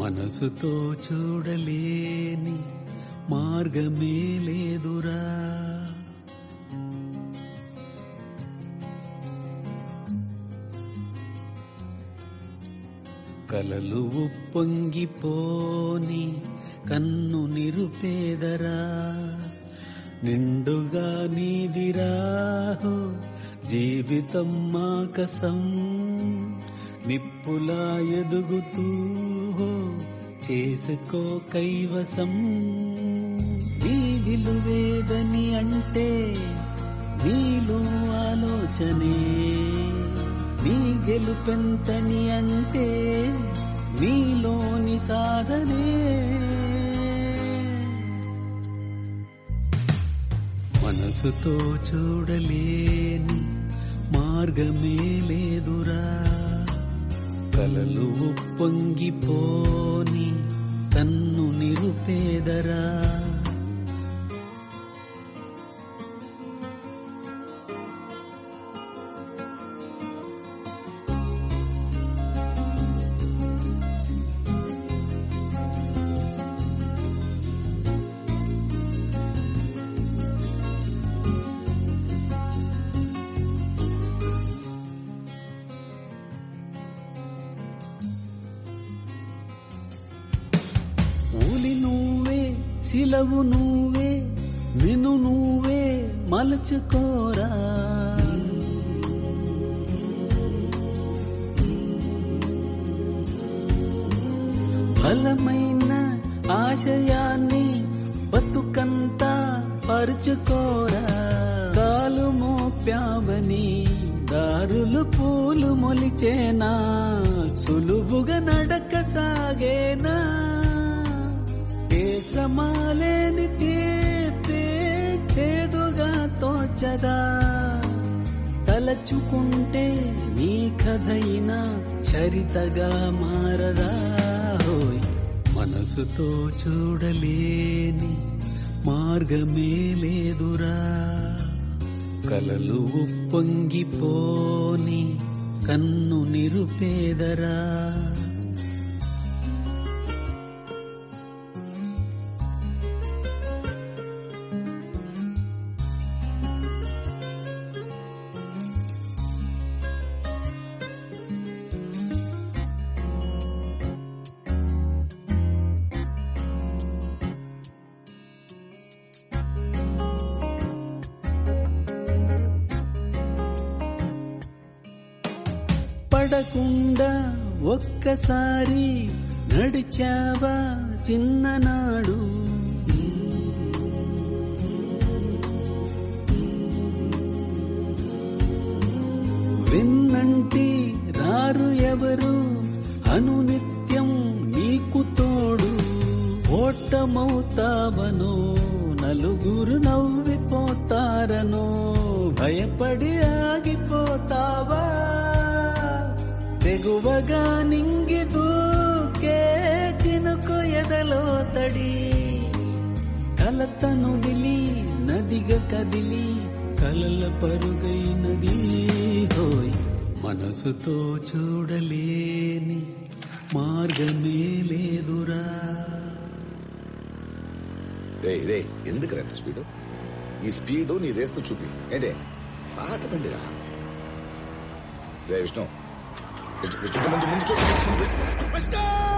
మనసుతో చూడలేని మార్గమే లేదురా కలలు ఉప్పొంగిపోని కన్ను నిరుపేదరా నిండుగా నీదిరాహో జీవితం మాకసం నిప్పులా ఎదుగుతూ హో చేసుకో కైవసం నీ విలువేదని అంటే నీలో ఆలోచనే నీ గెలుపెంతని అంటే నీలోని సాధనే మనసుతో చూడలేని మార్గమే లేదురా కలలు ఉప్పొంగిపోని కన్ను నిరుపేదరా ఊలి నువ్వే శిలవు నువ్వే నిన్ను నువ్వే మలచుకోరా బలమైన ఆశయాన్ని బతుకంతా పరుచుకోరా కాలు మోప్యామని దారులు పూలు మొలిచేనా సులువుగా నడక సాగేనా ఏ శ్రమాలేని తీపే చేదుగా తోచదా తలచుకుంటే నీ కథైనా చరితగా మారదా హోయ్ మనసుతో చూడలేని మార్గమే లేదురా కలలు ఉప్పొంగిపోని కన్ను నిరుపేదరా పడకుండా ఒక్కసారి నడిచావా చిన్ననాడు విన్నంటి రారు ఎవరు అనునిత్యం నీకు తోడు ఓటమవుతావనో నలుగురు నవ్విపోతారనో భయపడి ఆగిపోతావా తెగువగా నింగి దూకే చినుకు ఎదలో తడి కలతను దిలి నదిగా కదిలి కలల పరుగైనది హోయ్ మనసుతో చూడలేని మార్గమే లేదురా రే రే ఎందుకు రా స్పీడ్ ఈ స్పీడ్ నీ రేస్తో చూపి ఏంటే పాత బండిరా రే విష్ణు విష్ణు, విష్ణు, ముందు ముందు చూడు విష్ణు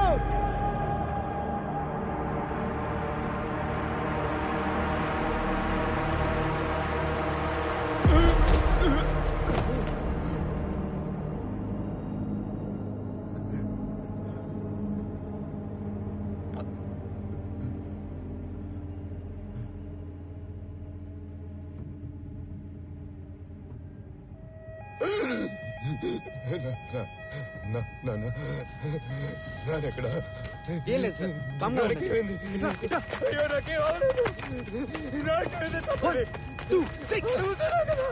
నాదెక్కడ ఏం లేదు సార్ కమ్ముగా ఉండండి. ఇట్లా, ఇట్లా. అయ్యో నాకేం అవ్వలేదు నాకేమైంది చెప్పండి టూ, త్రీ. చూసారా కదా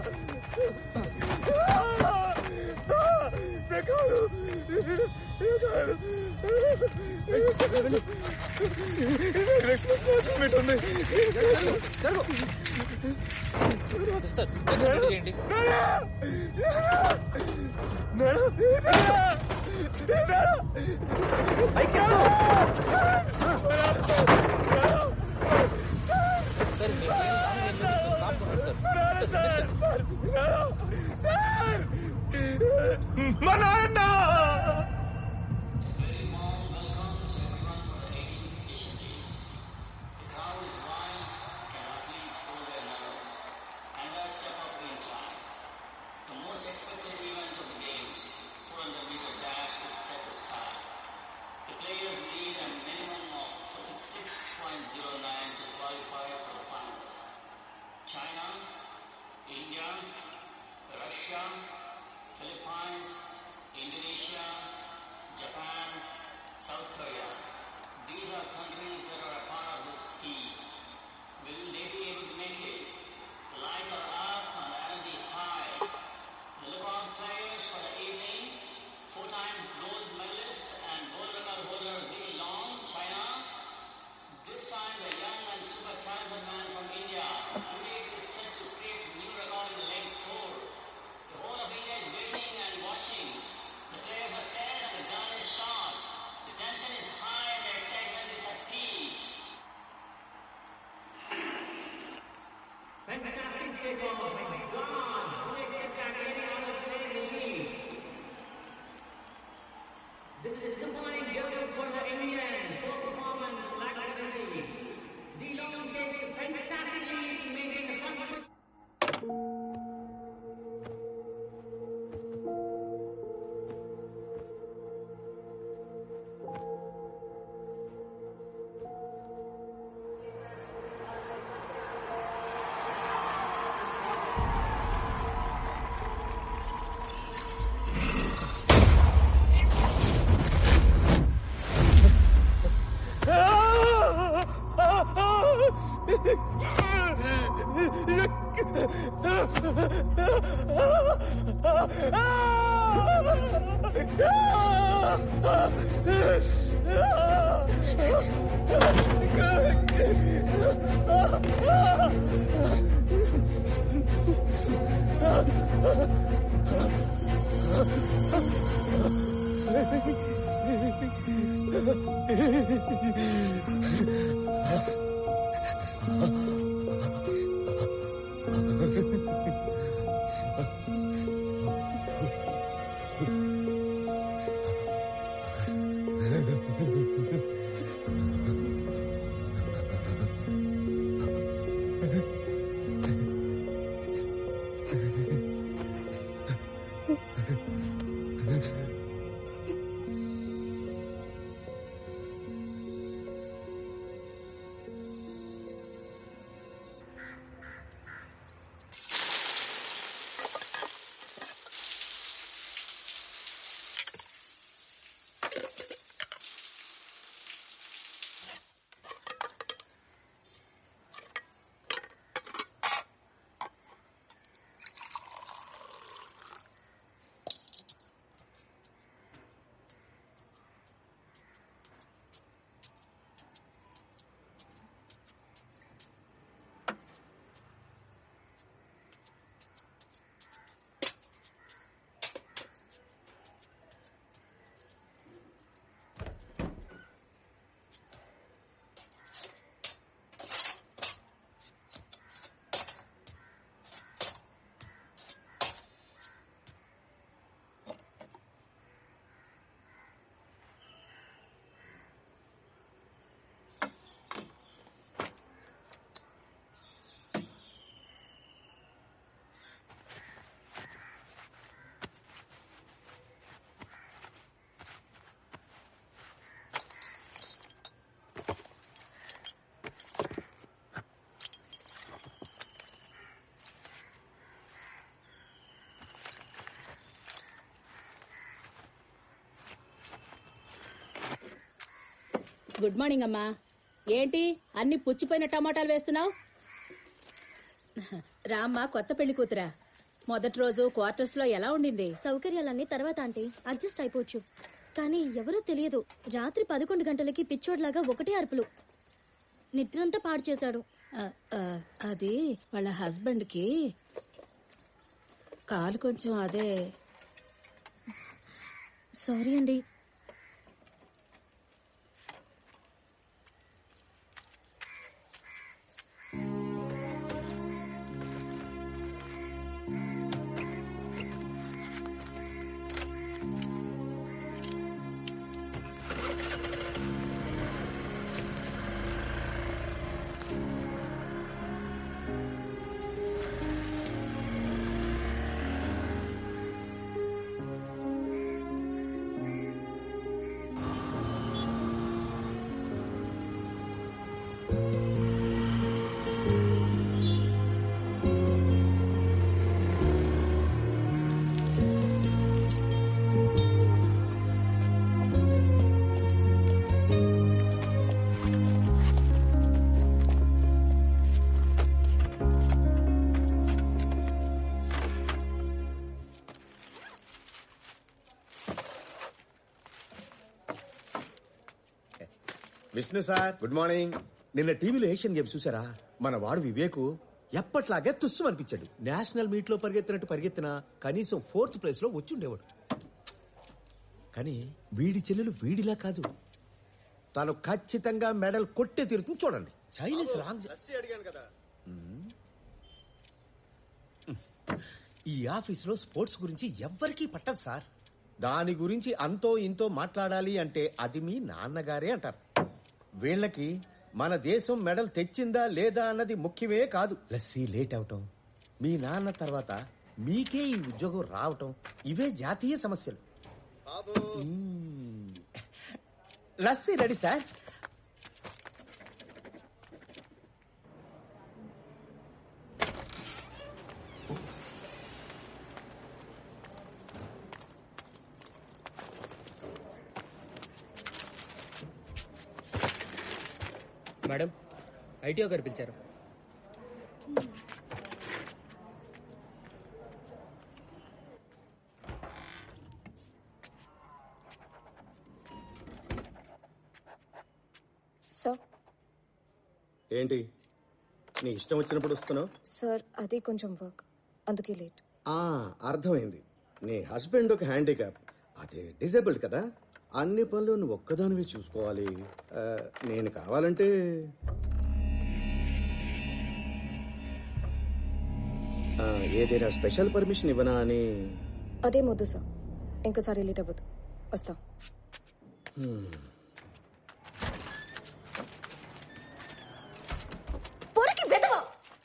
నా కాలు క్రిస్మస్ వాషింగ్ మీట్ ఉంది జరుగు సిస్టర్ కొంచెం రెడీ చేయండి మేడం పైకి ఎక్కు. సార్, మీరు ఏం కాదు, ఏం లేదు. కామ్గా ఉండండి, సార్. Sir, sir. మా నాన్న China, India, Russia, Philippines, Indonesia, Japan, South Korea. These are countries that are a part of this scheme. Will they be able to make it? The lights are up and the energy is high. The LeBron players for the evening, four times gold medalist and gold medal holder Zee Long, China. This time the young and super talented man from India, Vivek is set to create a new record in the lane four. The whole of India is waiting and watching. The players are set and the gun is shot. The tension is high and the excitement is at peak. Fantastic takeoff. Oh my God. Who expected any others to make the lead? This is a disappointing debut for the Indians. Poor performance, lack of energy. Zilong takes a fantastic lead to maintain the first position. Good morning అమ్మా ఏంటి అన్ని పుచ్చిపోయిన టమాటాలు వేస్తున్నావు రామ్మ కొత్త పెళ్లి కూతురా మొదటి రోజు క్వార్టర్స్ లో ఎలా ఉండింది సౌకర్యాలన్నీ తర్వాత ఆంటీ అడ్జస్ట్ అయిపోవచ్చు కానీ ఎవరో తెలియదు రాత్రి పదకొండు గంటలకి పిచ్చోడ్లాగా ఒకటే అరుపులు నిద్రంతా పాడు చేశాడు ఆ, ఆ, అది వాళ్ళ హస్బెండ్ కి కాలు కొంచెం అదే సారీ అండి విష్ణు సార్ గుడ్ మార్నింగ్ నిన్న టీవీలో ఏషియన్ గేమ్స్ చూసారా మన వాడు వివేకు ఎప్పట్లాగే తుస్సు అనిపించాడు నేషనల్ మీట్ లో పరిగెత్తినట్టు పరిగెత్తిన కనీసం ఫోర్త్ ప్లేస్ లో వచ్చి ఉండేవాడు కానీ వీడి చెల్లెలు వీడిలా కాదు తను ఖచ్చితంగా మెడల్ కొట్టే తీరుతుంది చూడండి చైనీస్ రాంగ్ అడిగాను కదా ఈ ఆఫీసులో స్పోర్ట్స్ గురించి ఎవ్వరికీ పట్టదు సార్ దాని గురించి అంతో ఇంతో మాట్లాడాలి అంటే అది మీ నాన్నగారే అంటారు వీళ్ళకి మన దేశం మెడల్ తెచ్చిందా లేదా అన్నది ముఖ్యమే కాదు లస్సీ లేట్ అవటం మీ నాన్న తర్వాత మీకే ఈ ఉద్యోగం రావటం ఇవే జాతీయ సమస్యలు బాబు మ్మ్. Lassi ready sir madam ITO గారు పిలిచారు సార్ ఏంటి నీ ఇష్టం వచ్చినప్పుడు వస్తున్నావు సార్ అది కొంచెం వర్క్ అందుకే లేట్ ఆ అర్థమైంది నీ హస్బెండ్ ఒక హ్యాండిక్యాప్ అదే డిజేబుల్డ్ కదా అన్ని పనులు నువ్వు ఒక్కదానివి చూసుకోవాలి ఆ, నేను కావాలంటే ఆ, ఏదైనా స్పెషల్ పర్మిషన్ ఇవ్వనా అని అదే మొద్దు సార్ ఇంకోసారి లేట్ అవ్వదు వస్తాం పొరికి వెదవా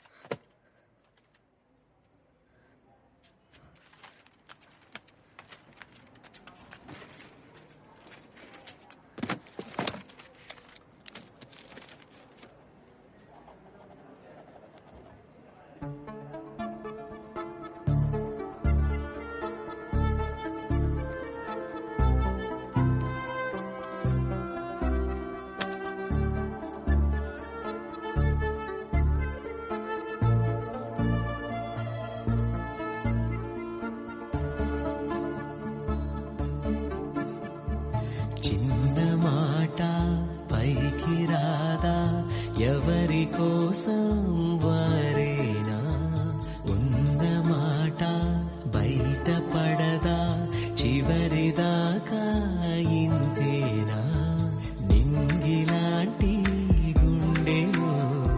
చిన్న మాట పైకి రాదా ఎవరి కోసం వారేనా ఉన్న మాట బయట పడదా చివరిదాకా ఇంతేనా నింగిలాంటి గుండెలో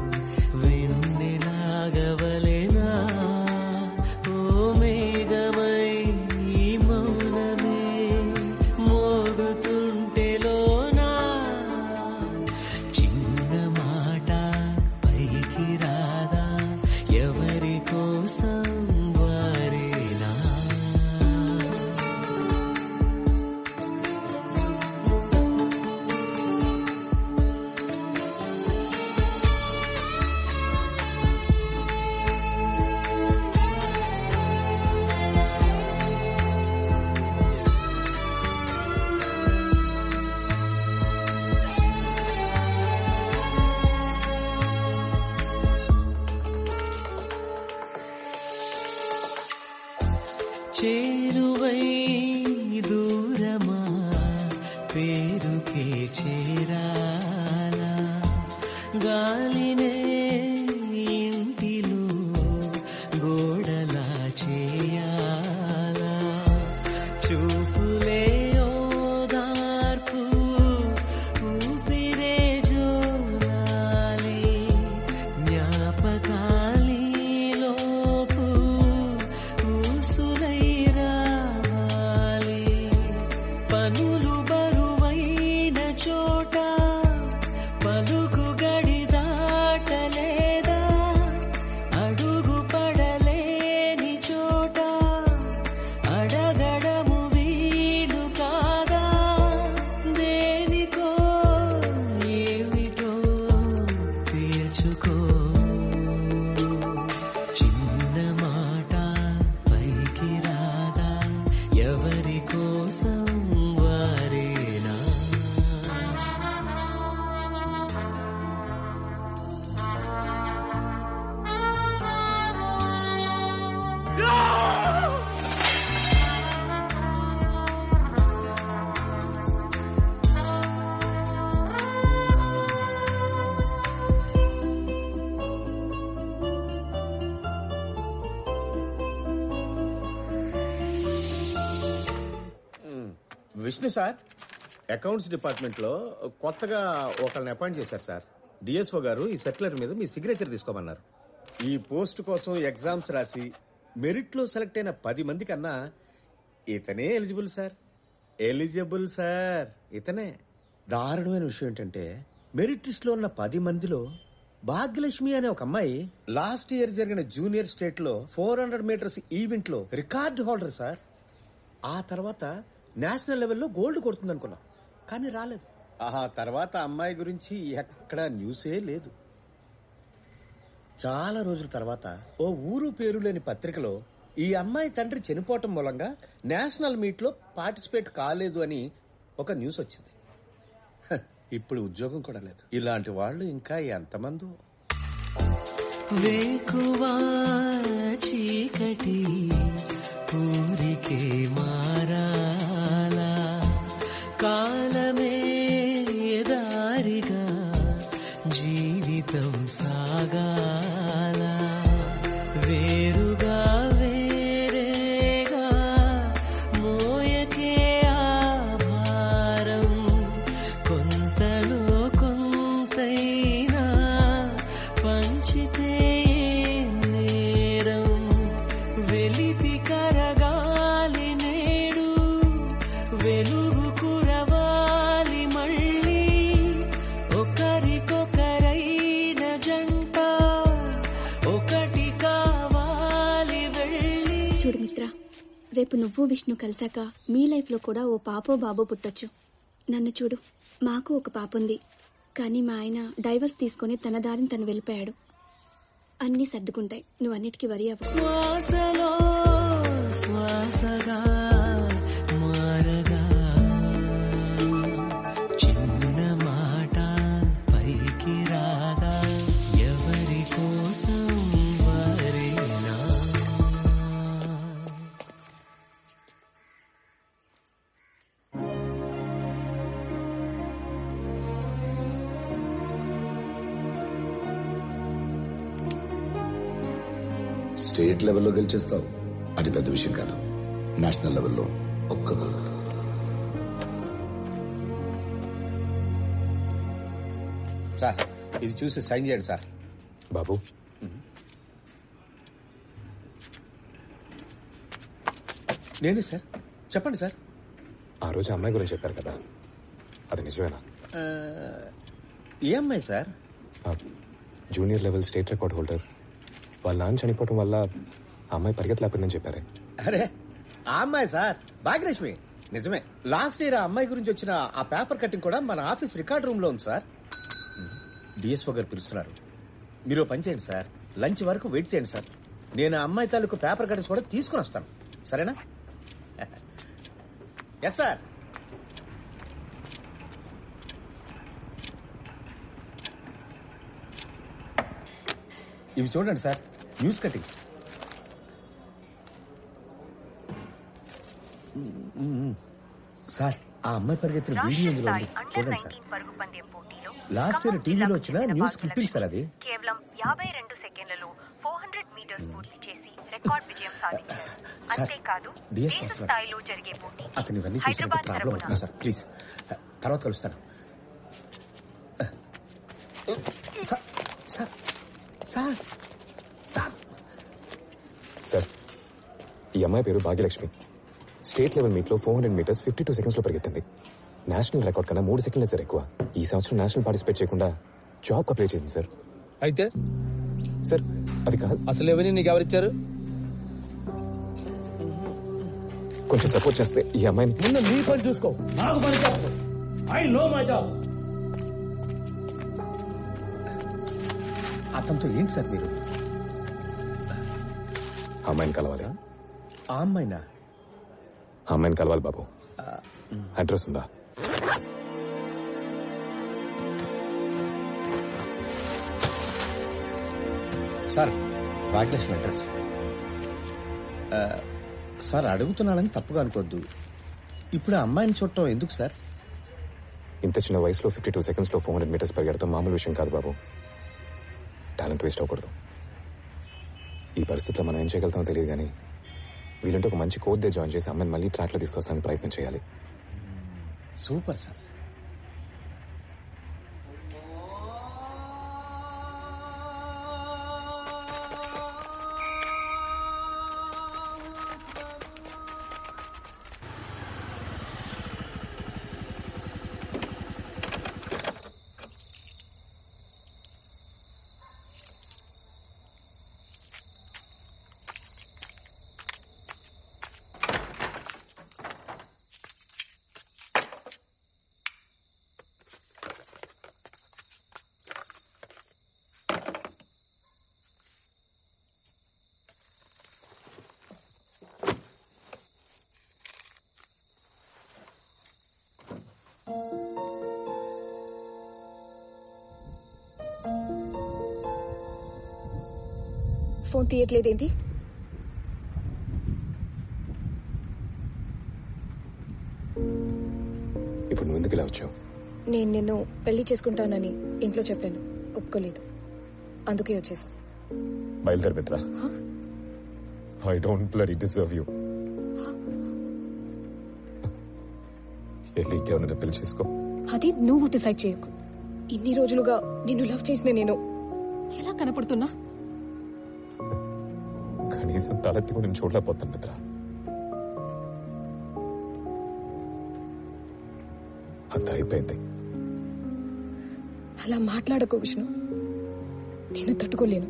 వెన్నెలాగవలెనా ఓ మేఘమై ఈ మౌనమే మోగుతుంటెలోనా చిన్న మాట పైకి రాదా ఎవరి కోసం వారేనా చేరువై దూరమా పేరుకే చేరాలా గాలినే ఇంటిలో గోడలా చేయాలా చూపులే ఓదార్పు ఊపిరే జోలాలి జ్ఞాపకాలి లోపు ఊసులై రావాలి పనులు బరువైన చోట పలుకు గడి దాటలేదా అడుగు పడలేని చోట అడగడము వీలు కాదా దేనికో ఏమిటో తీర్చుకో చిన్న మాట పైకి రాదా ఎవరి కోసం వారేనా విష్ణు సార్ అకౌంట్స్ డిపార్ట్మెంట్ లో కొత్తగా ఒకళ్ళని అపాయింట్ చేశారు సార్ డిఎస్ఓ గారు ఈ సర్క్యులర్ మీద మీ సిగ్నేచర్ తీసుకోమన్నారు ఈ పోస్ట్ కోసం ఎగ్జామ్స్ రాసి మెరిట్ లో సెలెక్ట్ అయిన పది మంది కన్నా ఇతనే ఎలిజిబుల్ సార్ ఎలిజిబుల్ సార్ ఇతనే దారుణమైన విషయం ఏంటంటే మెరిట్ లిస్ట్ లో ఉన్న పది మందిలో భాగ్యలక్ష్మి అనే ఒక అమ్మాయి లాస్ట్ ఇయర్ జరిగిన జూనియర్ స్టేట్ లో ఫోర్ హండ్రెడ్ మీటర్స్ ఈవెంట్ లో రికార్డ్ హోల్డర్ సార్ ఆ తర్వాత నేషనల్ లెవెల్లో గోల్డ్ కొడుతుంది అనుకున్నాం కానీ రాలేదు ఆ తర్వాత అమ్మాయి గురించి ఎక్కడా న్యూసే లేదు చాలా రోజుల తర్వాత ఓ ఊరు పేరు లేని పత్రికలో ఈ అమ్మాయి తండ్రి చనిపోవటం మూలంగా నేషనల్ మీట్ లో పార్టిసిపేట్ కాలేదు అని ఒక న్యూస్ వచ్చింది హ, ఇప్పుడు ఉద్యోగం కూడా లేదు ఇలాంటి వాళ్ళు ఇంకా ఎంతమందో వేకువా చీకటి ఊరికే మారాలా కాలమే దారిగా జీవితం సాగాల వేరుగా వేరేగా మోయకే ఆభారం కొంతలో కొంతైనా పంచితే నేరం వెలితి కరగాలి నేడు వెలుగు కురవాలి మళ్ళీ ఒకరికొకరైన జంట ఒకటి కావాలి వెళ్ళి చూడు మిత్ర రేపు నువ్వు విష్ణు కలిసాక మీ లైఫ్లో కూడా ఓ పాపో బాబో పుట్టొచ్చు నన్ను చూడు మాకు ఒక పాప ఉంది కానీ మా ఆయన డైవర్స్ తీసుకొని తన దారిని తను వెళ్ళిపోయాడు అన్నీ సర్దుకుంటాయి నువ్వు అన్నిటికీ వరి అవ్వకు శ్వాసలో శ్వాసగా మారగా చిన్న మాట పైకి రాగా ఎవరి కోసం వారేనా స్టేట్ లెవెల్లో గెలిచేస్తావు అది పెద్ద విషయం కాదు నేషనల్ లెవెల్లో ఒక్క సార్ ఇది చూసి సైన్ చేయండి సార్ బాబు నేనే సార్ చెప్పండి సార్ ఆ రోజు అమ్మాయి గురించి చెప్పారు కదా అది నిజమేనా ఆ, ఏ అమ్మాయి సార్ ఆ junior level state record holder వాళ్ళ నాన్న చనిపోవడం వల్ల ఆ అమ్మాయి పరిగెత్తలేకపోయిందని చెప్పారే అరే ఆ అమ్మాయి సార్ భాగ్యలక్ష్మి నిజమే లాస్ట్ ఇయర్ ఆ అమ్మాయి గురించి వచ్చిన ఆ పేపర్ కటింగ్ కూడా మన ఆఫీస్ రికార్డ్ రూమ్ లో ఉంది సార్ డిఎస్ఓ గారు పిలుస్తున్నారు మీరు ఓ పని చేయండి సార్ లంచ్ వరకు వెయిట్ చేయండి సార్ నేను ఆ అమ్మాయి తాలూకు పేపర్ కటింగ్స్ కూడా తీసుకుని వస్తాను సరేనా ఎస్ సార్ ఇవి చూడండి సార్ న్యూస్ కటింగ్స్ సార్ ఆ అమ్మాయి పరిగెత్తిన వీడియో ఇందులో ఉంది చూడండి సార్ లాస్ట్ ఇయర్ టీవీలో వచ్చిన న్యూస్ క్లిప్పింగ్ సార్ అది కేవలం యాభై రెండు సెకండ్లలో ఫోర్ హండ్రెడ్ మీటర్స్ పూర్తి చేసి రికార్డ్ విజయం సాధించారు సార్, అంతేకాదు డిఎస్ దేశ వస్తున్నాడు. స్థాయిలో జరిగే పోటీ అతను ఇవన్నీ చూసినట్టు హైదరాబాద్ ప్రాబ్లం తరపున అవుతుంది సార్ ప్లీజ్ తర్వాత కలుస్తాను sir sir sir sir sir ఈ అమ్మాయి పేరు భాగ్యలక్ష్మి స్టేట్ లెవెల్ మీట్ లో four hundred metres fifty two seconds లో పరిగెత్తింది నేషనల్ రికార్డ్ కన్నా మూడు సెకండ్లే సార్ ఎక్కువ ఈ సంవత్సరం నేషనల్ పార్టిసిపేట్ చేయకుండా జాబ్ అప్లై చేసింది సార్ అయితే సార్ అది కాదు అసలు ఎవరిని నీకు ఎవరిచ్చారు కొంచెం సపోర్ట్ చేస్తే ఈ అమ్మాయిని ముందు నీ పని చూసుకో నాకు పని చెప్పు ఐ నో మై జాబ్ అతనితో ఏంటి సార్ మీరు ఆ అమ్మాయిని కలవాలి ఆ అమ్మాయినా ఆ అమ్మాయిని కలవాలి బాబు అడ్రస్ ఉందా సార్ భాగ్యలక్ష్మి అడ్రస్ ఆ, సార్ అడుగుతున్నానని తప్పుగా అనుకోవద్దు ఇప్పుడు ఆ అమ్మాయిని చూడటం ఎందుకు సార్ ఇంత చిన్న వయసులో ఫిఫ్టీ టూ సెకండ్స్ లో ఫోర్ హండ్రెడ్ మీటర్స్ పరిగెడతాం మామూలు విషయం కాదు బాబు టాలెంట్ వేస్ట్ అవ్వకూడదు ఈ పరిస్థితిలో మనం ఏం చేయగలుగుతామో తెలియదు కానీ వీలుంటే ఒక మంచి కోచ్ దే జాయిన్ చేసి అమ్మాయిని మళ్ళీ ట్రాక్ లో తీసుకొస్తానికి ప్రయత్నం చేయాలి సూపర్ సార్ ఫోన్ తీయట్లేదేంటి ఇప్పుడు నువ్వు ఎందుకు ఇలా వచ్చావు నేను నిన్ను పెళ్లి చేసుకుంటానని ఇంట్లో చెప్పాను ఒప్పుకోలేదు అందుకే వచ్చేసా బయలుదేరి మిత్ర I don't bloody deserve you వెళ్ళి ఇంకేమన్నా పెళ్లి చేసుకో అది నువ్వు డిసైడ్ చేయకు ఇన్ని రోజులుగా నిన్ను లవ్ చేసిన నేను ఎలా కనపడుతున్నా కనీసం తలెత్తి కూడా నేను చూడలేకపోతాను మిత్ర అంత అయిపోయింది అలా మాట్లాడకు విష్ణు నేను తట్టుకోలేను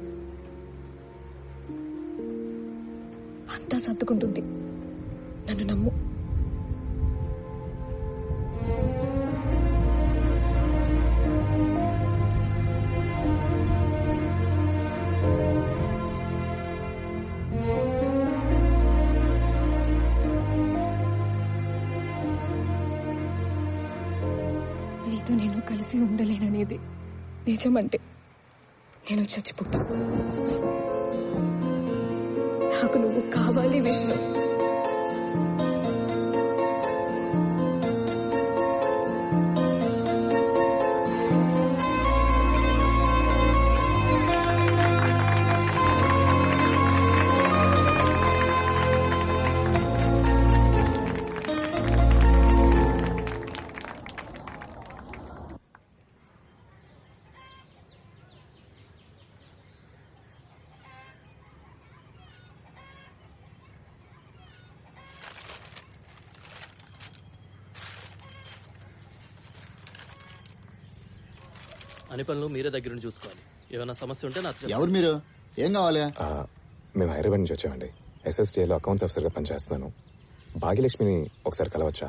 అంతా సర్దుకుంటుంది నన్ను నమ్ము నీతో నేను కలిసి ఉండలేననేది నిజమంటే నేను చచ్చిపోతా నాకు నువ్వు కావాలి విష్ణు అని పనులు మీరే దగ్గర నుండి చూసుకోవాలి ఏమైనా సమస్య ఉంటే నాకు చెప్పండి. ఎవరు మీరు ఏం కావాలి ఆ, మేము హైదరాబాద్ నుంచి వచ్చామండి ఎస్ఎస్టీఏలో అకౌంట్స్ ఆఫీసర్గా పనిచేస్తున్నాను భాగ్యలక్ష్మిని ఒకసారి కలవచ్చా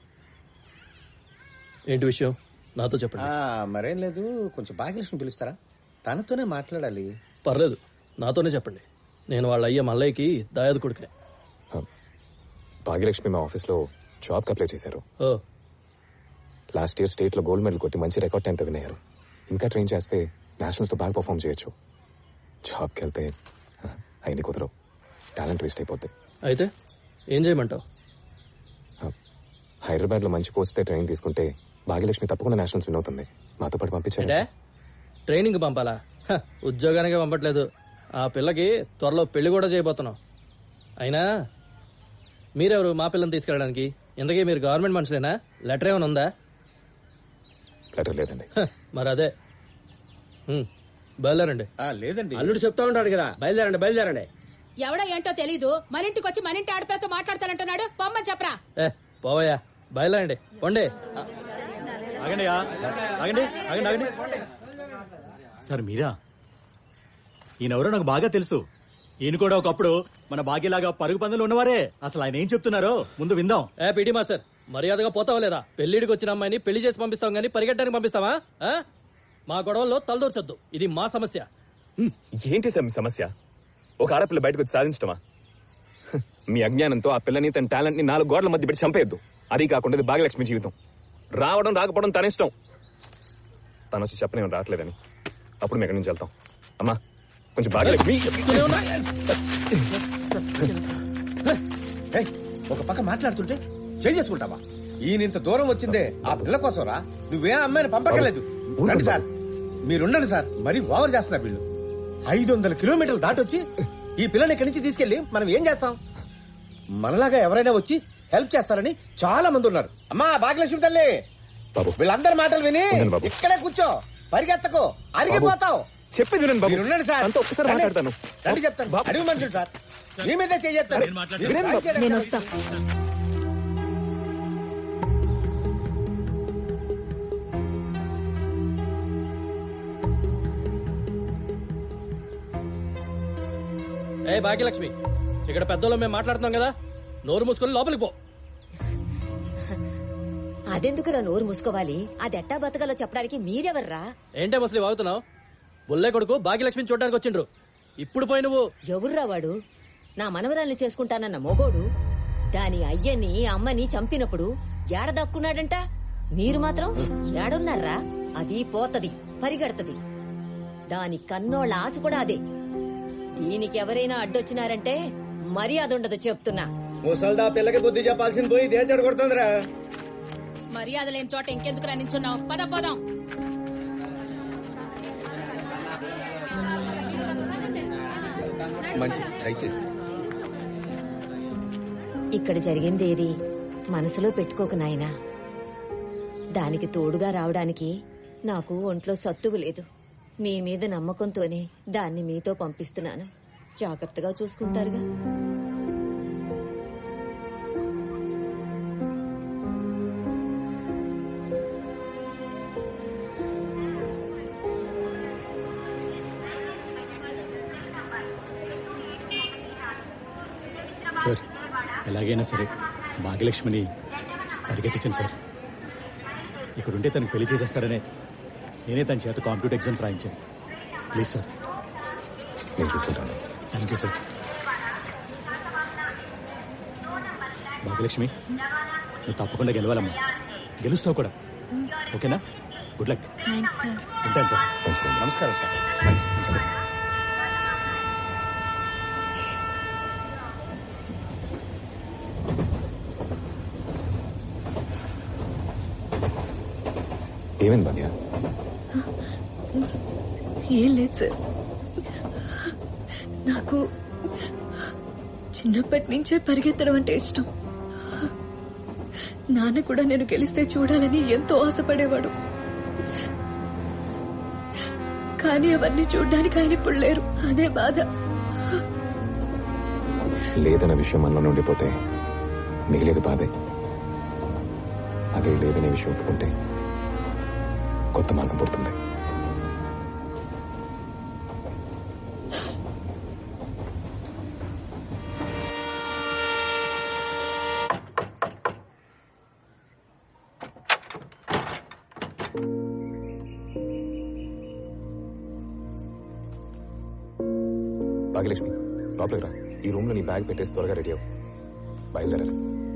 ఏంటి విషయం నాతో చెప్పండి ఆ, మరేం లేదు కొంచెం భాగ్యలక్ష్మి పిలుస్తారా తనతోనే మాట్లాడాలి పర్లేదు నాతోనే చెప్పండి నేను వాళ్ళ అయ్య మల్లయ్యకి దాయాదు కొడుకునే భాగ్యలక్ష్మి మా ఆఫీస్లో జాబ్కి అప్లై చేశారు ఓ లాస్ట్ ఇయర్ స్టేట్లో గోల్డ్ మెడల్ కొట్టి మంచి రికార్డ్ టైంతో వినయ్యారు ఇంకా ట్రైన్ చేస్తే నేషనల్స్తో బాగా పర్ఫామ్ చేయొచ్చు జాబ్కి వెళ్తే ఆ, అయింది కుదరవు టాలెంట్ వేస్ట్ అయిపోద్ది అయితే ఏం చేయమంటావు హైదరాబాద్లో మంచి కోచ్తే ట్రైనింగ్ తీసుకుంటే భాగ్యలక్ష్మి తప్పకుండా నేషనల్స్ విన్ అవుతుంది మాతో పాటు పంపించండి అంటే ట్రైనింగ్ పంపాలా హ, ఉద్యోగానికే పంపట్లేదు ఆ పిల్లకి త్వరలో పెళ్లి కూడా చేయబోతున్నాం అయినా మీరెవరు మా పిల్లని తీసుకెళ్ళడానికి ఇంతకీ మీరు గవర్నమెంట్ మనుషులేనా లెటర్ ఏమైనా ఉందా లెటర్ లేదండి హ, మరి అదే హ్మ్, బయలుదేరండి లేదండి అల్లుడు చెప్తా ఉంటాడు కదా బయలుదేరండి బయలుదేరండి ఎవడో ఏంటో తెలీదు మన ఇంటికి వచ్చి మన ఇంటి ఆడపిల్లతో మాట్లాడతానంటున్నాడు పొమ్మని చెప్పరా ఏ పోవయ్యా బయలుదేరండి పొండి ఆగండి ఆగండి ఆగండి ఆగండి సార్ మీరా ఈయనెవరో నాకు బాగా తెలుసు ఈయన కూడా ఒకప్పుడు మన భాగ్యలాగా పరుగు పందులు ఉన్నవారే అసలు ఆయన ఏం చెప్తున్నారో ముందు విందాం ఏ పీటీ మాస్టర్ మర్యాదగా పోతావా లేదా పెళ్లిడికి వచ్చిన అమ్మాయిని పెళ్లి చేసి పంపిస్తాం గానీ పరిగెట్టడానికి పంపిస్తావా ఆ? మా గొడవల్లో తలదూర్చొద్దు ఇది మా సమస్య ఏంటి సార్ మీ సమస్య ఒక ఆడపిల్ల బయటకు వచ్చి సాధించటమా హ్, మీ అజ్ఞానంతో ఆ పిల్లని తన టాలెంట్ ని నాలుగు గోడల మధ్య పెట్టి చంపేయద్దు అది కాకుండా ఇది భాగ్యలక్ష్మి జీవితం రావడం రాకపోవడం తన ఇష్టం తను వచ్చి చెప్పనే రావట్లేదని అప్పుడు మేము ఎక్కడి నుంచి వెళ్తాం అమ్మా కొంచెం భాగ్యలక్ష్మి ఏయ్, ఒక పక్క మాట్లాడుతుంటే చేంజ్ చేసుకుంటావా ఈయన ఇంత దూరం వచ్చిందే ఆ పిల్ల కోసం రా నువ్వే అమ్మాయిని పంపక్కర్లేదు రండి సార్ మీరుండండి సార్ మరీ ఓవర్ చేస్తున్నారు వీళ్ళు ఐదు వందల కిలోమీటర్లు దాటొచ్చి ఈ పిల్లని ఇక్కడి నుంచి తీసుకెళ్లి మనం ఏం చేస్తాం మనలాగా ఎవరైనా వచ్చి హెల్ప్ చేస్తారని చాలా మంది ఉన్నారు అమ్మా భాగ్యలక్ష్మి తల్లి బాబు వీళ్ళందరి మాటలు విని ఉండండి బాబు. ఇక్కడే కూర్చో పరిగెత్తకు అరిగిపోతావు చెప్పేది వినండి బాబు మీరుండండి సార్ అంతా ఒక్కసారి రండి. మాట్లాడతాను రండి చెప్తాను బాబు. అడుగు మనుషులు సార్ మీ మీదే చెయ్యొత్తాను వినండి బాబు. నేను వస్తా ఏ భాగ్యలక్ష్మి ఇక్కడ పెద్దోళ్ళు మేము మాట్లాడుతున్నాం కదా నోరు మూసుకొని లోపలికి పో అదెందుకురా నోరు మూసుకోవాలి అది ఎట్టా బతకాలో చెప్పడానికి మీరెవర్రా ఏంటే ముసలి వాగుతున్నావు బుల్లే కొడుకు భాగ్యలక్ష్మిని చూడడానికి వచ్చిండ్రు ఇప్పుడు పోయి నువ్వు ఎవర్రా వాడు నా మనవరాల్ని చేసుకుంటానన్న మొగోడు దాని అయ్యని అమ్మని చంపినప్పుడు ఏడ దక్కున్నాడంట మీరు మాత్రం ఏడున్నారా అది పోతది పరిగెడతది దాని కన్నోళ్ళ ఆశ కూడా అదే దీనికి ఎవరైనా అడ్డొచ్చినారంటే మర్యాద ఉండదు చెప్తున్నా ముసల్దా పిల్లకి బుద్ధి చెప్పాల్సింది పోయి ఇదే చెడు కొడుతుందిరా మర్యాద లేని చోట ఇంకెందుకు నించున్నావు పద పోదాం మంచిది దయచేసి ఇక్కడ జరిగింది ఏది మనసులో పెట్టుకోకు నాయనా దానికి తోడుగా రావడానికి నాకు ఒంట్లో సత్తువు లేదు మీ మీద నమ్మకంతోనే దాన్ని మీతో పంపిస్తున్నాను జాగ్రత్తగా చూసుకుంటారుగా సార్ ఎలాగైనా సరే భాగ్యలక్ష్మిని పరిగెట్టించండి సార్ ఇక్కడ ఉంటే తనకు పెళ్లి చేసేస్తారనే నేనే తన చేత కాంప్యూటర్ ఎగ్జామ్స్ రాయించాను ప్లీజ్ సార్ నేను చూసుకుంటాను థ్యాంక్ యూ సార్ భాగ్యలక్ష్మి నువ్వు తప్పకుండా గెలవాలమ్మా గెలుస్తావు కూడా ఓకేనా గుడ్ లక్ థ్యాంక్స్ సార్ ఉంటాను సార్ మంచిదండి నమస్కారం సార్ నమస్తే ఏమైంది భాగ్య ఏం లేదు సార్ నాకు చిన్నప్పటి నుంచే పరిగెత్తడం అంటే ఇష్టం నాన్న కూడా నేను గెలిస్తే చూడాలని ఎంతో ఆశపడేవాడు కానీ అవన్నీ చూడ్డానికి ఆయన ఇప్పుడు లేరు అదే బాధ లేదన్న విషయం మనలో ఉండిపోతే మిగిలేదు బాధే అదే లేదనే విషయం ఒప్పుకుంటే కొత్త మార్గం పుడుతుంది భాగ్యలక్ష్మి లోపలికి రా ఈ రూమ్ లో నీ బ్యాగ్ పెట్టేసి త్వరగా రెడీ అవ్వు బయలుదేరాలి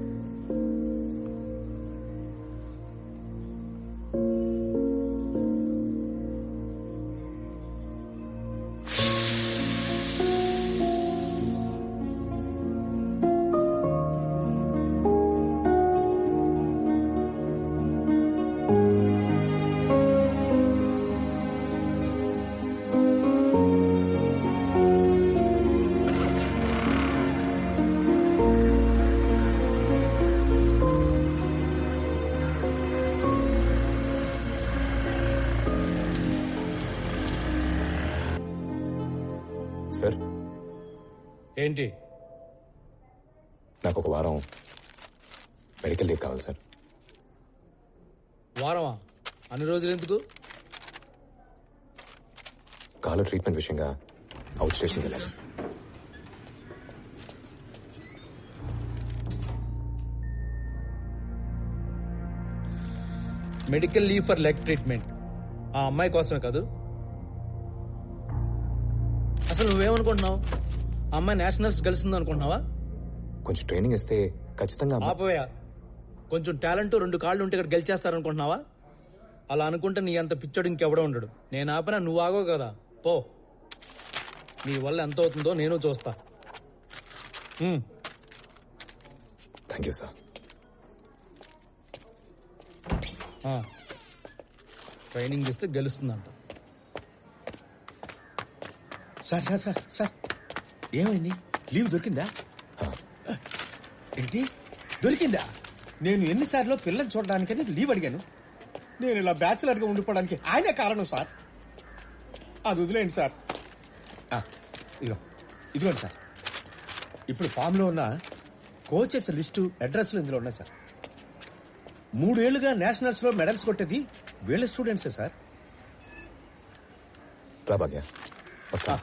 సార్ ఏంటి నాకు ఒక వారం మెడికల్ లీవ్ కావాలి సార్ వారమా అన్ని రోజులు ఎందుకు కాలు ట్రీట్మెంట్ విషయంగా అవుట్ స్టేషన్కి వెళ్ళాలి medical leave for leg treatment ఆ అమ్మాయి కోసమే కాదు అసలు నువ్వేమనుకుంటున్నావు ఆ అమ్మాయి నేషనల్స్ గెలుస్తుంది అనుకుంటున్నావా కొంచెం ట్రైనింగ్ ఇస్తే ఖచ్చితంగా అమ్మ- ఆపోయా కొంచెం టాలెంట్ రెండు కాళ్ళు ఉంటే ఇక్కడ గెలిచేస్తారనుకుంటున్నావా అలా అనుకుంటే నీ అంత పిచ్చోడు ఇంకెవడో ఉండడు నేను ఆపినా నువ్వు ఆగో కదా పో నీ వల్ల ఎంత అవుతుందో నేను చూస్తా హ్మ్. థ్యాంక్ యూ సార్ ఆ. ట్రైనింగ్ ఇస్తే గెలుస్తుందంట సార్ సార్ సార్ సార్ ఏమైంది లీవ్ దొరికిందా ఏంటి దొరికిందా నేను ఎన్నిసార్లు పిల్లని చూడడానికని లీవ్ అడిగాను నేను ఇలా బ్యాచులర్ గా ఉండిపోవడానికి ఆయనే కారణం సార్ అది వదిలేయండి సార్ ఆ, ఇదిగో ఇదిగోండి సార్ ఇప్పుడు ఫామ్ లో ఉన్న కోచెస్ లిస్టు అడ్రస్లు ఇందులో ఉన్నాయి సార్ మూడేళ్లుగా నేషనల్స్ లో మెడల్స్ కొట్టేది వీళ్ళ స్టూడెంట్సే సార్ రా భాగ్య వస్తా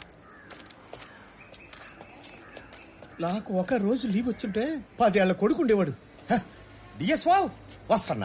నాకు ఒక రోజు లీవ్ వచ్చుంటే పదేళ్ల కొడుకు ఉండేవాడు డిఎస్ వావ్ వస్తన్నా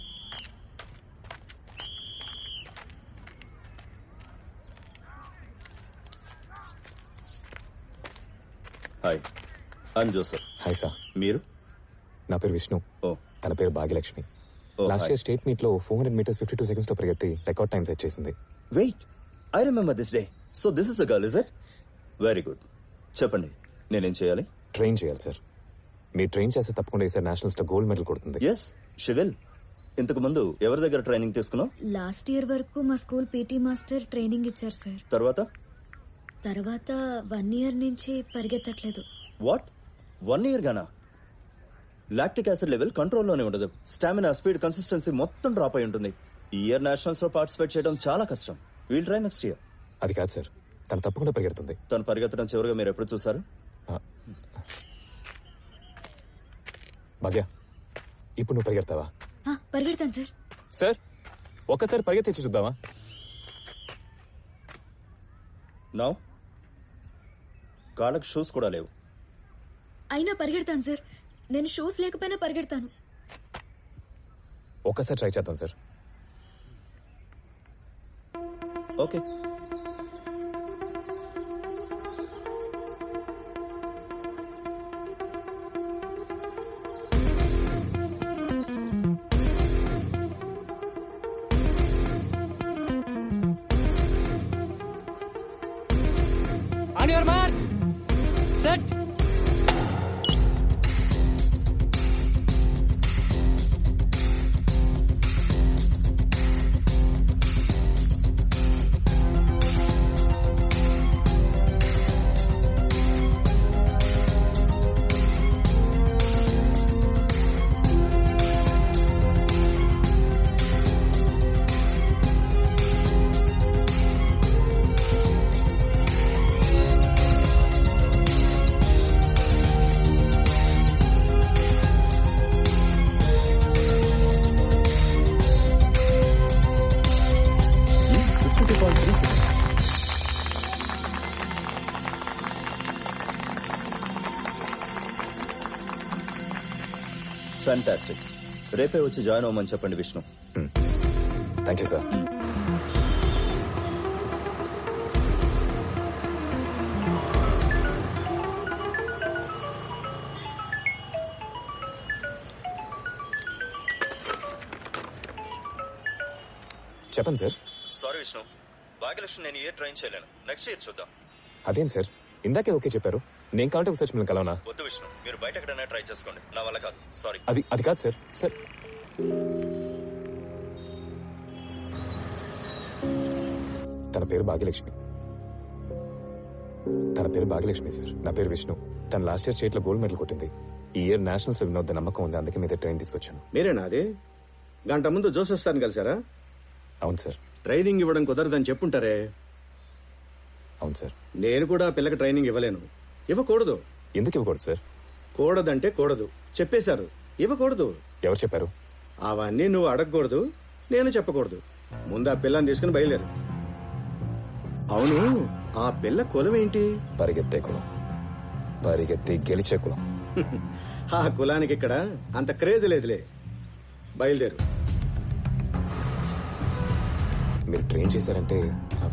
hi I'm Joseph hi sir మీరు నా పేరు విష్ణు తన పేరు Bhagyalakshmi Oh, last hi. Year state meet లో four hundred metres fifty two seconds లో పరిగెత్తి రికార్డ్ టైం సెట్ చేసింది wait I remember this day so this is a girl is it very good చెప్పండి నేనేం చేయాలి ట్రైన్ చేయాలి సార్ మీరు train చేస్తే తప్పకుండా ఈసారి నేషనల్స్ లో గోల్డ్ మెడల్ కొడుతుంది ఎస్ షివిల్ ఇంతకు ముందు ఎవరి దగ్గర ట్రైనింగ్ తీసుకున్నావు లాస్ట్ ఇయర్ వరకు మా స్కూల్ పీటీ మాస్టర్ ట్రైనింగ్ ఇచ్చారు సార్ తర్వాత తర్వాత వన్ ఇయర్ నుంచి పరిగెత్తట్లేదు వాట్ వన్ ఇయర్ గానా లాక్టిక్ యాసిడ్ లెవెల్ కంట్రోల్లోనే ఉండదు స్టామినా స్పీడ్ కన్సిస్టెన్సీ మొత్తం డ్రాప్ అయి ఉంటుంది ఈ ఇయర్ నేషనల్స్ లో పార్టిసిపేట్ చేయడం చాలా కష్టం వీల్ ట్రై నెక్స్ట్ ఇయర్ అది కాదు సార్ తను తప్పకుండా పరిగెడుతుంది తను పరిగెత్తడం చివరిగా మీరు ఎప్పుడు చూసారు భాగ్య ఇప్పుడు నువ్వు పరిగెడతావా ఆ, పరిగెడతాను సార్ సార్ ఒక్కసారి పరిగెత్తించి చూద్దామా నౌ కాళ్ళకు షూస్ కూడా లేవు అయినా పరిగెడతాను సార్ నేను షూస్ లేకపోయినా పరిగెడతాను ఒక్కసారి ట్రై చేద్దాం sir okay On your mark. Set. Fantastic రేపే వచ్చి జాయిన్ అవ్వమని చెప్పండి విష్ణు థ్యాంక్ యూ సార్ చెప్పండి సార్ సారీ విష్ణు భాగ్యలక్ష్మి నేను ఇయర్ ట్రైన్ చేయలేను నెక్స్ట్ ఇయర్ చూద్దాం అదేం సార్ ఇందాకే ఓకే చెప్పారు నేను కావాలంటే ఒకసారి మిమ్మల్ని కలవనా వద్దు విష్ణు మీరు బయట ఎక్కడైనా ట్రై చేసుకోండి నా వల్ల కాదు సారీ అది అది కాదు సార్ సార్ తన పేరు భాగ్యలక్ష్మి తన పేరు భాగ్యలక్ష్మి సార్ నా పేరు విష్ణు తన లాస్ట్ ఇయర్ స్టేట్ లో గోల్డ్ మెడల్ కొట్టింది ఈ ఇయర్ నేషనల్స్ వినోద్ నమ్మకం ఉంది అందుకే మీద ట్రైన్ తీసుకొచ్చాను మీరేనా అది గంట ముందు జోసెఫ్ సార్ని కలిసారా అవును సార్ ట్రైనింగ్ ఇవ్వడం కుదరదని చెప్పుంటారే అవును సార్ నేను కూడా పిల్లకి ట్రైనింగ్ ఇవ్వలేను ఇవ్వకూడదు ఎందుకు ఇవ్వకూడదు సార్ కూడదంటే కూడదు చెప్పేశారు ఇవ్వకూడదు ఎవరు చెప్పారు అవన్నీ నువ్వు అడగకూడదు నేను చెప్పకూడదు ముందు ఆ పిల్లని తీసుకుని బయలుదేరు అవును ఆ పిల్ల కులం ఏంటి పరిగెత్తే కులం పరిగెత్తి గెలిచే కులం ఆ కులానికి ఇక్కడ అంత క్రేజ్ లేదులే బయలుదేరు మీరు ట్రైన్ చేశారంటే ఆ,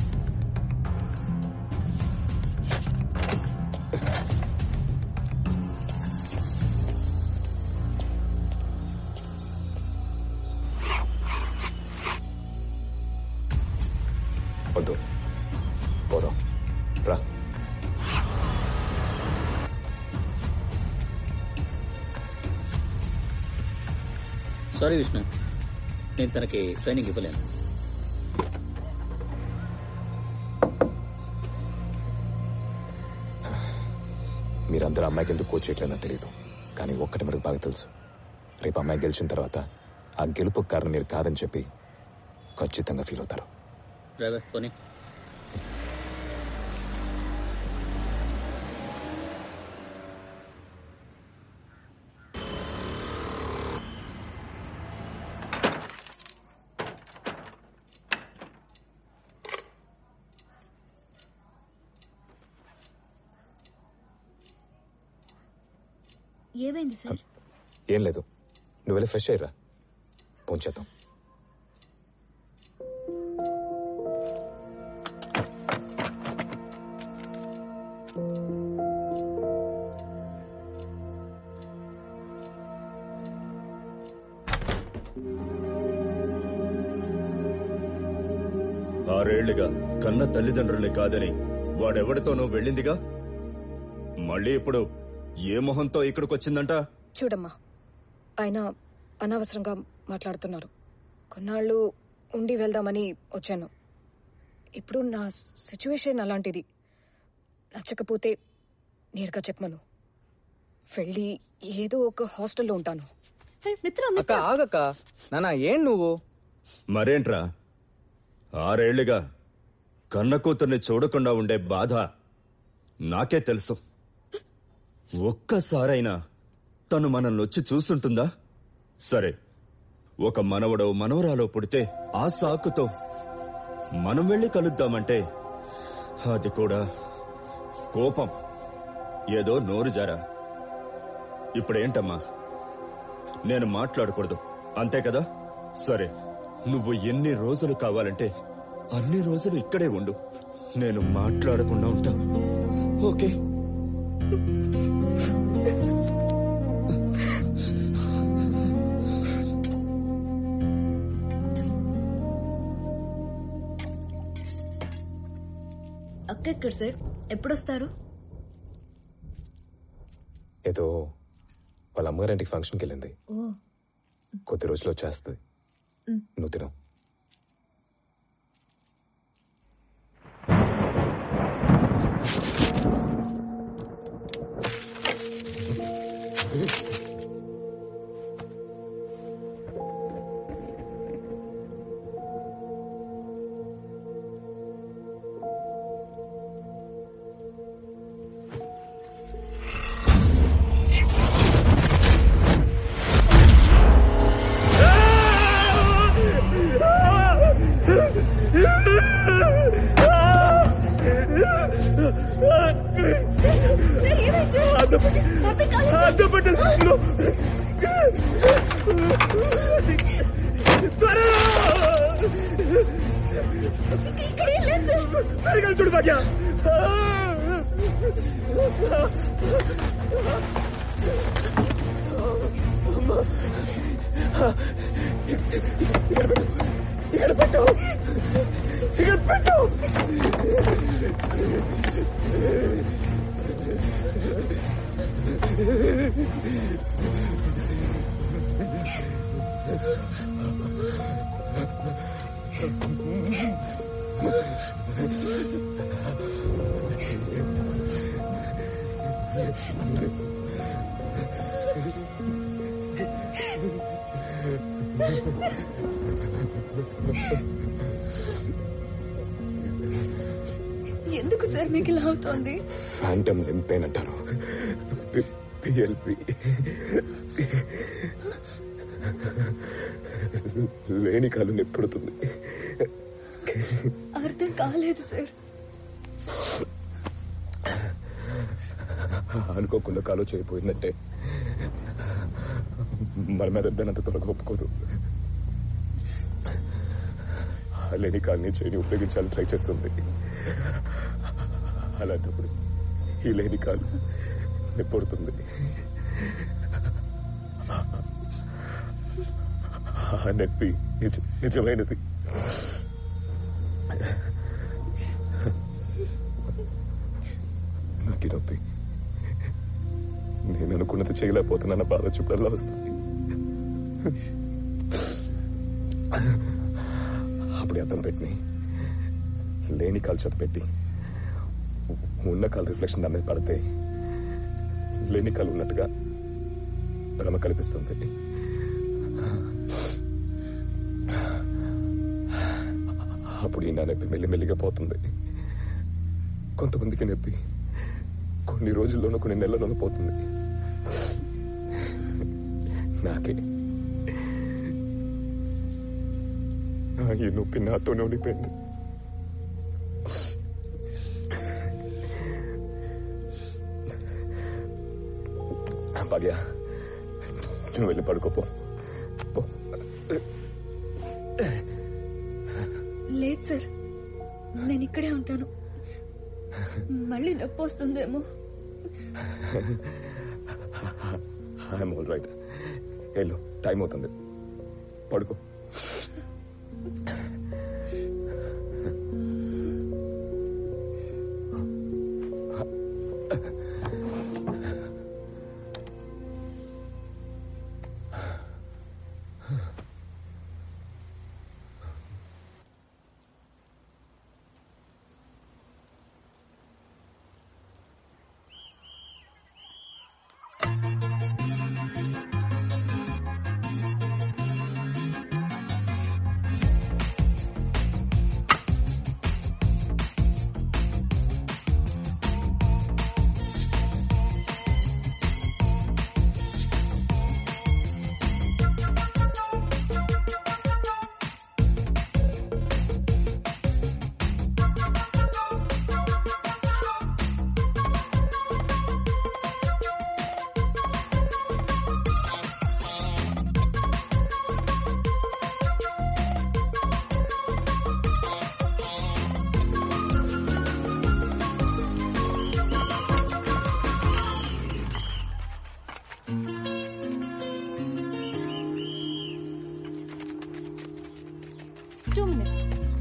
వద్దు పోదాం రా సారీ విష్ణు నేను తనకి ట్రైనింగ్ ఇవ్వలేను మీరందరూ అమ్మాయికి ఎందుకు కోచ్ చేయట్లేదో తెలియదు కానీ ఒక్కటి మనకు బాగా తెలుసు రేపు అమ్మాయి గెలిచిన తర్వాత ఆ గెలుపు కారణం మీరు కాదని చెప్పి ఖచ్చితంగా ఫీల్ అవుతారు డ్రైవర్ పోనీ ఏమైంది సార్ ఏం లేదు నువ్వు వెళ్ళి ఫ్రెష్ అయ్యరా ఫోన్ చేద్దాం ఆరేళ్లుగా కన్న తల్లిదండ్రుల్ని కాదని వాడెవడితోనో వెళ్ళిందిగా మళ్ళీ ఇప్పుడు ఏ మొహంతో ఇక్కడికొచ్చిందంట చూడమ్మా ఆయన అనవసరంగా మాట్లాడుతున్నారు కొన్నాళ్ళు ఉండి వెళ్దామని వచ్చాను ఇప్పుడు నా సిచ్యువేషన్ అలాంటిది నచ్చకపోతే నేరుగా చెప్పమను వెళ్ళి ఏదో ఒక హాస్టల్లో ఉంటాను అక్క ఆగక్క నానా ఏం నువ్వు మరేంట్రా ఆరేళ్లుగా కన్న కూతుర్ని చూడకుండా ఉండే బాధ నాకే తెలుసు ఒక్కసారైనా తను మనల్ని వచ్చి చూస్తుంటుందా సరే ఒక మనవడో మనవరాలో పుడితే ఆ సాకుతో మనం వెళ్ళి కలుద్దామంటే అది కూడా కోపం ఏదో నోరు జారా ఇప్పుడేంటమ్మా నేను మాట్లాడకూడదు అంతే కదా సరే నువ్వు ఎన్ని రోజులు కావాలంటే అన్ని రోజులు ఇక్కడే ఉండు నేను మాట్లాడకుండా ఉంటా ఓకే అక్క ఎక్కడ సార్ ఎప్పుడొస్తారు ఏదో వాళ్ళ అమ్మగారింటికి ఫంక్షన్కి వెళ్ళింది ఓ కొద్ది రోజులు వచ్చేస్తుంది మ్. నువ్వు తినవు చూడు భాగ్య ఇక్కడ పెట్టు ఇక్కడ పెట్టు ఎందుకు సార్ మీకు ఇలా అవుతోంది ఫ్యాంటమ్ లింపేన్ అంటారు పిఎల్పి లేని కాలు నెప్పుడుతుంది అర్థం కాలేదు సార్ అనుకోకుండా కాలు చేయపోయిందంటే మన మీద దానంత త్వరగా ఒప్పుకోదు ఆ లేని కాల్ని చేయని ఉపయోగించాలని ట్రై చేస్తుంది అలాంటప్పుడు ఈ లేని కాలు నెప్పుడుతుంది ఆ నొప్పి నిజ నిజమైనది నాకు ఈ నొప్పి నేను అనుకున్నది చేయలేకపోతున్నాన్న బాధ చూపడల్లా వస్తుంది అప్పుడు అద్దం పెట్టి లేని కాలు పెట్టి ఉన్న కాలు రిఫ్లెక్షన్ దాని మీద పడితే లేని కాలు ఉన్నట్టుగా భ్రమ కల్పిస్తుంది అప్పుడు ఈ నా నొప్పి మెల్లిమెల్లిగా పోతుంది కొంతమందికి నొప్పి కొన్ని రోజుల్లోనూ కొన్ని నెలల్లోనూ పోతుంది నాకే నా ఈ నొప్పి నాతోనే ఉండిపోయింది భాగ్య నువ్వు వెళ్ళి పడుకోపో పో లేదు సార్ నేను ఇక్కడే ఉంటాను మళ్ళీ నొప్పి వస్తుందేమో ఐఎమ్ ఆల్ రైట్ వెళ్ళు టైం అవుతుంది పడుకో టూ మినిట్స్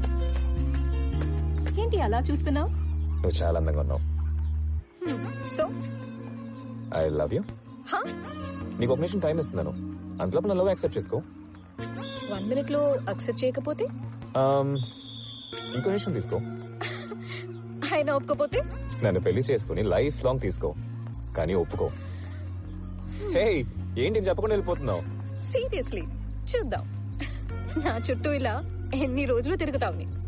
ఏంటి అలా చూస్తున్నావు నువ్వు చాలా అందంగా ఉన్నావు సో ఐ లవ్ యూ నీకు ఒక నిమిషం టైం ఇస్తున్నాను అంతలోపు నా లవ్ యాక్సెప్ట్ చేసుకో వన్ మినిట్ లో అక్సెప్ట్ చేయకపోతే Um, ఇంకో నిమిషం తీసుకో ఆయన ఒప్పుకోపోతే నన్ను పెళ్లి చేసుకుని లైఫ్ లాంగ్ తీసుకో కానీ ఒప్పుకో హే ఏంటి చెప్పకుండా వెళ్ళిపోతున్నావు సీరియస్లీ చూద్దాం నా చుట్టూ ఇలా ఎన్ని రోజులు తిరుగుతావు నీ?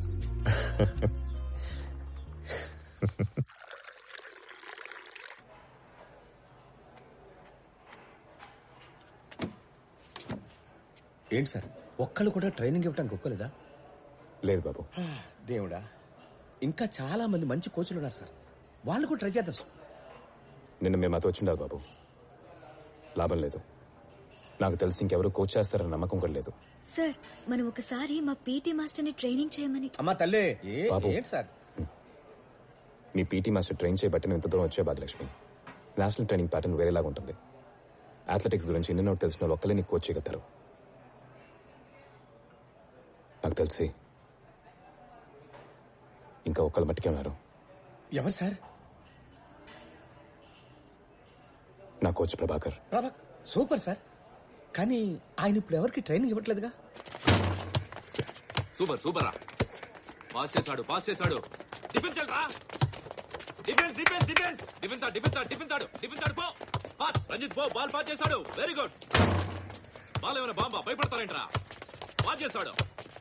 ఏంటి సార్ ఒక్కళ్ళు కూడా ట్రైనింగ్ ఇవ్వడానికి ఒక్కలేదా లేదు బాబు దేవుడా ఇంకా చాలా మంది మంచి కోచ్లు ఉన్నారు సార్ వాళ్ళు కూడా ట్రై చేద్దాం సార్ నిన్న మేము మాతో వచ్చిండాలి బాబు లాభం లేదు నాకు తెలిసి ఇంకెవరు కోచ్ చేస్తారన్న నమ్మకం కూడా లేదు సార్ మనం ఒకసారి మా పీటీ మాస్టర్ ని ట్రైనింగ్ చేయమని అమ్మా తల్లే ఏ- బాబు. ఏంటి సార్ మీ పీటీ మాస్టర్ ట్రైన్ చేయబట్టి నువ్వు ఇంత దూరం వచ్చే భాగ్యలక్ష్మి నేషనల్ ట్రైనింగ్ ప్యాటర్న్ వేరేలాగా ఉంటుంది అథ్లెటిక్స్ గురించి ఇన్ని నోట్ తెలిసిన వాళ్ళు ఒక్కలే నీకు కోచ్ చేయగలుగుతారు నాకు తెలిసి ఇంకా ఒక్కరు మట్టికే ఉన్నారు ఎవరు సార్ నా కోచ్ ప్రభాకర్ ప్రభా సూపర్ సార్ కానీ ఆయన ఇప్పుడు ఎవరికి ట్రైనింగ్ ఇవ్వట్లేదుగా సూపర్ సూపర్ పాస్ చేశాడు పాస్ చేశాడు డిఫెన్స్ రా డిఫెన్స్ డిఫెన్స్ డిఫెన్స్ డిఫెన్స్ ఆడు డిఫెన్స్ ఆడు డిఫెన్స్ ఆడు డిఫెన్స్ ఆడు పో పాస్ రంజిత్ పో బాల్ పాస్ చేశాడు వెరీ గుడ్ బాల్ ఏమైనా బాంబా భయపడతారేంట్రా పాస్ చేశాడు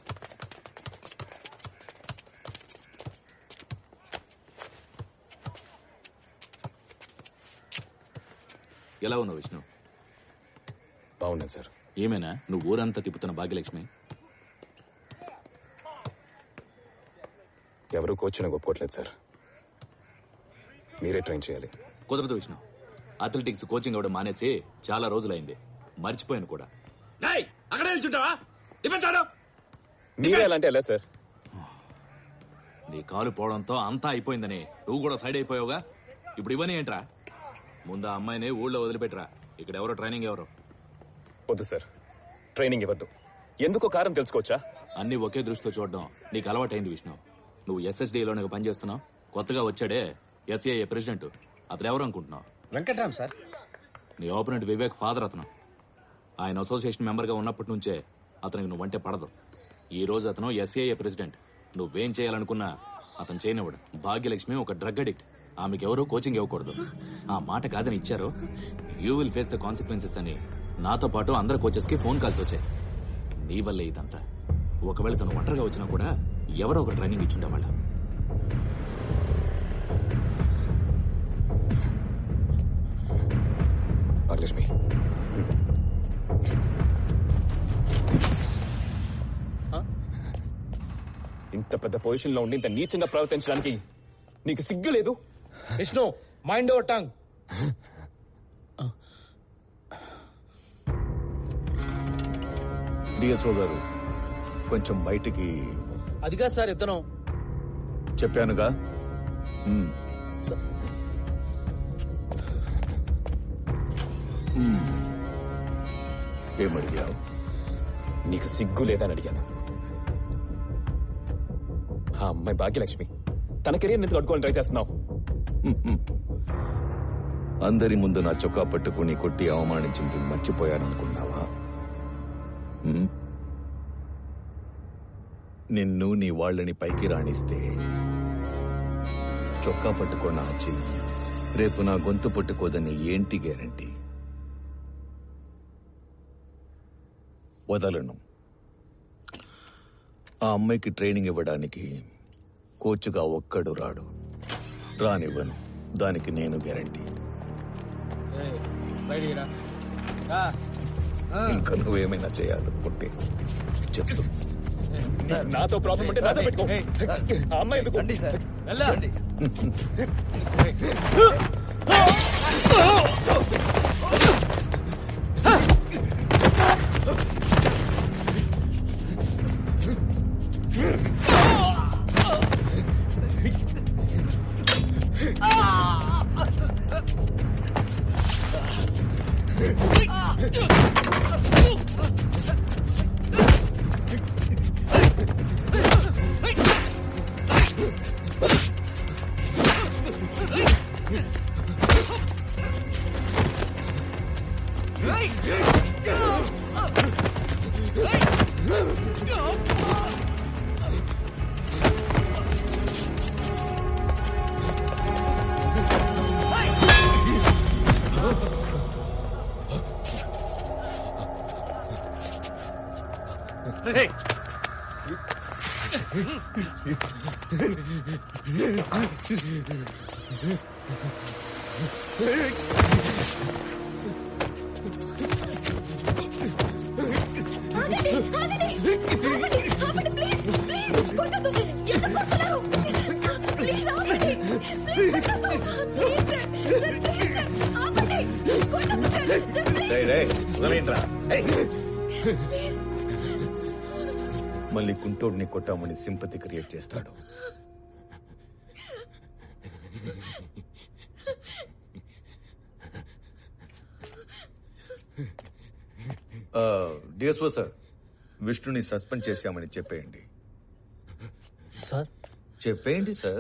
ఎలా ఉన్నావు విష్ణు బాగున్నాను సార్ ఏమైనా నువ్వు ఊరంతా తిప్పుతున్న భాగ్యలక్ష్మి ఎవరు కోచ్ నాకు ఒప్పుకోవట్లేదు సార్ మీరే ట్రైన్ చేయాలి కుదరదు విష్ణు అథ్లెటిక్స్ కోచింగ్ ఇవ్వడం మానేసి చాలా రోజులైంది మర్చిపోయాను కూడా డేయ్, అక్కడే నిల్చుంటావా డిఫెన్స్ ఆడు మీరే ఎలా అంటే ఎలా సార్ నీ కాలు పోవడంతో అంతా అయిపోయిందని నువ్వు కూడా సైడ్ అయిపోయావుగా ఇప్పుడు ఇవన్నీ ఏంట్రా ముందు ఆ అమ్మాయిని ఊళ్ళో వదిలిపెట్టరా ఇక్కడ ఎవరో ట్రైనింగ్ ఎవరో వద్దు సార్ ట్రైనింగ్ ఇవ్వద్దు ఎందుకో కారణం తెలుసుకోవచ్చా అన్ని ఒకే దృష్టితో చూడడం నీకు అలవాటైంది విష్ణు నువ్వు ఎస్ఎస్డీలోనే పనిచేస్తున్నావు కొత్తగా వచ్చాడే ఎస్ఏఏ ప్రెసిడెంట్ అతను ఎవరు అనుకుంటున్నావు వెంకట్రామ్ సార్ నీ ఓపెనెంట్ వివేక్ ఫాదర్ అతను ఆయన అసోసియేషన్ మెంబర్గా ఉన్నప్పటి నుంచే అతనికి నువ్వంటే పడదు ఈ రోజు అతను ఎస్ఏఏ ప్రెసిడెంట్ నువ్వేం చేయాలనుకున్నా అతను చేయనివ్వడు భాగ్యలక్ష్మి ఒక డ్రగ్ అడిక్ట్ ఆమెకి ఎవరూ కోచింగ్ ఇవ్వకూడదు ఆ మాట కాదని ఇచ్చారు you will face the consequences అని నాతో పాటు అందరు కోచెస్ కి ఫోన్ కాల్స్ వచ్చాయి నీ వల్లే ఇదంతా ఒకవేళ తను ఒంటరిగా వచ్చినా కూడా ఎవరో ఒక ట్రైనింగ్ ఇచ్చుండేవాళ్ళ భాగ్యలక్ష్మి ఇంత పెద్ద పొజిషన్ లో ఉండి ఇంత నీచంగా ప్రవర్తించడానికి నీకు సిగ్గు లేదు Vishnu mind over tongue DSO గారు కొంచెం బయటికి అది కాదు సార్ ఇతను చెప్పానుగా మ్మ్. మ్మ్. ఏమడిగావు నీకు సిగ్గు లేదని అడిగాను ఆ అమ్మాయి భాగ్యలక్ష్మి తన కెరీర్ ఎందుకు అడ్డుకోవాలని ట్రై చేస్తున్నావు అందరి ముందు నా చొక్కా పట్టుకుని కొట్టి అవమానించింది మర్చిపోయాననుకున్నావా మ్మ్? నిన్ను నీ వాళ్ళని పైకి రాణిస్తే చొక్కా పట్టుకున్న ఆ చెయ్యి రేపు నా గొంతు పట్టుకోదని ఏంటి గ్యారంటీ వదలను ఆ అమ్మాయికి ట్రైనింగ్ ఇవ్వడానికి కోచ్గా ఒక్కడు రాడు రానివ్వను దానికి నేను గ్యారంటీ బయటికి రా రా. ఆ. ఇంకా నువ్వేమైనా చేయాలనుకుంటే చెప్పు నాతో ప్రాబ్లం ఉంటే నాతో పెట్టుకో ఆ అమ్మాయి ఎందుకు వెళ్ళండి ఆగండి ఆగండి ఆపండి ఆపండి ప్లీజ్ ప్లీజ్ కొట్టదు ఎందుకు కొడుతున్నారు ప్లీజ్ ఆపండి ప్లీజ్ కొట్టదు ప్లీజ్ సార్ ప్లీజ్ సార్ ఆపండి కొట్టదు సార్ సార్ ప్లీజ్ రేయ్, రేయ్, వదిలేయండిరా. ఏయ్. మళ్ళీ కుంటోడిని కొట్టామని సింపతి క్రియేట్ చేస్తాడు డిఎస్ఓ సార్ విష్ణుని సస్పెండ్ చేశామని చెప్పేయండి సార్ చెప్పేయండి సార్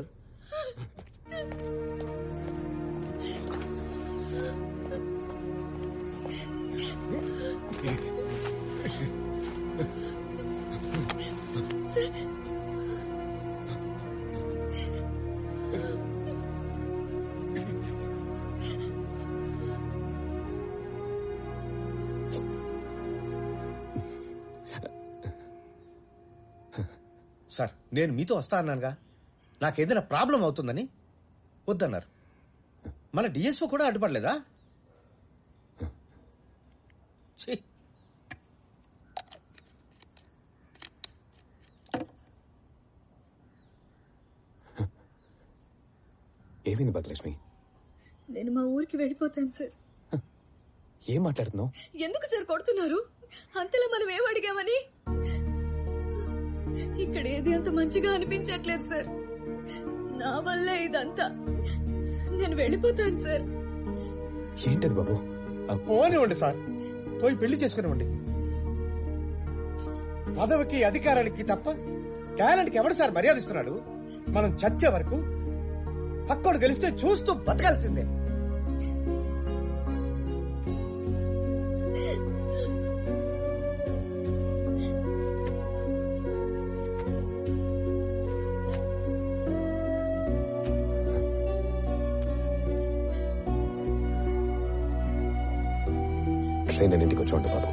సార్ నేను మీతో వస్తా అన్నానుగా నాకేదైనా ప్రాబ్లం అవుతుందని వద్దన్నారు మన డిఎస్ఓ కూడా అడ్డుపడలేదా ఛీ. ఏమైంది భాగ్యలక్ష్మి నేను మా ఊరికి వెళ్ళిపోతాను సార్ ఏం మాట్లాడుతున్నావు ఎందుకు సార్ కొడుతున్నారు అంతలా మనం ఏం అడిగామని ఇక్కడ ఏది అంత మంచిగా అనిపించట్లేదు సార్ నా వల్లే ఇదంతా నేను వెళ్ళిపోతాను సార్ ఏంటది బాబు పోనివ్వండి సార్ పోయి పెళ్లి చేసుకునివ్వండి పదవికి అధికారానికి తప్ప టాలెంట్కి ఎవడు సార్ మర్యాద ఇస్తున్నాడు మనం చచ్చే వరకు పక్కోడు గెలిస్తే చూస్తూ బతకాల్సిందే ట్రైన్ నేను ఇంటికి వచ్చి బాబు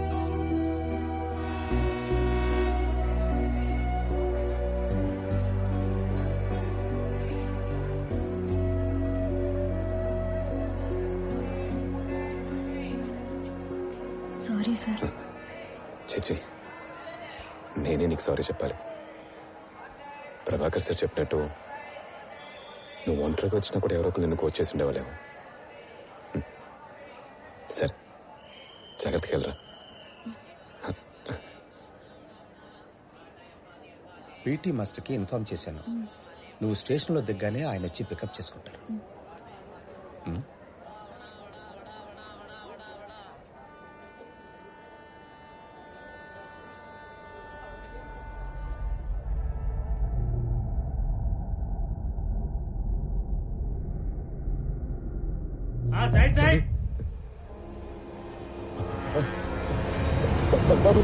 సారీ సార్ చిచి నేనే నీకు సారీ చెప్పాలి ప్రభాకర్ సార్ చెప్పినట్టు నువ్వు ఒంటరిగా వచ్చినా కూడా ఎవరో ఒకరు నిన్ను కోచ్ చేసి ఉండేవాళ్ళేమో హ్మ్. సరే జాగ్రత్తగా వెళ్ళరా పీటీ మాస్టర్కి ఇన్ఫార్మ్ చేశాను నువ్వు స్టేషన్లో దిగ్గానే ఆయన వచ్చి పికప్ చేసుకుంటారు ఉమ్. సైడ్ సైడ్ బాబు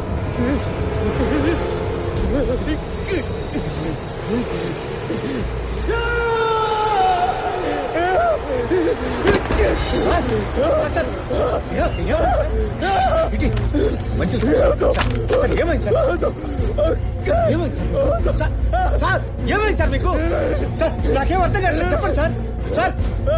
ఏమైంది సార్ ఏమైంది సార్ సార్ ఏమైంది సార్ మీకు సార్ నాకేం అర్థం కావట్లేదు చెప్పండి sir sir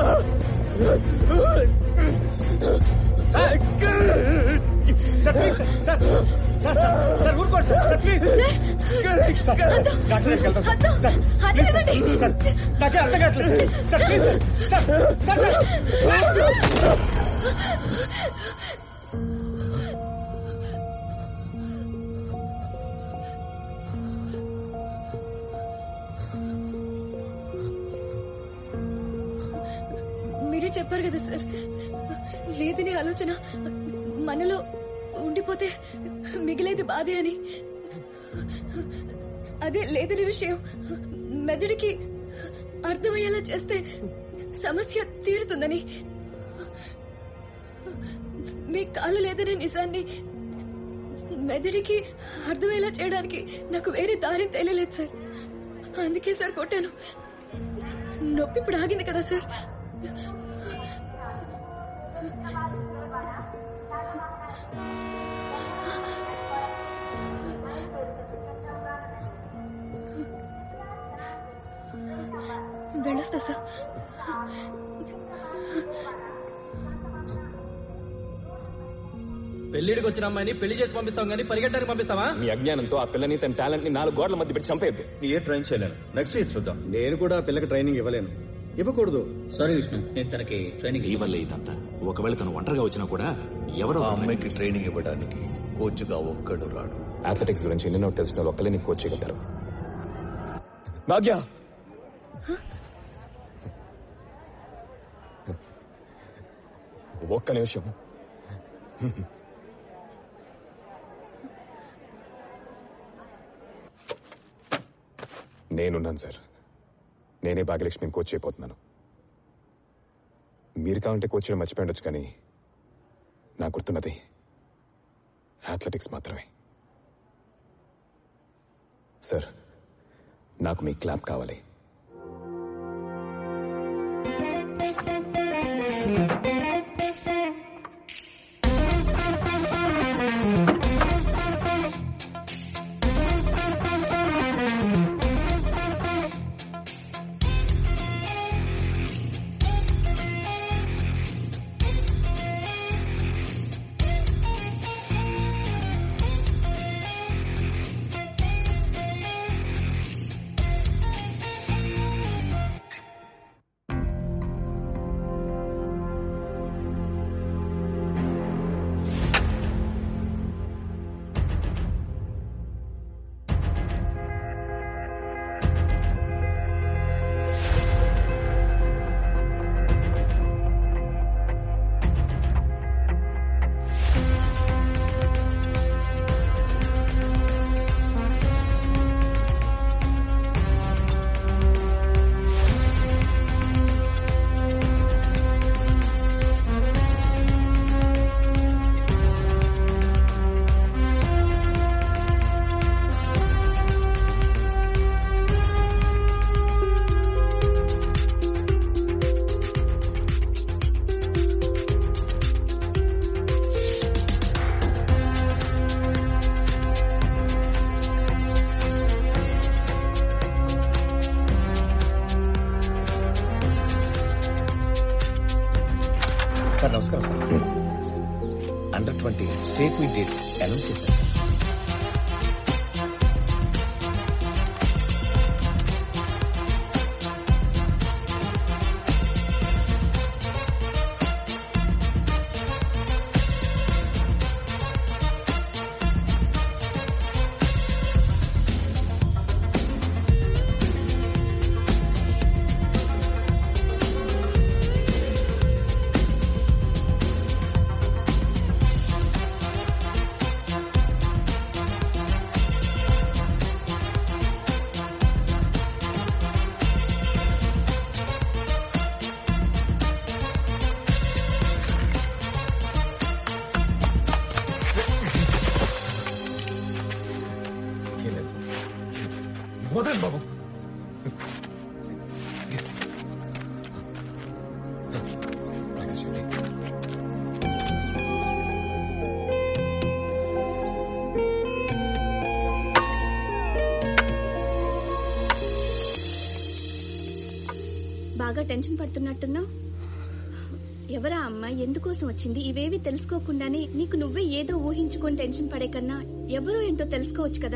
sir sir please sir sir sir sir ఊరుకోండి sir sir please sir doctor దగ్గరికి వెళ్తాం sir sir please sir sir నాకే అర్థం కావట్లేదు sir please sir sir sir sir మీరే చెప్పారు కదా సార్ లేదని ఆలోచన మనలో ఉండిపోతే మిగిలేది బాధే అని అదే లేదని విషయం మెదడుకి అర్థమయ్యేలా చేస్తే సమస్య తీరుతుందని మీ కాలు లేదనే నిజాన్ని మెదడికి అర్థమయ్యేలా చేయడానికి నాకు వేరే దారి తెలియలేదు సార్ అందుకే సార్ కొట్టాను నొప్పి ఇప్పుడు ఆగింది కదా సార్ వెళ్ళొస్తా సార్ పెళ్లిడికి వచ్చిన అమ్మాయిని పెళ్లి చేసి పంపిస్తాం కానీ పరిగెట్టడానికి పంపిస్తావా నీ అజ్ఞానంతో ఆ పిల్లని తన టాలెంట్ ని నాలుగు గోడల మధ్య పెట్టి చంపేద్దు ఏ ట్రైన్ చేయలేను నెక్స్ట్ ఇయర్ చూద్దాం నేను కూడా ఆ పిల్లకి ట్రైనింగ్ ఇవ్వలేను ఇవ్వకూడదు సారీ విష్ణు నేను తనకి ట్రైనింగ్ ఈ వల్లే ఇదంతా ఒకవేళ తను ఒంటరిగా వచ్చినా కూడా ఎవరో ఆ అమ్మాయికి ట్రైనింగ్ ఇవ్వడానికి కోచ్గా ఒక్కడు రాడు అథ్లెటిక్స్ గురించి ఎన్నెన్నో తెలిసిన వాళ్ళు ఒక్కలే నీకు కోచ్ చేయగలుగుతారు భాగ్య ఒక్క నిమిషం నేనున్నాను సార్ నేనే భాగ్యలక్ష్మిని కోచ్ చేయబోతున్నాను మీరు కావాలంటే కోచ్ చేయడం మర్చిపోయి ఉండొచ్చు కానీ నాకు గుర్తున్నది అథ్లెటిక్స్ మాత్రమే సార్ నాకు మీ క్లాప్ కావాలి నమస్కారం sir under twenty state meet date announce చేశారు సార్ వదండి బాబు ప్రాక్టీస్ చేయండి బాగా టెన్షన్ పడుతున్నట్టున్నావు ఎవరా అమ్మాయి ఎందుకోసం వచ్చింది ఇవేవి తెలుసుకోకుండానే నీకు నువ్వే ఏదో ఊహించుకొని టెన్షన్ పడే కన్నా ఎవరో ఏంటో తెలుసుకోవచ్చు కదా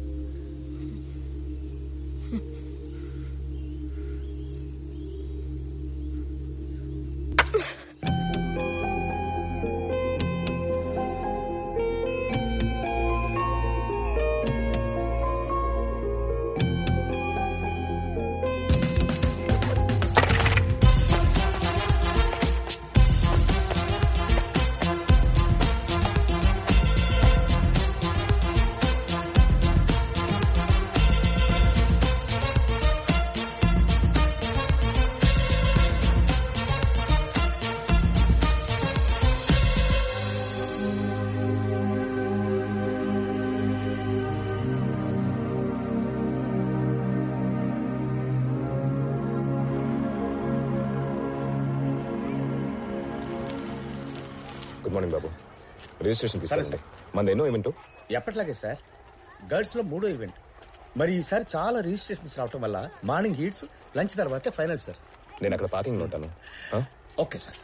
గుడ్ మార్నింగ్ బాబు రిజిస్ట్రేషన్ తీసుకెళ్ళండి మన ఎన్నో ఈవెంట్ ఎప్పట్లాగే సార్ గర్ల్స్ లో మూడో ఈవెంట్ మరి ఈసారి చాలా రిజిస్ట్రేషన్స్ రావటం వల్ల మార్నింగ్ హీట్స్ లంచ్ తర్వాతే ఫైనల్ సార్ నేను అక్కడ పార్కింగ్ లో ఉంటాను ఆ? ఓకే సార్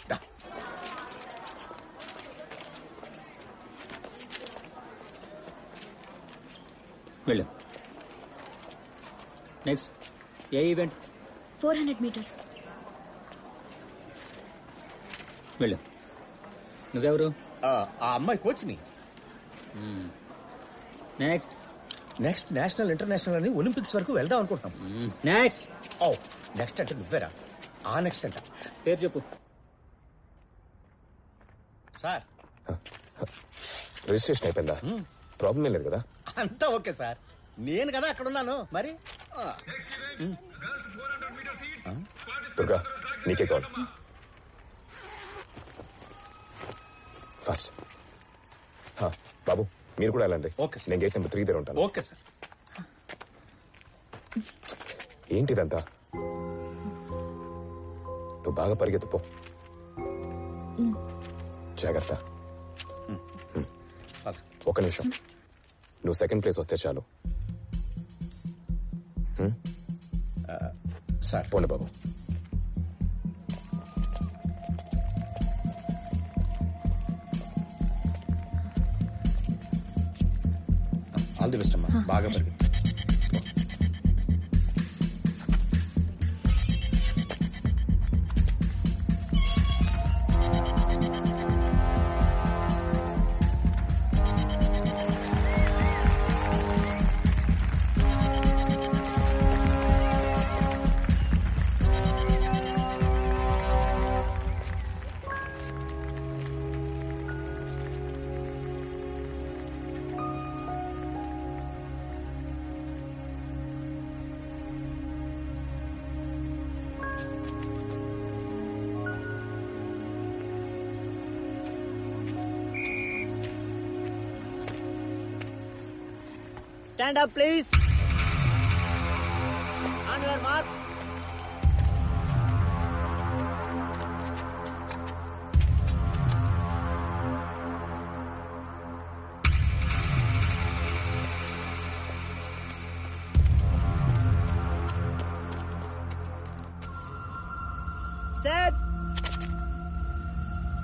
వెళ్ళు నెక్స్ట్ ఏ ఈవెంట్ ఫోర్ హండ్రెడ్ మీటర్స్ వెళ్ళు నువ్వెవరు ఆ అమ్మాయి కోచ్ని నెక్స్ట్ నెక్స్ట్ నేషనల్ ఇంటర్నేషనల్ అని ఒలింపిక్స్ వరకు వెళ్దాం అనుకుంటున్నాం నెక్స్ట్ ఓ నెక్స్ట్ అంటే నువ్వేరా ఆ నెక్స్ట్ అంట పేరు చెప్పు సార్ రిజిస్ట్రేషన్ అయిపోయిందా ప్రాబ్లం ఏం లేదు కదా అంతా ఓకే సార్ నేను కదా అక్కడ ఉన్నాను మరి ఆ. దుర్గా నీకే కాల్ ఫస్ట్ హా, బాబు మీరు కూడా వెళ్ళండి ఓకే నేను గేట్ నెంబర్ త్రీ దగ్గర ఉంటాను ఓకే సార్ ఏంటి ఇదంతా నువ్వు బాగా పరిగెత్తుపో జాగ్రత్త ఒక నిమిషం నువ్వు సెకండ్ ప్లేస్ వస్తే చాలు హ్మ్? సార్ పోండి బాబు ఆల్ ది బెస్ట్ అమ్మా బాగా పరిగెత్తు Stand up, please. On your mark. Set.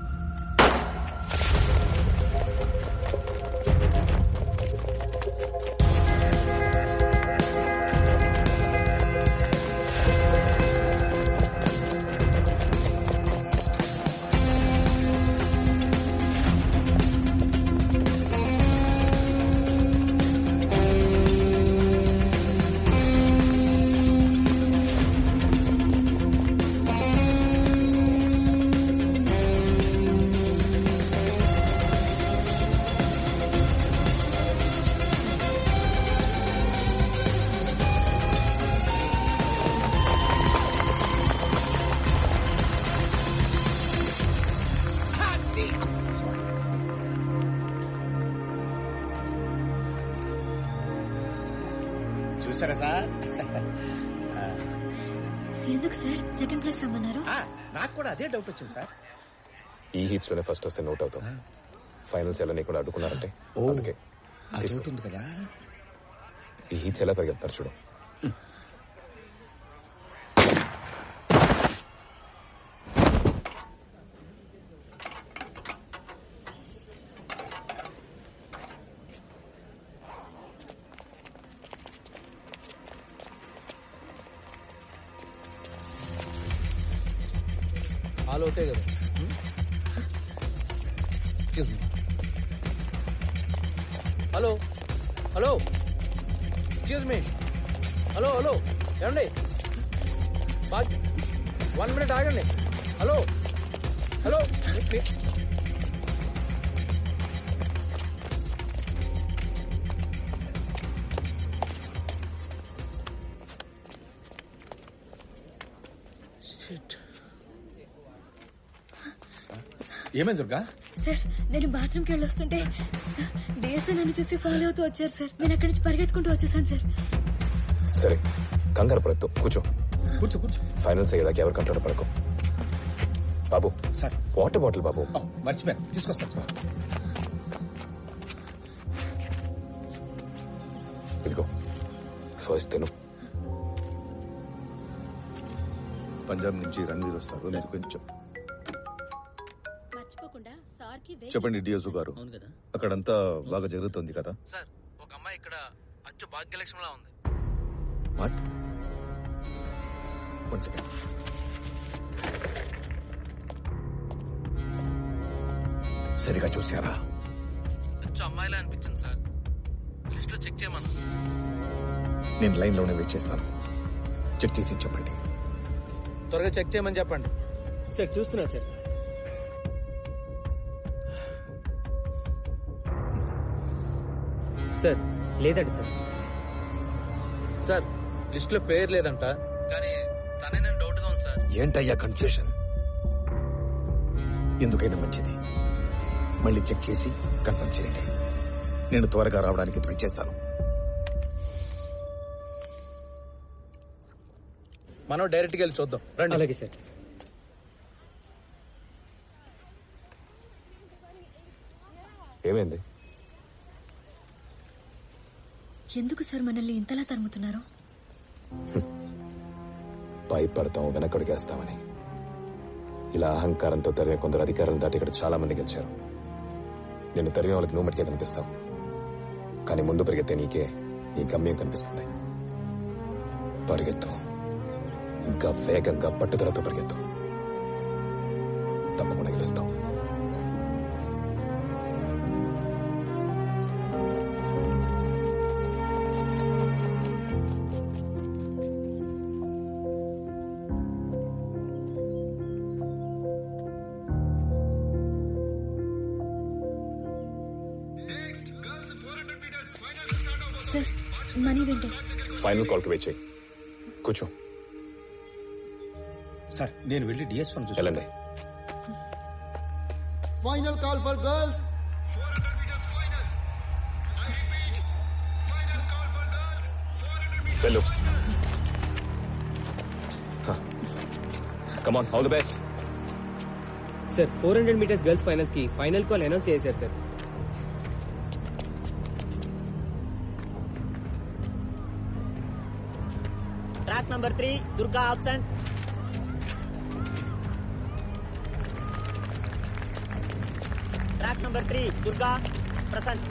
చూసారా సార్ ఎందుకు సార్ సెకండ్ ప్లేస్ రమ్మన్నారు నాకు కూడా అదే డౌట్ వచ్చింది సార్ ఈ హీట్స్ లోనే ఫస్ట్ వస్తే నోట్ అవుతాం ఫైనల్స్ ఎలా నీకు అడ్డుకున్నారంటే అందుకే తీసుకో. ఉంటుంది కదా ఈ హీట్స్ ఎలా పరిగెడతారు చూడు ఆల్ ఒకటే కదా excuse me hello hello excuse me hello hello ఏమండి బాగ్ వన్ మినిట్ ఆగండి హలో హలో మీ- మీ- ఏమైంది దుర్గా సార్ నేను బాత్రూమ్కి వెళ్ళి వస్తుంటే డిఎస్ఏ నన్ను చూసి ఫాలో అవుతూ వచ్చారు సార్ నేను అక్కడి నుంచి పరిగెత్తుకుంటూ వచ్చేసాను సార్ సరే కంగారు పడద్దు కూర్చో కూర్చో కూర్చో ఫైనల్స్ అయ్యేదాకా ఎవరు కంట్రోల్ పడకు బాబు సార్ వాటర్ బాటిల్ బాబు మర్చిపోయాను తీసుకొస్తాను సార్ ఇదిగో ఫస్ట్ తిను పంజాబ్ నుంచి రణ్వీర్ వస్తారు మీరు కొంచెం మర్చిపోకుండా సార్కి వేరే చెప్పండి డిఎస్ఓ గారు అక్కడంతా బాగా జరుగుతుంది కదా సార్ ఒక అమ్మాయి ఇక్కడ అచ్చు భాగ్యలక్ష్మిలా ఉంది వాట్ వన్ సెకండ్ సరిగా చూసారా అచ్చు అమ్మాయిలా అనిపించింది సార్ లిస్ట్ లో చెక్ చేయమన్నా నేను లైన్ లోనే వెయిట్ చేస్తాను చెక్ చేసి చెప్పండి త్వరగా చెక్ చేయమని చెప్పండి సార్ చూస్తున్నా సార్ సార్ లేదండి సార్ సార్ లిస్ట్ లో పేరు లేదంట కానీ తనే నేను డౌట్ గా ఉంది సార్ ఏంటయ్యా కన్ఫ్యూషన్ ఎందుకైనా మంచిది మళ్ళీ చెక్ చేసి కన్ఫర్మ్ చేయండి నేను త్వరగా రావడానికి ట్రై చేస్తాను మనం డైరెక్ట్గా వెళ్ళి చూద్దాం రండి అలాగే సార్ ఏమైంది ఎందుకు సార్ మనల్ని ఇంతలా తరుముతున్నారు భయపడతాం వెనకడుగేస్తామని ఇలా అహంకారంతో తరిమే కొందరు అధికారులను దాటి ఇక్కడ చాలా మంది గెలిచారు నేను తరిమే వాళ్ళకి నువ్వు మట్టిగా కనిపిస్తావు కానీ ముందు పరిగెత్తే నీకే నీ గమ్యం కనిపిస్తుంది పరిగెత్తు ఇంకా వేగంగా పట్టుదలతో పరిగెత్తు తప్పకుండా గెలుస్తావు సార్ మనీ వింటే ఫైనల్ కాల్కి వెయిట్ చేయి కూర్చో సార్ నేను వెళ్ళి డిఎస్ వన్ చూసి వెళ్ళండి Final call for girls. వెళ్ళు come on all the best sir four hundred metres girls finals కి ఫైనల్ కాల్ అనౌన్స్ చేశారు sir track number three Durga absent track number three Durga present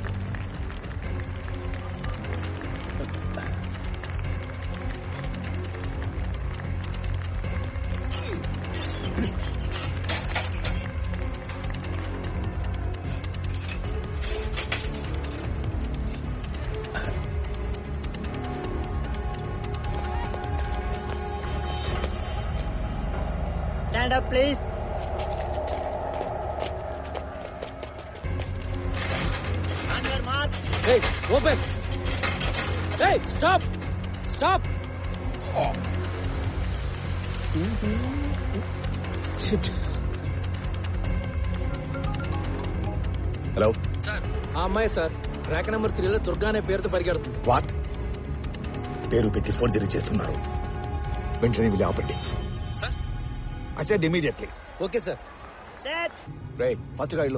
stand up please mark Hey, open! Hey, stop! Stop! Shit. Hello sir ఆ అమ్మాయి sir rag number త్రీలో దుర్గా అనే పేరుతో పరిగెడుతుంది what పేరు పెట్టి ఫోర్జరీ చేస్తున్నారు వెంటనే వెళ్ళి ఆపండి I said immediately okay sir రే ఫస్ట్ గా ఇల్లు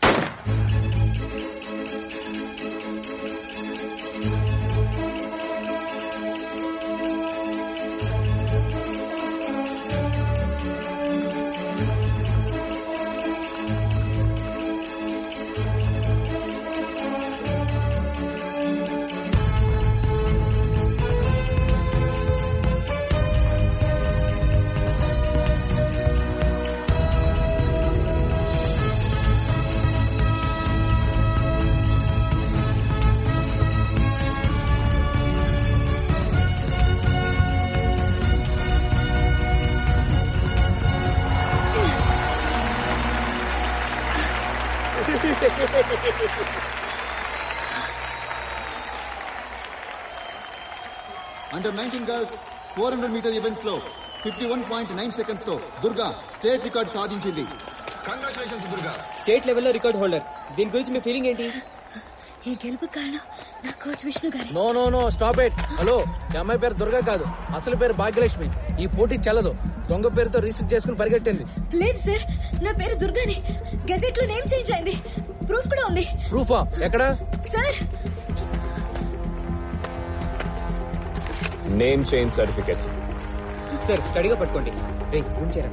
under nineteen girls four hundred metre events లో fifty one point nine seconds తో దుర్గా స్టేట్ రికార్డ్ సాధించింది కంగ్రాచులేషన్స్ దుర్గా స్టేట్ లెవెల్లో రికార్డ్ హోల్డర్ దీని గురించి మీ ఫీలింగ్ ఏంటి ఈ గెలుపు కారణం నా కోచ్ విష్ణు గారి no no no stop it hello ఈ అమ్మాయి పేరు దుర్గా కాదు అసలు పేరు భాగ్యలక్ష్మి ఈ పోటీ చెల్లదు దొంగ పేరుతో రిజిస్టర్ చేసుకుని పరిగెట్టింది లేదు సార్ నా పేరు దుర్గాని గెజెట్ లో నేమ్ చేంజ్ అయింది ప్రూఫ్ కూడా ఉంది ప్రూఫా ఎక్కడా sir name change certificate sir స్టడీగా పట్టుకోండి రే జూమ్ చేయరా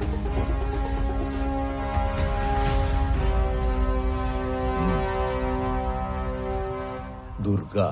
దుర్గా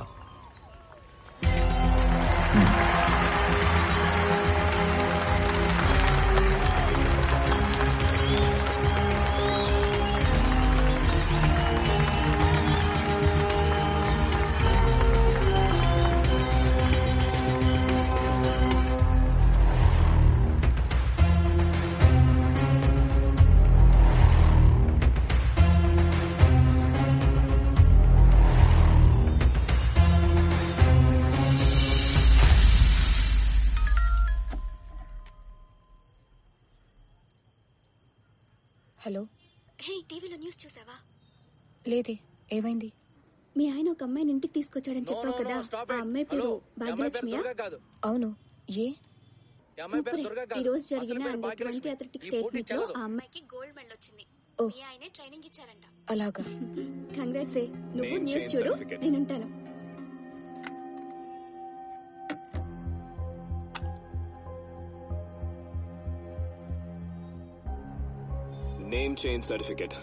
హలో హే టీవీలో న్యూస్ చూసావా లేదే ఏమైంది మీ ఆయన ఒక అమ్మాయిని ఇంటికి తీసుకొచ్చాడని చెప్పావు కదా ఆ అమ్మాయి పేరు భాగ్యలక్ష్మియా కాదు అవును ఏ సూపరే ఈ రోజు జరిగిన under twenty athletics state meet లో ఆ అమ్మాయికి గోల్డ్ మెడల్ వచ్చింది మీ ఆయనే ట్రైనింగ్ ఇచ్చారంట అలాగా కంగ్రాట్స్ ఏ నువ్వు Name న్యూస్ change చూడు certificate. నేను ఉంటాను name change certificate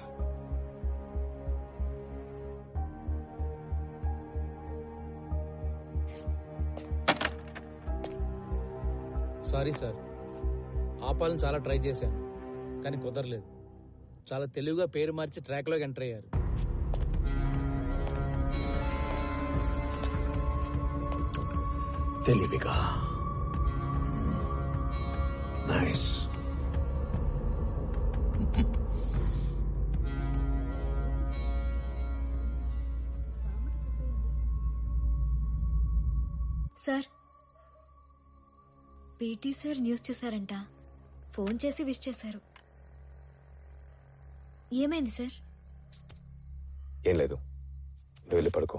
sorry sir ఆపాలని చాలా ట్రై చేశాను కానీ కుదరలేదు చాలా తెలివిగా పేరు మార్చి ట్రాక్లోకి ఎంటర్ అయ్యారు తెలివిగా nice sir PT sir news చూసారంట ఫోన్ చేసి విష్ చేశారు ఏమైంది సార్ ఏం లేదు నువ్వు వెళ్ళి పడుకో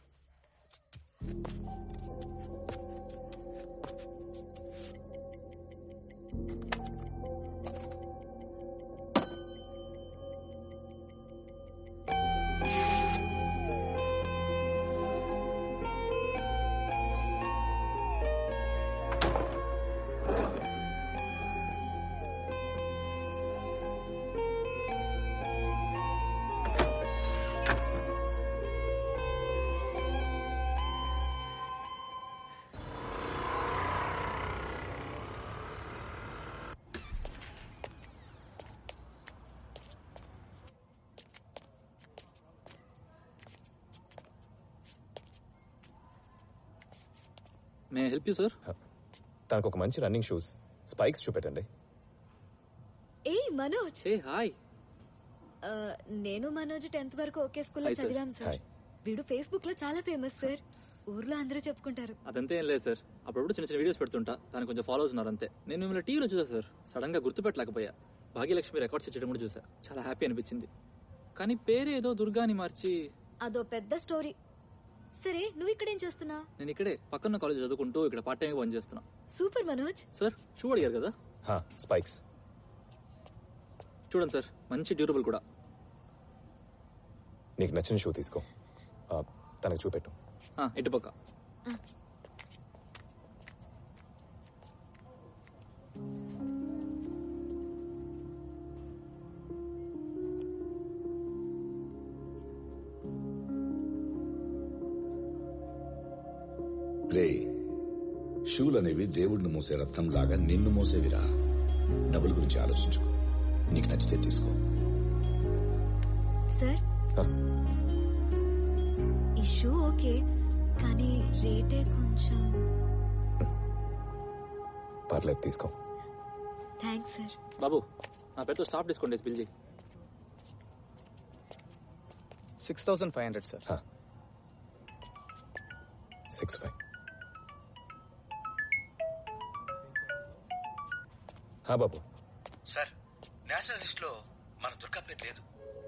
మే హెల్ప్ యూ సార్ తనకు ఒక మంచి రన్నింగ్ షూస్ స్పైక్స్ చూపెట్టండి ఏ మనోజ్ ఏ హాయ్ ఆ, నేను మనోజ్ టెన్త్ వరకు ఒకే స్కూల్లో Hi, sir. చదివాం సార్ హాయ్ వీడు ఫేస్బుక్ లో చాలా ఫేమస్ సార్ ఊర్లో అందరూ చెప్పుకుంటారు అదంతా ఏం లేదు సార్ అప్పుడప్పుడు చిన్న చిన్న వీడియోస్ పెడుతుంటా దానికి కొంచెం ఫాలోవర్స్ ఉన్నారు అంతే నేను మిమ్మల్ని టీవీలో చూసా సార్ సడన్ గా గుర్తుపెట్టలేకపోయా భాగ్యలక్ష్మి రికార్డ్స్ ఇచ్చడం కూడా చూసా చాలా హ్యాపీ అనిపించింది కానీ పేరు ఏదో దుర్గాని మార్చి అదో పెద్ద స్టోరీ సరే నువ్వు ఇక్కడేం చేస్తున్నావు నేను ఇక్కడే పక్కన కాలేజ్ చదువుకుంటూ ఇక్కడ పార్ట్ టైం పని చేస్తున్నా సూపర్ మనోజ్ సార్ షూ అడిగారు కదా హా, స్పైక్స్ చూడండి సార్ మంచి డ్యూరబుల్ కూడా నీకు నచ్చిన షూ తీసుకో ఆ, తనకు చూపెట్టు ఆ, ఇటు పక్క రే షూలు అనేవి దేవుడిని మోసే రథం లాగా నిన్ను మోసేవిరా డబ్బుల గురించి ఆలోచించుకో నీకు నచ్చితే తీసుకో సార్ ఈ షూ ఓకే కానీ రేటే కొంచెం పర్లేదు తీసుకో థ్యాంక్స్ సార్ బాబు నా పేరుతో స్టాఫ్ డిస్కౌంట్ వేసి బిల్ చేయి six thousand five hundred sir six five హా బాబు సార్ నేషనల్ లిస్ట్ లో మన దుర్గా పేరు లేదు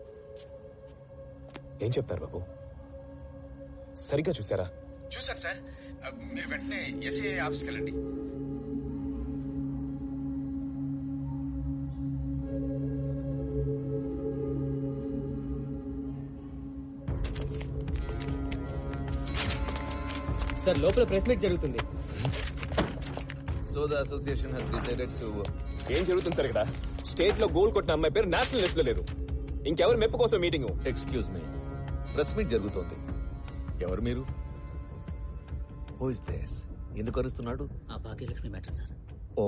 ఏం చెప్తారు బాబు సరిగ్గా చూసారా చూసారు సార్ ఆ, మీరు వెంటనే ఎస్ఐ ఆఫీస్కి వెళ్ళండి సార్ లోపల ప్రెస్ మీట్ జరుగుతుంది So the association has decided to. ఏం జరుగుతుంది సార్ ఇక్కడ స్టేట్ లో గోల్ కొట్టిన అమ్మాయి పేరు నేషనల్ లిస్ట్ లో లేదు ఇంకెవరు మెప్పు కోసం meeting excuse me press meet జరుగుతోంది ఎవరు మీరు హూ ఇస్ దిస్ ఎందుకు అరుస్తున్నాడు ఆ భాగ్యలక్ష్మి మ్యాటర్ సార్ ఓ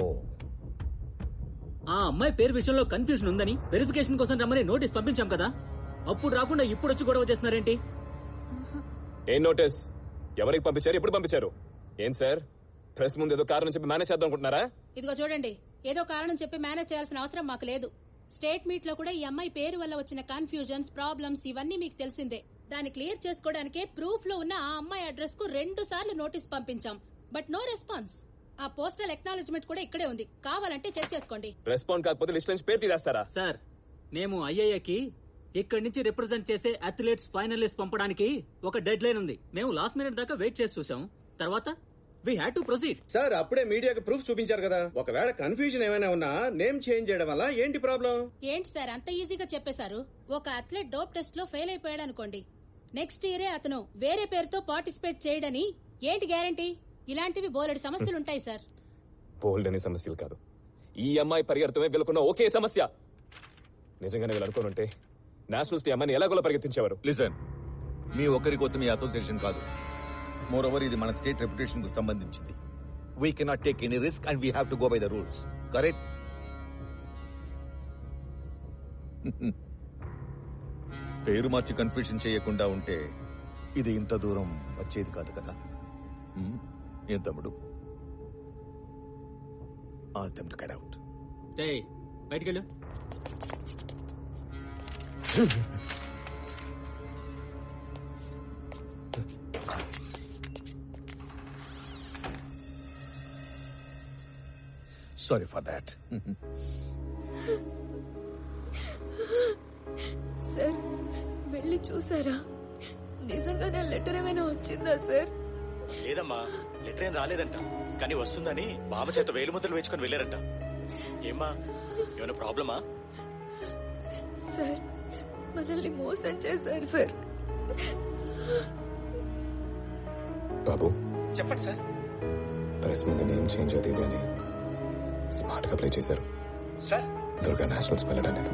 ఆ అమ్మాయి పేరు విషయంలో కన్ఫ్యూజన్ ఉందని వెరిఫికేషన్ కోసం రమ్మని నోటీస్ పంపించాం కదా అప్పుడు రాకుండా ఇప్పుడు వచ్చి గొడవ చేస్తున్నారేంటి ఏం నోటీస్ ఎవరికి పంపించారు ఎప్పుడు పంపించారు ఏం సార్ ప్రెస్ ముందు ఏదో కారణం చెప్పి మేనేజ్ చేద్దాం అనుకుంటున్నారా ఇదిగో చూడండి ఏదో కారణం చెప్పి మేనేజ్ చేయాల్సిన అవసరం మాకు లేదు స్టేట్ మీట్ లో కూడా ఈ అమ్మాయి పేరు వల్ల వచ్చిన కన్ఫ్యూజన్స్ ప్రాబ్లమ్స్ ఇవన్నీ మీకు తెలిసిందే దాన్ని క్లియర్ చేసుకోవడానికే ప్రూఫ్ లో ఉన్న ఆ అమ్మాయి అడ్రస్ కు రెండు సార్లు నోటీస్ పంపించాం బట్ నో రెస్పాన్స్ ఆ పోస్టల్ ఎక్నాలజ్మెంట్ కూడా ఇక్కడే ఉంది కావాలంటే చెక్ చేసుకోండి రెస్పాండ్ కాకపోతే లిస్ట్ నుంచి పేరు తీసేస్తారా సార్ మేము ఐఐఏకి ఇక్కడి నుంచి రిప్రజెంట్ చేసే అథ్లెట్స్ ఫైనలిస్ట్ పంపడానికి ఒక డెడ్ లైన్ ఉంది మేము లాస్ట్ మినిట్ దాకా వెయిట్ చేసి చూసాం తర్వాత we had to proceed sir అప్పుడే మీడియాకి ప్రూఫ్ చూపించారు కదా ఒకవేళ కన్ఫ్యూజన్ ఏమైనా ఉన్నా నేమ్ చేంజ్ చేయడం వల్ల ఏంటి ప్రాబ్లం ఏంటి సార్ అంత ఈజీగా చెప్పేశారు ఒక అథ్లెట్ డోప్ టెస్ట్ లో ఫెయిల్ అయిపోయాడు అనుకోండి నెక్స్ట్ ఇయరే అతను వేరే పేరుతో పార్టిసిపేట్ చేయడని ఏంటి గ్యారంటీ ఇలాంటివి బోలెడు సమస్యలు ఉంటాయి సార్ బోల్డ్ అనే సమస్యలు కాదు ఈ అమ్మాయి పరిగెడతమే వీళ్ళకున్న ఒకే సమస్య నిజంగానే వీళ్ళు అనుకోనుంటే నేషనల్స్ టీ అమ్మాయిని ఎలాగోలా పరిగెత్తించేవారు లిసన్ మీ ఒక్కరి కోసం ఈ అసోసియేషన్ కాదు మోర్ ఓవర్ ఇది మన స్టేట్ రెప్యుటేషన్ కు సంబంధించింది we cannot take any risk and we have to go by the rules correct పేరు మార్చి కన్ఫ్యూషన్ చేయకుండా ఉంటే ఇది ఇంత దూరం వచ్చేది కాదు కదా హ్మ్? ఏం తమ్ముడు ask them to cut out డేయ్ బయటికెళ్ళు సారీ ఫర్ దాట్ సార్ వెళ్ళి చూసారా నిజంగానే లెటర్ ఏమైనా వచ్చిందా సార్ లేదమ్మా లెటర్ ఏం రాలేదంట కానీ వస్తుందని బామ చేత వేలు ముద్రలు వేసుకొని వెళ్ళారంట ఏమ్మా ఏమైనా ప్రాబ్లమా సార్ మనల్ని మోసం చేశారు సార్ బాబు చెప్పండి సార్ ప్రెస్ ముందు నేమ్ చేంజ్ అది ఇది అని స్మార్ట్ గా ప్లే చేశారు సార్ దుర్గా నేషనల్స్ వెళ్ళడం లేదు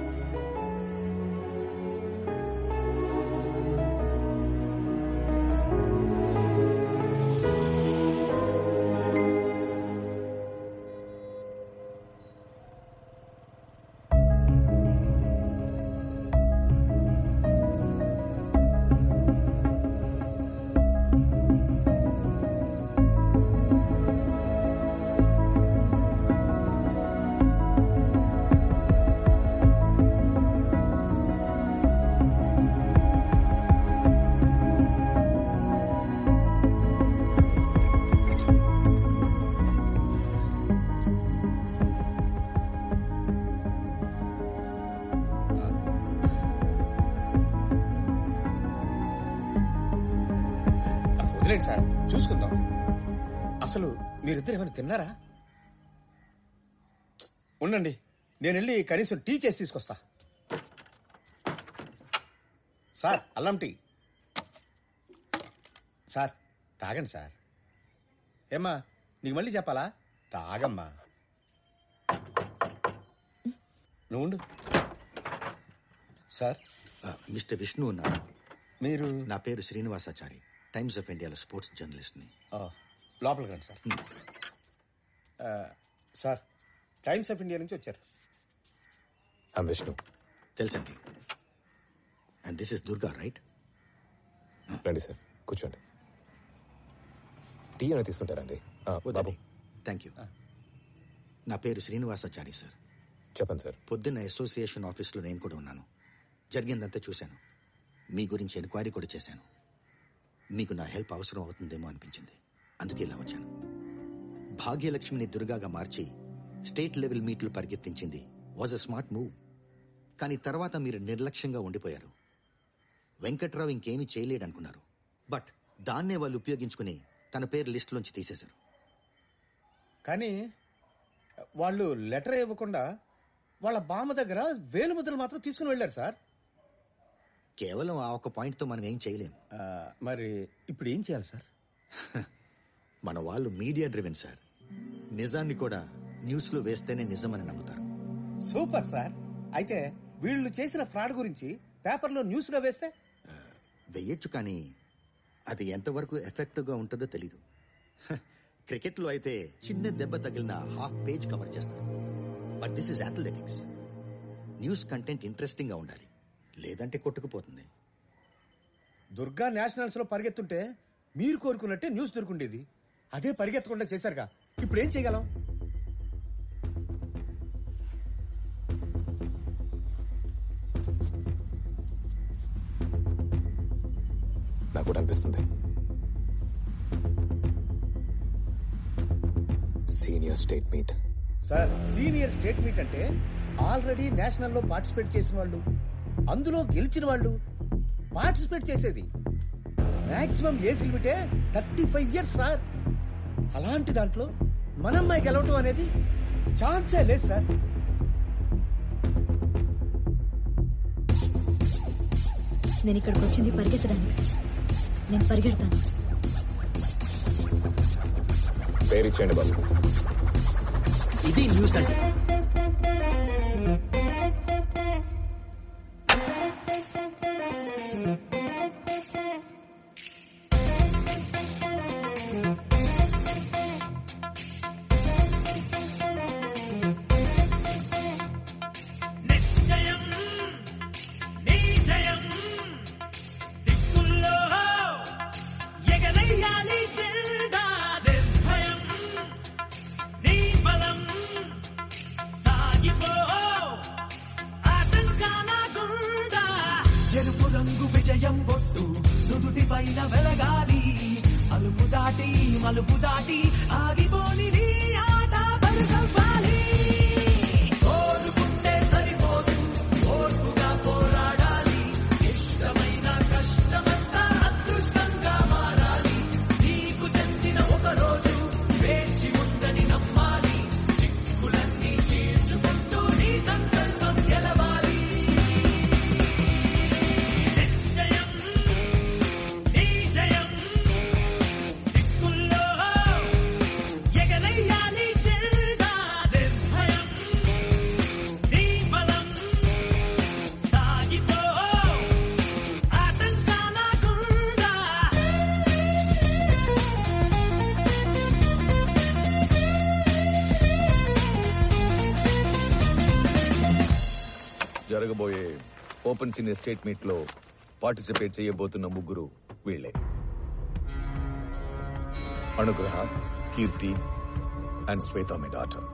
సార్ వదిలేండి సార్ చూసుకుందాం అసలు మీరిద్దరు ఏమైనా తిన్నారా ఉండండి నేను వెళ్ళి కనీసం టీ చేసి తీసుకొస్తా సార్ అల్లం టీ సార్ తాగండి సార్ ఏమ్మా నీకు మళ్ళీ చెప్పాలా తాగమ్మా నువ్వు ఉండు. సార్ మిస్టర్ విష్ణు ఉన్నారు మీరు నా పేరు శ్రీనివాసాచారి టైమ్స్ ఆఫ్ ఇండియాలో స్పోర్ట్స్ జర్నలిస్ట్ని ఆ, లోపలికి రండి సార్ ఆ, సార్ టైమ్స్ ఆఫ్ ఇండియా నుంచి వచ్చారు ఐమ్ విష్ణు తెలుసండి and this is Durga right రండి సార్ కూర్చోండి టీ అయినా తీసుకుంటారండి ఆ, బాబు థ్యాంక్ యూ నా పేరు శ్రీనివాసాచారి సార్ చెప్పండి సార్ పొద్దున్న అసోసియేషన్ ఆఫీస్లో నేను కూడా ఉన్నాను జరిగిందంతా చూశాను మీ గురించి ఎంక్వైరీ కూడా చేశాను మీకు నా హెల్ప్ అవసరం అవుతుందేమో అనిపించింది అందుకే ఇలా వచ్చాను భాగ్యలక్ష్మిని దుర్గాగా మార్చి స్టేట్ లెవెల్ మీట్లు పరిగెత్తించింది వాజ్ అ స్మార్ట్ మూవ్ కానీ తర్వాత మీరు నిర్లక్ష్యంగా ఉండిపోయారు వెంకట్రావు ఇంకేమీ చేయలేడనుకున్నారు బట్ దాన్నే వాళ్ళు ఉపయోగించుకుని తన పేరు లిస్టులోంచి తీసేశారు కానీ వాళ్ళు లెటర్ ఇవ్వకుండా వాళ్ళ బామ్మ దగ్గర వేలు ముద్రలు మాత్రం తీసుకుని వెళ్ళారు సార్ కేవలం ఆ ఒక పాయింట్తో మనం ఏం చేయలేం మరి ఇప్పుడు ఏం చేయాలి సార్ మన వాళ్ళు మీడియా డ్రివెన్ సార్ నిజాన్ని కూడా న్యూస్లో వేస్తేనే నిజమని నమ్ముతారు సూపర్ సార్ అయితే వీళ్ళు చేసిన ఫ్రాడ్ గురించి పేపర్లో న్యూస్ గా వేస్తే వెయ్యొచ్చు కానీ అది ఎంతవరకు ఎఫెక్టివ్గా ఉంటుందో తెలీదు హ, క్రికెట్లో అయితే చిన్న దెబ్బ తగిలిన హాఫ్ పేజ్ కవర్ చేస్తారు but this is athletics news content ఇంట్రెస్టింగ్గా ఉండాలి లేదంటే కొట్టుకుపోతుంది దుర్గా నేషనల్స్ లో పరిగెత్తుంటే మీరు కోరుకున్నట్టే న్యూస్ దొరుకుండేది అదే పరిగెత్తకుండా చేశారుగా ఇప్పుడు ఏం చేయగలం నాకు కూడా అనిపిస్తుంది senior state meet sir senior state meet అంటే ఆల్రెడీ నేషనల్ లో పార్టిసిపేట్ చేసిన వాళ్ళు అందులో గెలిచిన వాళ్ళు పార్టిసిపేట్ చేసేది మాక్సిమం ఏజ్ లిమిటే థర్టీ ఫైవ్ ఇయర్స్ సార్ అలాంటి దాంట్లో మనమ్మాయి గెలవటం అనేది ఛాన్సే లేదు సార్ నేను ఇక్కడికి వచ్చింది పరిగెత్తడానికి సార్. నేను పరిగెడతాను పేరు ఇచ్చేయండి బాబు ఇది న్యూస్ అంటే నిశ్చయం నీ జయం దిక్కుల్లో ఎగరయ్యాలి జెండా నిర్భయం నీ బలం సాగిపో ఆటంకాల గుండా ఎరుపు రంగు విజయం బొట్టు నుదుటి పైన వెలగాలి అలుపు దాటి మలుపు దాటి ఆగిపోని నీ ఆట పరుగవ్వాలి కోరుకుంటే సరిపోదు ఓర్పుగా పోరాడాలి ఇష్టమైన కష్టమంతా అదృష్టంగా మారాలి నీకు చెందిన ఒక రోజు వేచి ఉందని నమ్మాలి చిక్కులన్నీ చీల్చుకుంటూ నీ సంకల్పం గెలవాలి నిశ్చయం నీ జయం దిక్కుల్లో ఎగరయ్యాలి జెండా నిర్భయం నీ బలం సాగిపో ఆటంకాల గుండా జరగబోయే ఓపెన్ సీనియర్ స్టేట్ మీట్ లో పార్టిసిపేట్ చేయబోతున్న ముగ్గురు వీళ్ళే అనుగ్రహ కీర్తి అండ్ శ్వేత మీ డాటర్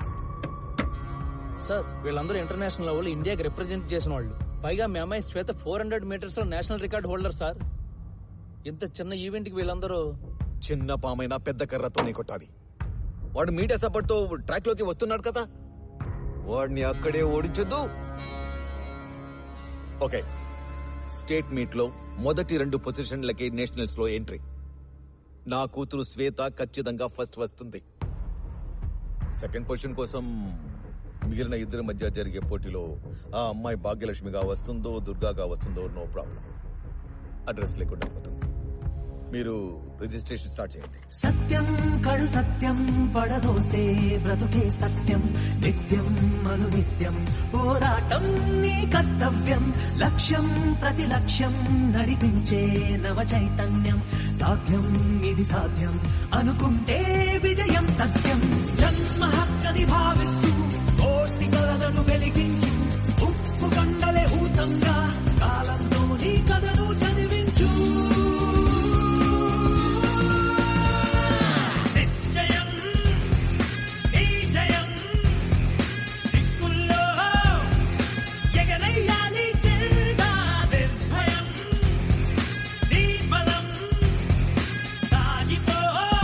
సార్ వీళ్ళందరూ ఇంటర్నేషనల్ లెవెల్ ఇండియాకి రిప్రజెంట్ చేసిన వాళ్ళు పైగా మీ అమ్మాయి శ్వేత ఫోర్ హండ్రెడ్ మీటర్స్ లో నేషనల్ రికార్డ్ హోల్డర్ సార్ ఇంత చిన్న ఈవెంట్ కి వీళ్ళందరూ చిన్న పామైనా పెద్ద కర్రతోనే కొట్టాలి వాడు మీడియా సపోర్ట్ తో ట్రాక్ లోకి వస్తున్నాడు కదా వాడిని అక్కడే ఓడించొద్దు ఓకే స్టేట్ మీట్ లో మొదటి రెండు పొజిషన్లకి నేషనల్స్ లో ఎంట్రీ నా కూతురు శ్వేత ఖచ్చితంగా ఫస్ట్ వస్తుంది సెకండ్ పొజిషన్ కోసం మిగిలిన ఇద్దరి మధ్య జరిగే పోటీలో ఆ అమ్మాయి భాగ్యలక్ష్మిగా వస్తుందో దుర్గాగా వస్తుందో నో ప్రాబ్లం అడ్రస్ లేకుండా పోతుంది మీరు రిజిస్ట్రేషన్ స్టార్ట్ చేయండి సత్యం కడు సత్యం పడదోసే బ్రతుకే సత్యం నిత్యం మను నిత్యం పోరాటం నీ కర్తవ్యం లక్ష్యం ప్రతి లక్ష్యం నడిపించే నవ చైతన్యం సాధ్యం ఇది సాధ్యం అనుకుంటే విజయం సత్యం జన్మ హక్కని భావిస్తూ కోటి కలలను వెలిగించు ఉప్పు కండలే ఊతంగా కాలంతో నీ కథను చదివించు నిశ్చయం ఈ జయం దిక్కుల్లో ఎగరయ్యాలి జెండా నిర్భయం నీ బలం సాగిపో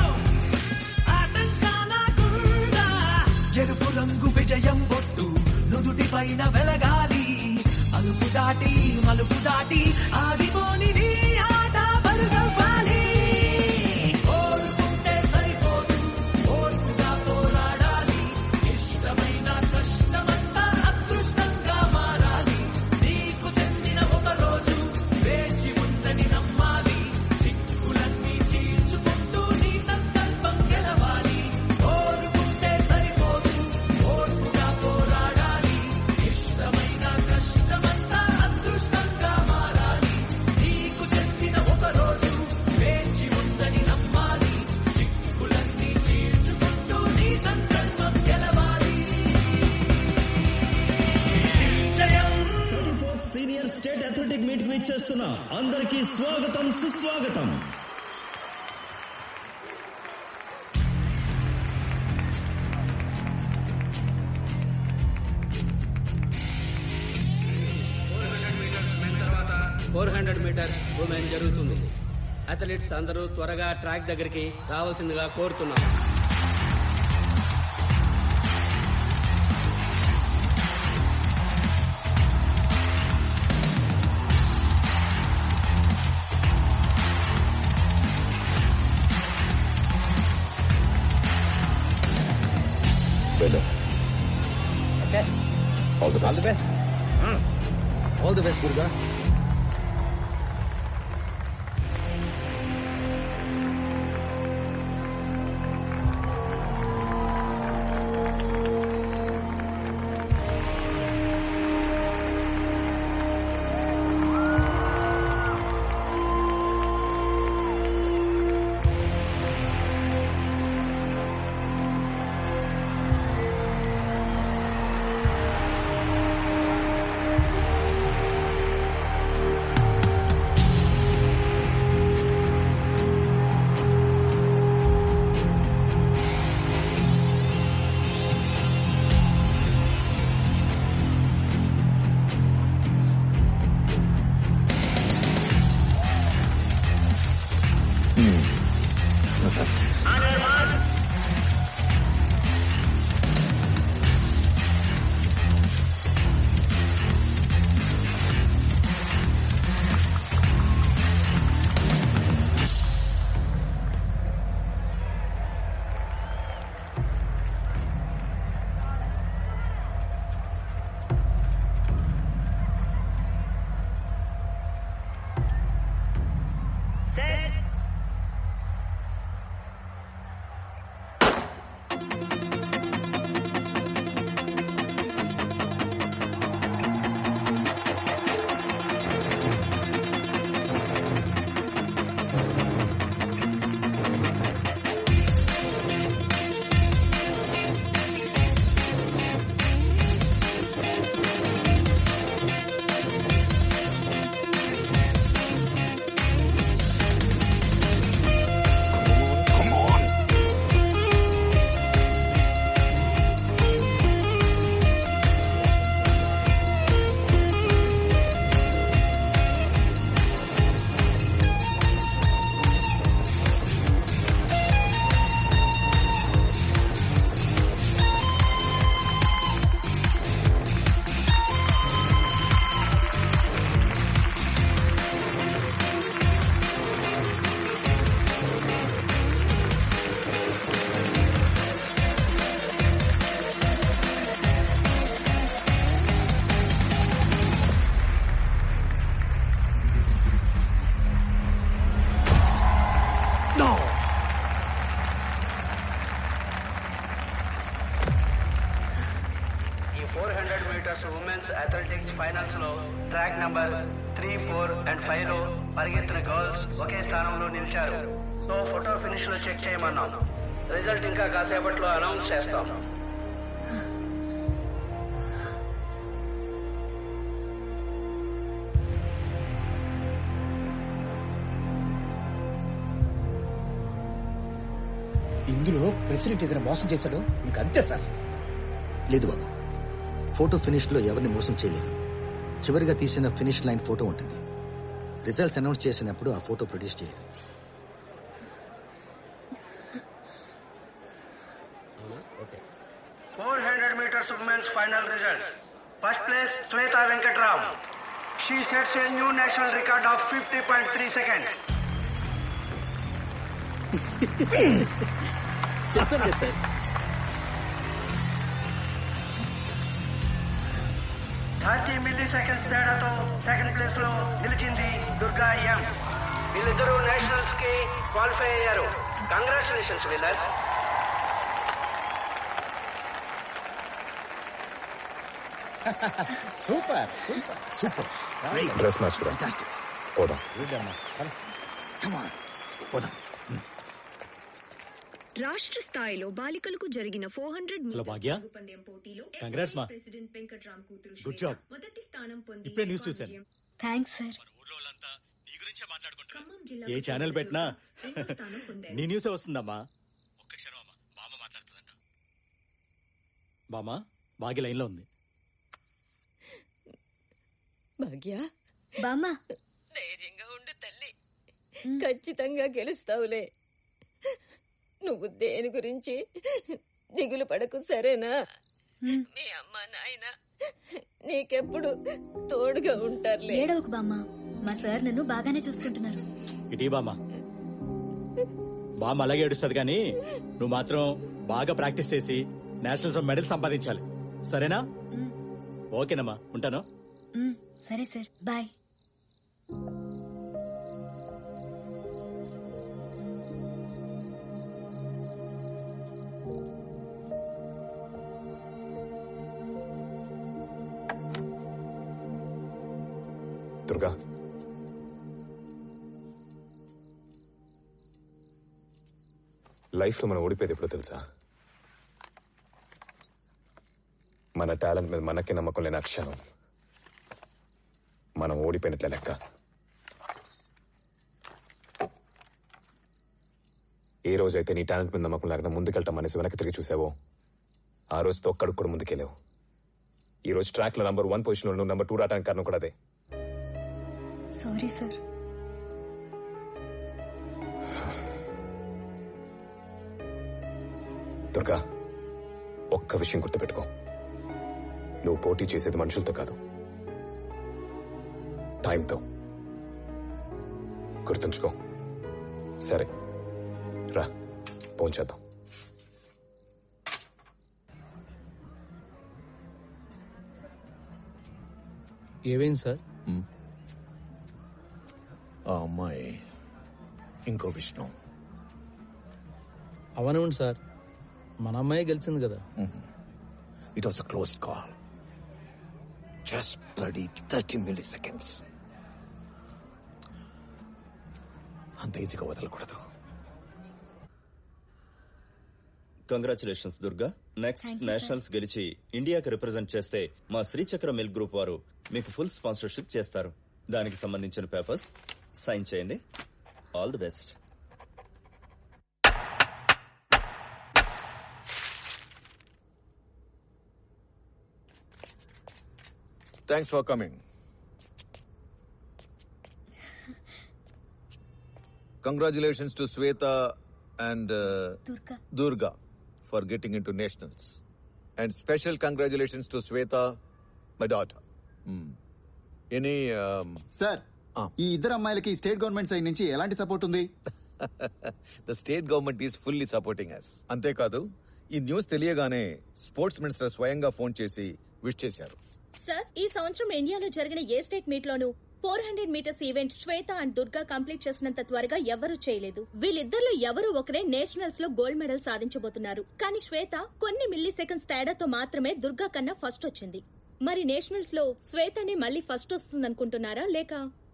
ఆటంకాల గుండా ఎరుపు రంగు విజయం బొట్టు నుదుటి పైన వెలగాలి అలుపు దాటి మలుపు దాటి ఆగిపోని నీ ఆట పరుగవ్వాలి కోరుకుంటే సరిపోదు ఓర్పుగా పోరాడాలి ఇష్టమైన కష్టమంతా అదృష్టంగా మారాలి నీకు చెందిన ఒక రోజు వేచి ఉందని నమ్మాలి చిక్కులన్నీ చీల్చుకుంటూ నీ సంకల్పం గెలవాలి కోరుకుంటే సరిపోదు ఓర్పుగా పోరాడాలి ఇష్టమైన కష్టమంతా అదృష్టంగా మారాలి నీకు చెందిన ఒక రోజు వేచి ఉందని నమ్మాలి చిక్కులన్నీ చీల్చుకుంటూ నీ సంకల్పం గెలవాలి జయం సీనియర్ స్టేట్ అథ్లెటిక్ మీట్ కు ఇచ్చేస్తున్న అందరికీ స్వాగతం సుస్వాగతం ఫోర్ హండ్రెడ్ మీటర్స్ ఉమెన్ జరుగుతుంది అథ్లెట్స్ అందరూ త్వరగా ట్రాక్ దగ్గరికి రావాల్సిందిగా కోరుతున్నాం వెళ్ళు okay all the best best all the best Durga Set. Women's athletics finals లో track number three four and five లో పరిగెత్తిన గర్ల్స్ ఒకే స్థానంలో నిలిచారు సో ఫోటో ఫినిష్ లో చెక్ చేయమన్నాం రిజల్ట్ ఇంకా కాసేపట్లో అనౌన్స్ చేస్తాం ఇందులో ప్రెసిడెంట్ ఏదైనా మోసం చేశాడు ఇంకంతే సార్ లేదు బాబు ఫోటో ఫినిష్ లో ఎవరిని మోసం చేయలేరు చివరిగా తీసిన ఫినిష్ లైన్ ఫోటో ఉంటుంది రిజల్ట్స్ అనౌన్స్ చేసినప్పుడు ఆ ఫోటో ప్రొడ్యూస్ చేయాలి four hundred metres women's final result first place Shweta Venkatram she sets a new national record of fifty point three seconds చెప్పాను కదా సార్ థర్టీ మిల్లీ సెకండ్స్ తేడాతో సెకండ్ ప్లేస్ లో నిలిచింది దుర్గా ఎం వీళ్ళిద్దరూ నేషనల్స్ కి క్వాలిఫై అయ్యారు కంగ్రాచులేషన్స్ విల్లర్స్ సూపర్ సూపర్ సూపర్ డ్రెస్ మార్చుకురా పోదాం పోదాం రాష్ట్ర స్థాయిలో బాలికలకు జరిగిన ఫోర్ హండ్రెడ్ హలో భాగ్య కంగ్రాట్స్ మా ప్రెసిడెంట్ వెంకట్రామ్ కూతురు గుడ్ జాబ్ మొదటి స్థానం పొంది ఇప్పుడే న్యూస్ చూశాను థ్యాంక్స్ సార్ ఏ ఛానల్ పెట్టినా నీ న్యూసే వస్తుందమ్మా ఒక్క క్షణం అమ్మా బామ్మ మాట్లాడుతుందంట బామ్మ భాగ్య లైన్లో ఉంది భాగ్య బామ్మ ధైర్యంగా ఉండు తల్లి ఖచ్చితంగా గెలుస్తావులే నువ్వు దేని గురించి దిగులు పడకు సరేనా మీ అమ్మ నాయన నీకెప్పుడు తోడుగా ఉంటారులే ఏడవకు బామ్మ మా సార్ నన్ను బాగానే చూసుకుంటున్నారు ఇటీ బామ్మ బామ్మ అలాగే ఏడుస్తుంది కానీ నువ్వు మాత్రం బాగా ప్రాక్టీస్ చేసి నేషనల్స్ మెడల్ సంపాదించాలి సరేనా ఓకేనమ్మా ఉంటాను మ్, సరే సార్ బాయ్ దుర్గా లైఫ్లో మనం ఓడిపోయేది ఎప్పుడో తెలుసా మన టాలెంట్ మీద మనకే నమ్మకం లేని అక్షరం మనం ఓడిపోయినట్లే లెక్క ఏ రోజైతే నీ టాలెంట్ మీద నమ్మకం లేకుండా ముందుకెళ్ళటం మనసు వెనక్కి తిరిగి చూసావో ఆ రోజు తొక్కడికి కూడా ముందుకెళ్ళావు ఈ రోజు ట్రాక్ లో నంబర్ వన్ పొజిషన్ లో నంబర్ టూ రావడానికి కారణం కూడా అదే సారీ సార్ దుర్గా ఒక్క విషయం గుర్తుపెట్టుకో నువ్వు పోటీ చేసేది మనుషులతో కాదు టైంతో గుర్తుంచుకో సరే రా ఫోన్ చేద్దాం ఏమైంది సార్ ఆ అమ్మాయి ఇంకో విష్ణు అవనివ్వండి సార్ మన అమ్మాయి గెలిచింది కదా it was a close call just bloody thirty milliseconds అంత ఈజీగా వదలకూడదు congratulations Durga next Thank you, nationals గెలిచి ఇండియాకి రిప్రజెంట్ చేస్తే మా శ్రీచక్ర మిల్క్ గ్రూప్ వారు మీకు ఫుల్ స్పాన్సర్షిప్ చేస్తారు దానికి సంబంధించిన పేపర్స్ సైన్ చేయండి all the best thanks for coming congratulations to Shweta and Durga Durga for getting into nationals and special congratulations to Shweta my daughter any sir ఈ ఇద్దరు అమ్మాయిలకి స్టేట్ గవర్నమెంట్ సైడ్ నుంచి ఎలాంటి సపోర్ట్ ఉంది the state government is fully supporting us అంతేకాదు ఈ news తెలియగానే sports minister స్వయంగా ఫోన్ చేసి విష్ చేశారు సార్ ఈ సంవత్సరం ఇండియాలో జరిగిన ఏ స్టేట్ మీట్ లోనూ four hundred metres event Shweta and Durga complete చేసినంత త్వరగా ఎవరూ చేయలేదు వీళ్ళిద్దరిలో ఎవరూ ఒకరే నేషనల్స్ లో గోల్డ్ మెడల్ సాధించబోతున్నారు కానీ శ్వేత కొన్ని మిల్లీ సెకండ్స్ తేడాతో మాత్రమే దుర్గా కన్నా ఫస్ట్ వచ్చింది మరి నేషనల్స్ లో శ్వేతనే మళ్ళీ ఫస్ట్ వస్తుంది అనుకుంటున్నారా లేక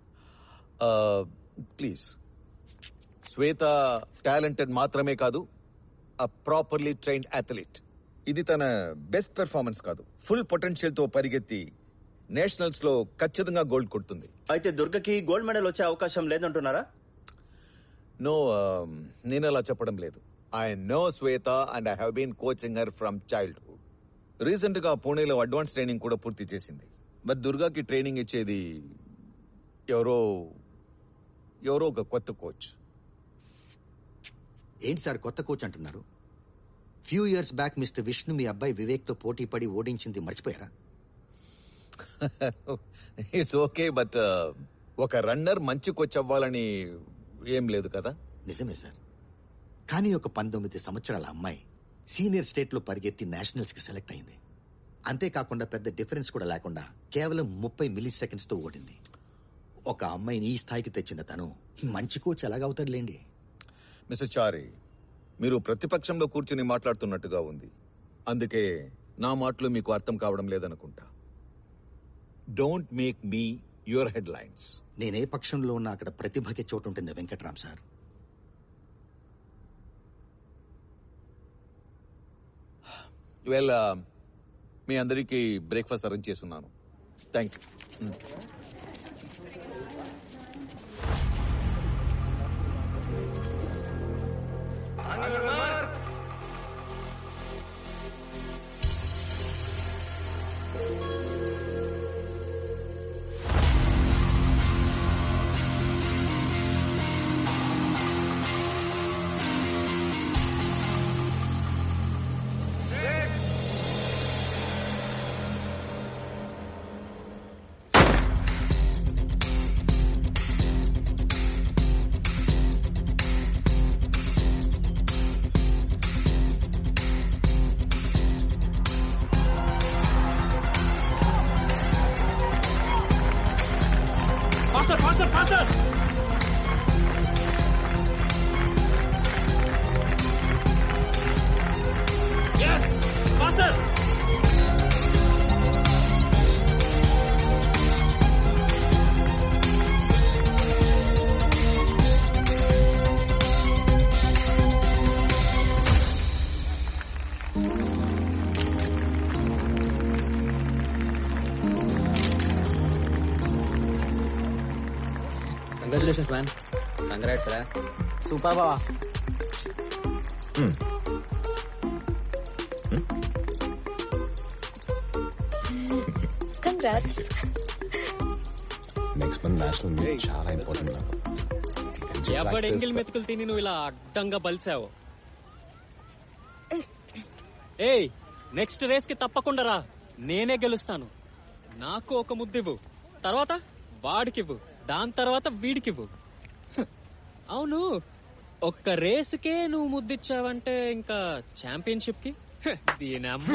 ప్లీజ్ శ్వేత టాలెంటెడ్ మాత్రమే కాదు ఆ ప్రాపర్లీ ట్రైన్డ్ అథ్లీట్ ఇది తన బెస్ట్ పెర్ఫార్మెన్స్ కాదు ఫుల్ పొటెన్షియల్ తో పరిగెత్తి నేషనల్స్ లో ఖచ్చితంగా గోల్డ్ కొడుతుంది అయితే దుర్గకి గోల్డ్ మెడల్ వచ్చే అవకాశం లేదంటున్నారా నో నేను అలా చెప్పడం లేదు I know Shweta and I have been coaching her from childhood recent గా పూణేలో అడ్వాన్స్ ట్రైనింగ్ కూడా పూర్తి చేసింది బట్ దుర్గాకి ట్రైనింగ్ ఇచ్చేది ఎవరో ఎవరో ఒక కొత్త కోచ్ ఏంటి సార్ కొత్త కోచ్ అంటున్నారు few years back mister Vishnu మీ అబ్బాయి వివేక్ తో పోటీ పడి ఓడించింది మర్చిపోయారా ఇట్స్ ఓకే బట్ ఒక రన్నర్ మంచి కోచ్ అవ్వాలని ఏం లేదు కదా నిజమే సార్ కానీ ఒక పంతొమ్మిది సంవత్సరాల అమ్మాయి సీనియర్ స్టేట్ లో పరిగెత్తి నేషనల్స్ కి సెలెక్ట్ అయింది అంతేకాకుండా పెద్ద డిఫరెన్స్ కూడా లేకుండా కేవలం ముప్పై మిల్లీ సెకండ్స్ తో ఓడింది ఒక అమ్మాయిని ఈ స్థాయికి తెచ్చిన తను మంచి కోచ్ ఎలాగవుతాడులేండి మిస్టర్ చారి మీరు ప్రతిపక్షంలో కూర్చుని మాట్లాడుతున్నట్టుగా ఉంది అందుకే నా మాటలు మీకు అర్థం కావడం లేదనుకుంటా don't make me your headlines నేనే పక్షంలో ఉన్న అక్కడ ప్రతిభకి చోటు ఉంటుంది వెంకట్రామ్ సార్ వెల్ మీ అందరికీ బ్రేక్ఫాస్ట్ అరేంజ్ చేస్తున్నాను thank you Faster, faster, faster! Yes! Faster! Congratulations man congrats రా సూపర్ బావా congrats next month national meet చాలా ఇంపార్టెంట్ నాకు ఎవడు ఎంగిల్ మెతుకులు తిని నువ్వు ఇలా అడ్డంగా బలిసావు ఏయ్ నెక్స్ట్ రేస్ కి తప్పకుండా రా నేనే గెలుస్తాను నాకు ఒక ముద్దివ్వు తర్వాత వాడికివ్వు దాని తర్వాత వీడికివ్వు హ్, అవును ఒక్క రేసుకే నువ్వు ముద్దిచ్చావంటే ఇంకా ఛాంపియన్షిప్ కి హ్, దీని అమ్మ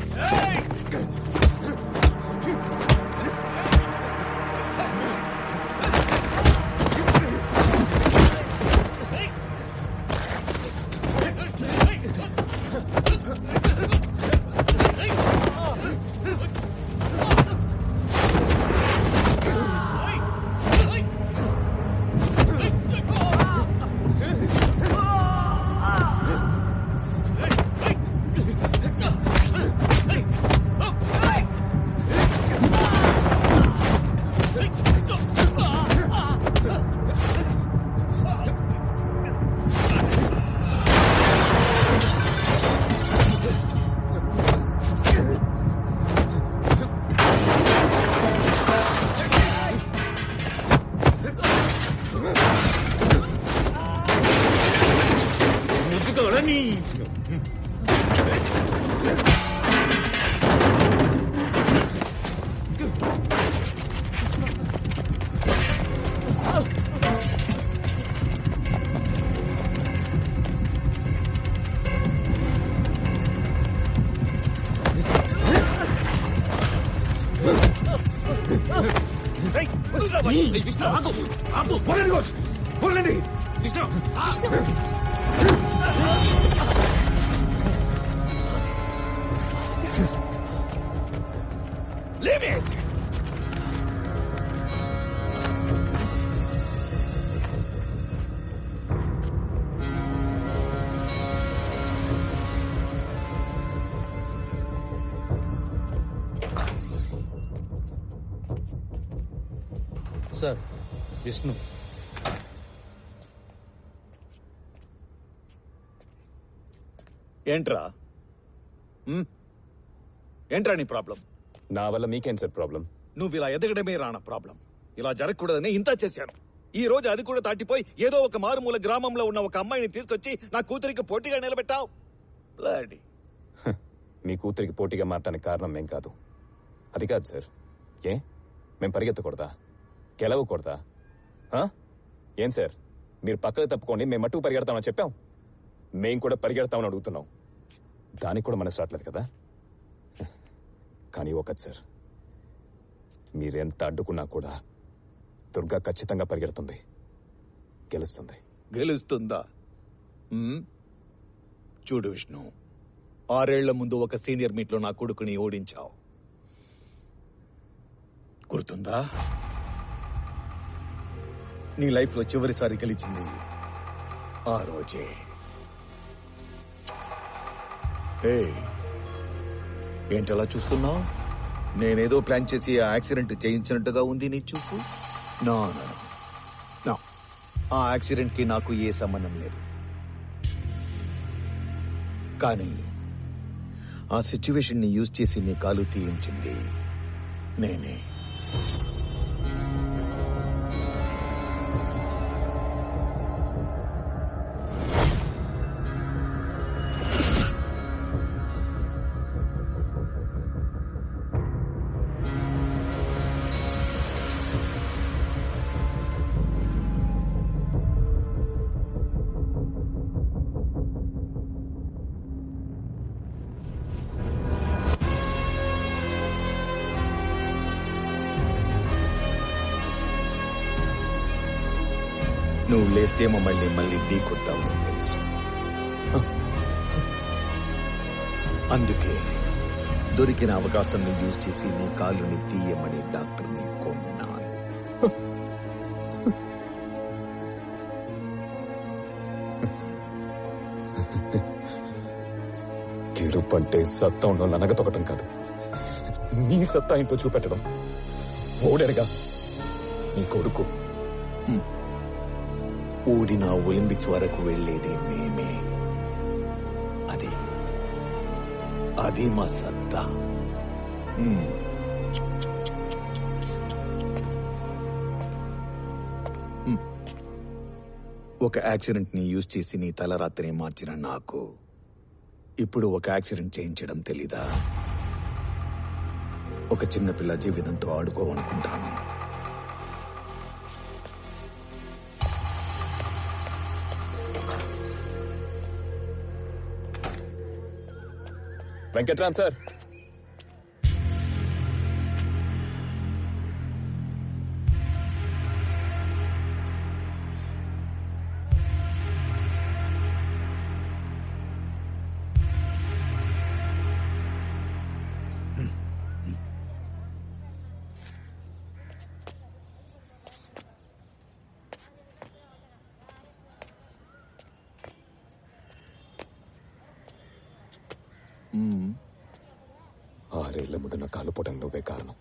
విష్ణు ఆగు ఆగు పోలండి కోచ్ పోలండి విష్ణు సార్ విష్ణు ఏంట్రా ఉమ్? ఏంట్రా నీ ప్రాబ్లం నా వల్ల మీకేం సార్ ప్రాబ్లం నువ్వు ఇలా ఎదగడమే రాన ప్రాబ్లం ఇలా జరగకూడదని ఇంత చేశాను ఈ రోజు అది కూడా దాటిపోయి ఏదో ఒక మారుమూల గ్రామంలో ఉన్న ఒక అమ్మాయిని తీసుకొచ్చి నా కూతురికి పోటీగా నిలబెట్టావు బ్లడీ మీ కూతురికి పోటీగా మారటానికి కారణం మేం కాదు అది కాదు సార్ ఏ మేం పరిగెత్తకూడదా గెలవకూడదా ఆ? ఏం సార్ మీరు పక్కకు తప్పుకోండి మేము మట్టుకు పరిగెడతామని చెప్పాం మేం కూడా పరిగెడతామని అడుగుతున్నాం దానికి కూడా మనసు రావట్లేదు కదా కానీ ఒకటి సార్ మీరెంత అడ్డుకున్నా కూడా దుర్గా ఖచ్చితంగా పరిగెడుతుంది గెలుస్తుంది గెలుస్తుందా ఉమ్? చూడు విష్ణు ఆరేళ్ల ముందు ఒక సీనియర్ మీట్ లో నా కొడుకుని ఓడించావు గుర్తుందా నీ లైఫ్ లో చివరిసారి గెలిచింది ఆ రోజే హే ఏంటలా చూస్తున్నావు నేనేదో ప్లాన్ చేసి ఆ యాక్సిడెంట్ చేయించినట్టుగా ఉంది నీ చూపు నా నా, నా. నా ఆ యాక్సిడెంట్ కి నాకు ఏ సంబంధం లేదు కానీ ఆ సిచ్యువేషన్ ని యూజ్ చేసి నీ కాలు తీయించింది నేనే నువ్వు లేస్తే మమ్మల్ని మళ్ళీ ఢీ కొడతావని తెలుసు అందుకే దొరికిన అవకాశం యూజ్ చేసి నీ కాలుని తీయమని డాక్టర్ని కొన్నాను గెలుపు అంటే సత్తా ఉండడం ననగతొక్కటం కాదు నీ సత్తా ఏంటో చూపెట్టడం ఓడరుగా నీ కొడుకు ఓడిన ఒలింపిక్స్ వరకు వెళ్ళేది మేమే అది అది మా సత్తా హ్మ్. హ్మ్. ఒక యాక్సిడెంట్ ని యూజ్ చేసి నీ తలరాత్రిని మార్చిన నాకు ఇప్పుడు ఒక యాక్సిడెంట్ చేయించడం తెలీదా ఒక చిన్న పిల్ల జీవితంతో ఆడుకోవాలనుకుంటాను వెంకట్రామ్ సార్ హ్మ్. ఆరేళ్ల ముందు నా కాలు పోవడానికి నువ్వే కారణం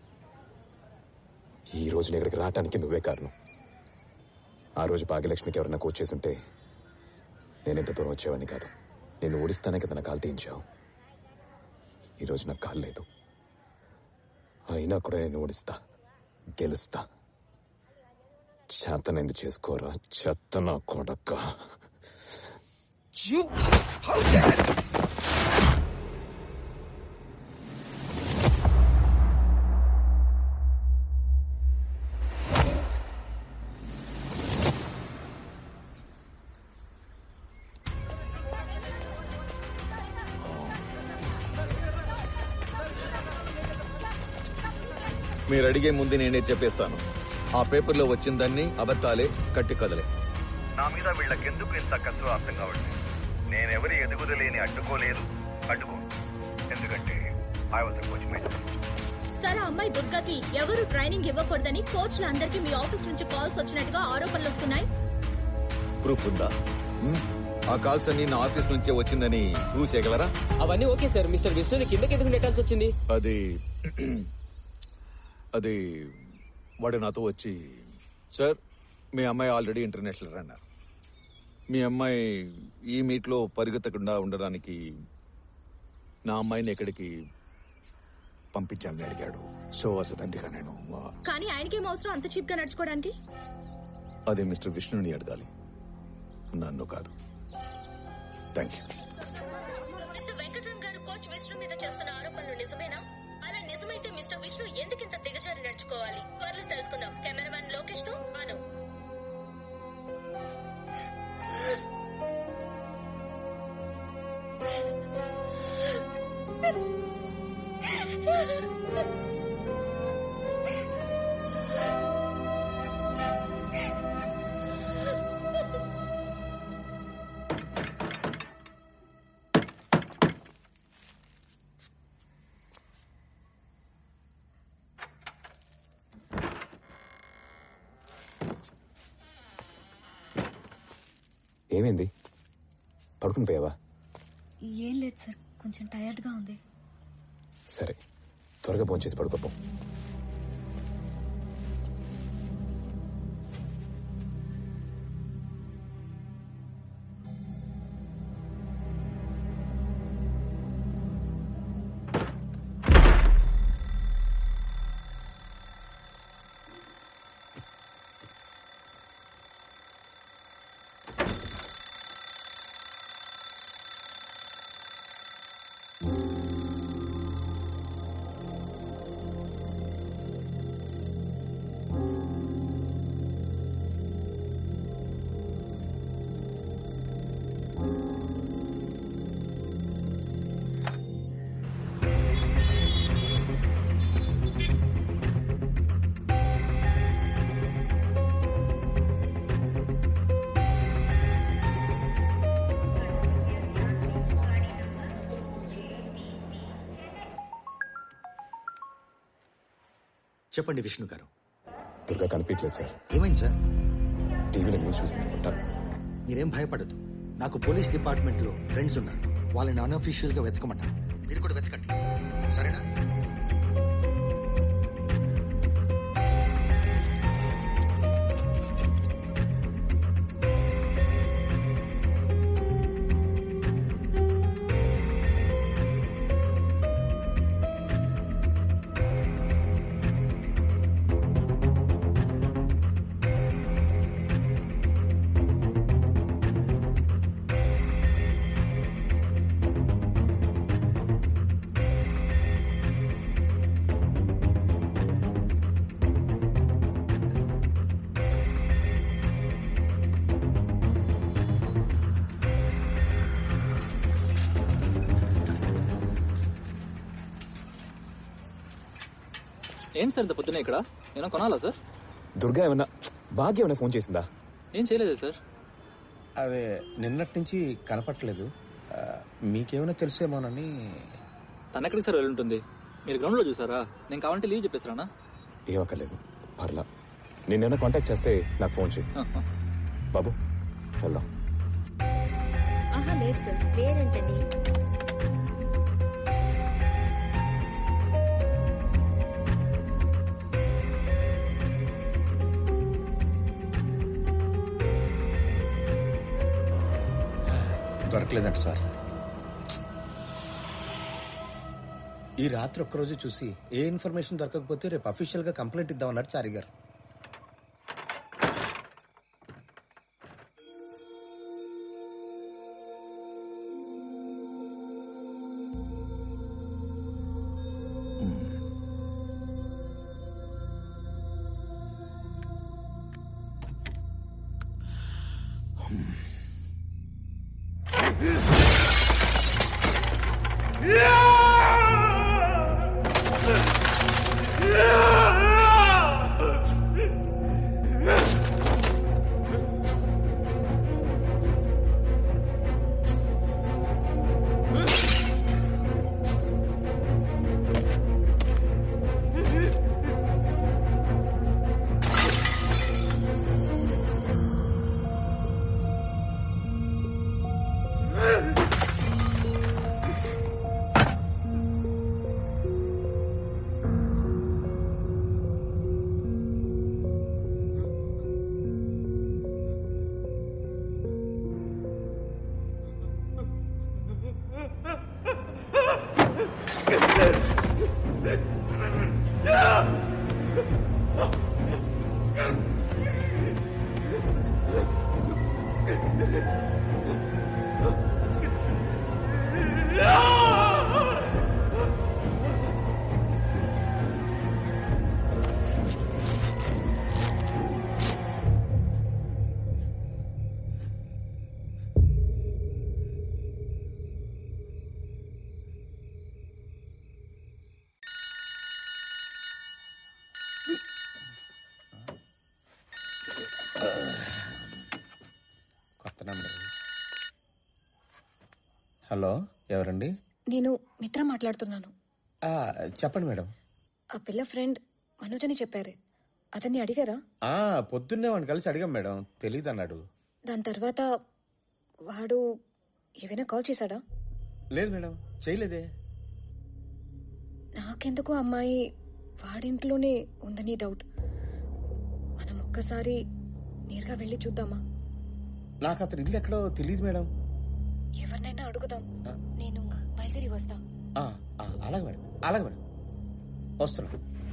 ఈ రోజు నేను ఇక్కడికి రావటానికి నువ్వే కారణం ఆ రోజు భాగ్యలక్ష్మికి ఎవరన్నా కోచ్ చేసుంటే నేను ఎంత దూరం వచ్చేవాడిని కాదు నేను ఓడిస్తానే కదా నా కాలు తీయించావు ఈరోజు నాకు కాలు లేదు అయినా కూడా నేను ఓడిస్తా గెలుస్తా చేతనైంది చేసుకోరా చెత్త నా కొడక్క మీరు అడిగే ముందు నేనే చెప్పేస్తాను ఆ పేపర్లో వచ్చిందన్నీ అబద్ధాలే కట్టి కదలే నా మీద వీళ్ళకెందుకు ఇంత కసు అర్థం కావట్లేదు నేనెవరి ఎదుగుదలేని అడ్డుకోలేదు అడ్డుకో ఎందుకంటే I was coach mate sir ఆ అమ్మాయి దుర్గాకి ఎవరు ట్రైనింగ్ ఇవ్వకూడదని కోచ్ల అందరికీ మీ ఆఫీస్ నుంచి కాల్స్ వచ్చినట్టుగా ఆరోపణలు వస్తున్నాయి ప్రూఫ్ ఉందా హ్మ్? ఆ కాల్స్ అన్ని నా ఆఫీస్ నుంచే వచ్చిందని ప్రూవ్ చేయగలరా అవన్నీ ఓకే సార్ మిస్టర్ విష్ణుని కిందకి ఎందుకు నెట్టాల్సి వచ్చింది అది అది వాడు నాతో వచ్చి సార్ మీ అమ్మాయి ఆల్రెడీ ఇంటర్నేషనల్ రన్నర్ మీ అమ్మాయి ఈ మీట్లో పరిగెత్తకుండా ఉండడానికి నా అమ్మాయిని ఎక్కడికి పంపించాలని అడిగాడు సో అసదండిగా నేను ఆ, కానీ ఆయనకేం అవసరం అంత చీప్ గా నడుచుకోవడానికి అదే మిస్టర్ విష్ణుని అడగాలి నన్ను కాదు థ్యాంక్ యూ మిస్టర్ వెంకటరామ్ గారు కోచ్ విష్ణు మీద చేస్తున్న ఆరోపణలు నిజమేనా అలా నిజమైతే మిస్టర్ విష్ణు ఎందుకింత దిగజారి నడుచుకోవాలి త్వరలో తెలుసుకుందాం కెమెరామ్యాన్ లోకేష్ తో అను ఏమైంది పడుకుని పోయావా ఏం లేదు సార్ కొంచెం టైర్డ్ గా ఉంది సరే త్వరగా ఫోన్ చేసి పడుకోపో చెప్పండి విష్ణు గారు దుర్గా కనిపించలేదు సార్ ఏమైంది సార్ టీవీలో న్యూస్ చూసింది అనుకుంటా మీరేం భయపడద్దు నాకు పోలీస్ డిపార్ట్మెంట్ లో ఫ్రెండ్స్ ఉన్నారు వాళ్ళని అన్అఫీషియల్ గా వెతకమంటాను మీరు కూడా వెతకండి సరేనా ఏం సార్ ఇంత పొద్దునే ఇక్కడ ఏమైనా కొనాలా సార్ దుర్గా ఏమన్నా భాగ్య ఏమైనా ఫోన్ చేసిందా ఏం చేయలేదా సార్ అదే నిన్నటి నుంచి కనపట్లేదు ఆ, మీకేమైనా తెలుసేమోనని తన ఎక్కడికి సార్ వెళ్ళుంటుంది మీరు గ్రౌండ్లో చూసారా నేను కావాలంటే లీవ్ చెప్పేసారా ఏమక్కర్లేదు పర్లా నిన్నేమైనా కాంటాక్ట్ చేస్తే నాకు ఫోన్ చేయి బాబు వెళ్దాం ఆహా లేదు సార్ వేరేంటండి దొరకలేదంట సార్ ఈ రాత్రి ఒక్కరోజు చూసి ఏ ఇన్ఫర్మేషన్ దొరకకపోతే రేపు అఫీషియల్ గా కంప్లైంట్ ఇద్దామన్నారు చారి గారు హలో ఎవరండి నేను మిత్ర మాట్లాడుతున్నాను ఆ, చెప్పండి మేడం ఆ పిల్ల ఫ్రెండ్ మనోజ్ అని చెప్పారే అతన్ని అడిగారా ఆ పొద్దున్నే వాడిని కలిసి అడిగాం మేడం తెలియదు అన్నాడు దాని తర్వాత వాడు ఏమైనా కాల్ చేశాడా లేదు మేడం చేయలేదే నాకెందుకు అమ్మాయి వాడింట్లోనే ఉందని డౌట్ మనం ఒక్కసారి నేరుగా వెళ్ళి చూద్దామా నాకు అతను ఇల్లు ఎక్కడో తెలియదు మేడం ఎవరినైనా అడుగుదాం నేను బయలుదేరి వస్తా ఆ, ఆ, అలాగే మేడం అలాగే మేడం వస్తున్నా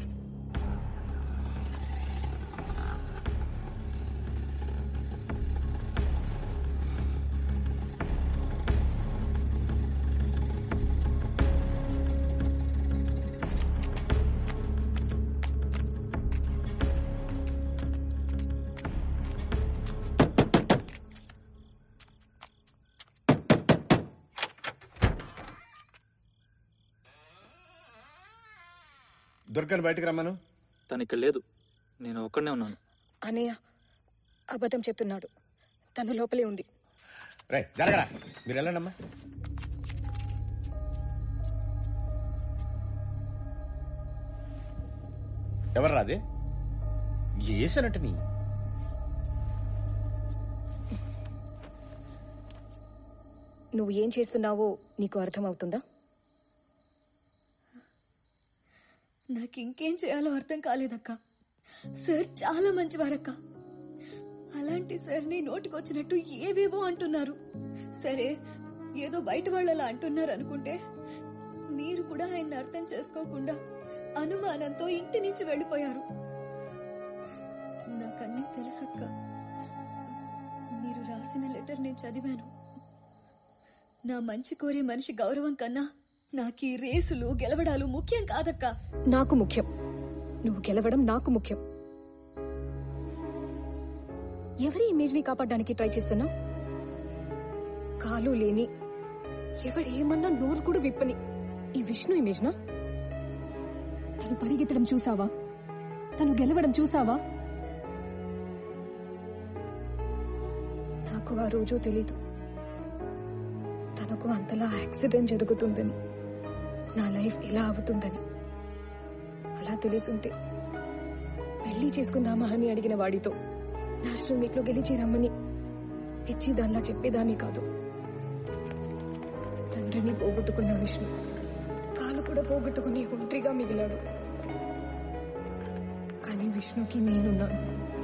దుర్గని బయటకు రమ్మను తను ఇక్కడ లేదు నేను ఒక్కడనే ఉన్నాను అనయ్య అబద్ధం చెప్తున్నాడు తను లోపలే ఉంది రే జరగరా మీరు వెళ్ళండమ్మా ఎవర్రా అది చేశానంట నీ నువ్వు ఏం చేస్తున్నావో నీకు అర్థమవుతుందా నాకు ఇంకేం చేయాలో అర్థం కాలేదక్క సార్ చాలా మంచివారక్క అలాంటి సార్ని నోటికొచ్చినట్టు ఏవేవో అంటున్నారు సరే ఏదో బయట వాళ్ళలా అంటున్నారు అనుకుంటే మీరు కూడా ఆయన్ని అర్థం చేసుకోకుండా అనుమానంతో ఇంటి నుంచి వెళ్ళిపోయారు నాకన్నీ తెలుసక్క మీరు రాసిన లెటర్ నేను చదివాను నా మంచి కోరే మనిషి గౌరవం కన్నా నాకు ఈ రేసులు గెలవడాలు ముఖ్యం కాదక్కా నాకు ముఖ్యం నువ్వు గెలవడం నాకు ముఖ్యం ఎవరి ఇమేజ్ ని కాపాడడానికి ట్రై చేస్తున్నావు కాలు లేని ఎవడు ఏమన్నా నోరు కూడా విప్పని ఈ విష్ణు ఇమేజ్ నా తను పరిగెత్తడం చూసావా తను గెలవడం చూసావా నాకు ఆ రోజు తెలీదు తనకు అంతలా యాక్సిడెంట్ జరుగుతుందని నా లైఫ్ ఇలా అవుతుందని అలా తెలిసుంటే పెళ్లి చేసుకుందామా అని అడిగిన వాడితో నేషనల్ మీట్ లో గెలిచి రమ్మని పిచ్చి దానిలా చెప్పేదాన్ని కాదు తండ్రిని పోగొట్టుకున్న విష్ణు కాలు కూడా పోగొట్టుకుని ఒంటరిగా మిగిలాడు కానీ విష్ణుకి నేనున్నాను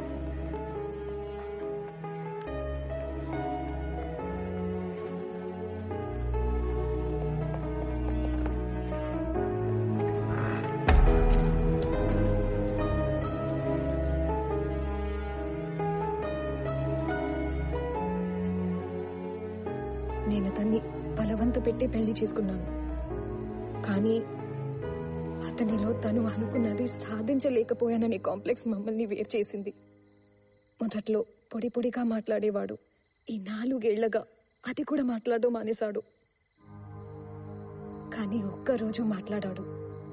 నేను అతన్ని బలవంత పెట్టి పెళ్లి చేసుకున్నాను కానీ అతనిలో తను అనుకున్నది సాధించలేకపోయాననే కాంప్లెక్స్ మమ్మల్ని వేరు చేసింది మొదట్లో పొడి పొడిగా మాట్లాడేవాడు ఈ నాలుగేళ్లగా అది కూడా మాట్లాడడం మానేశాడు కానీ ఒక్కరోజు మాట్లాడాడు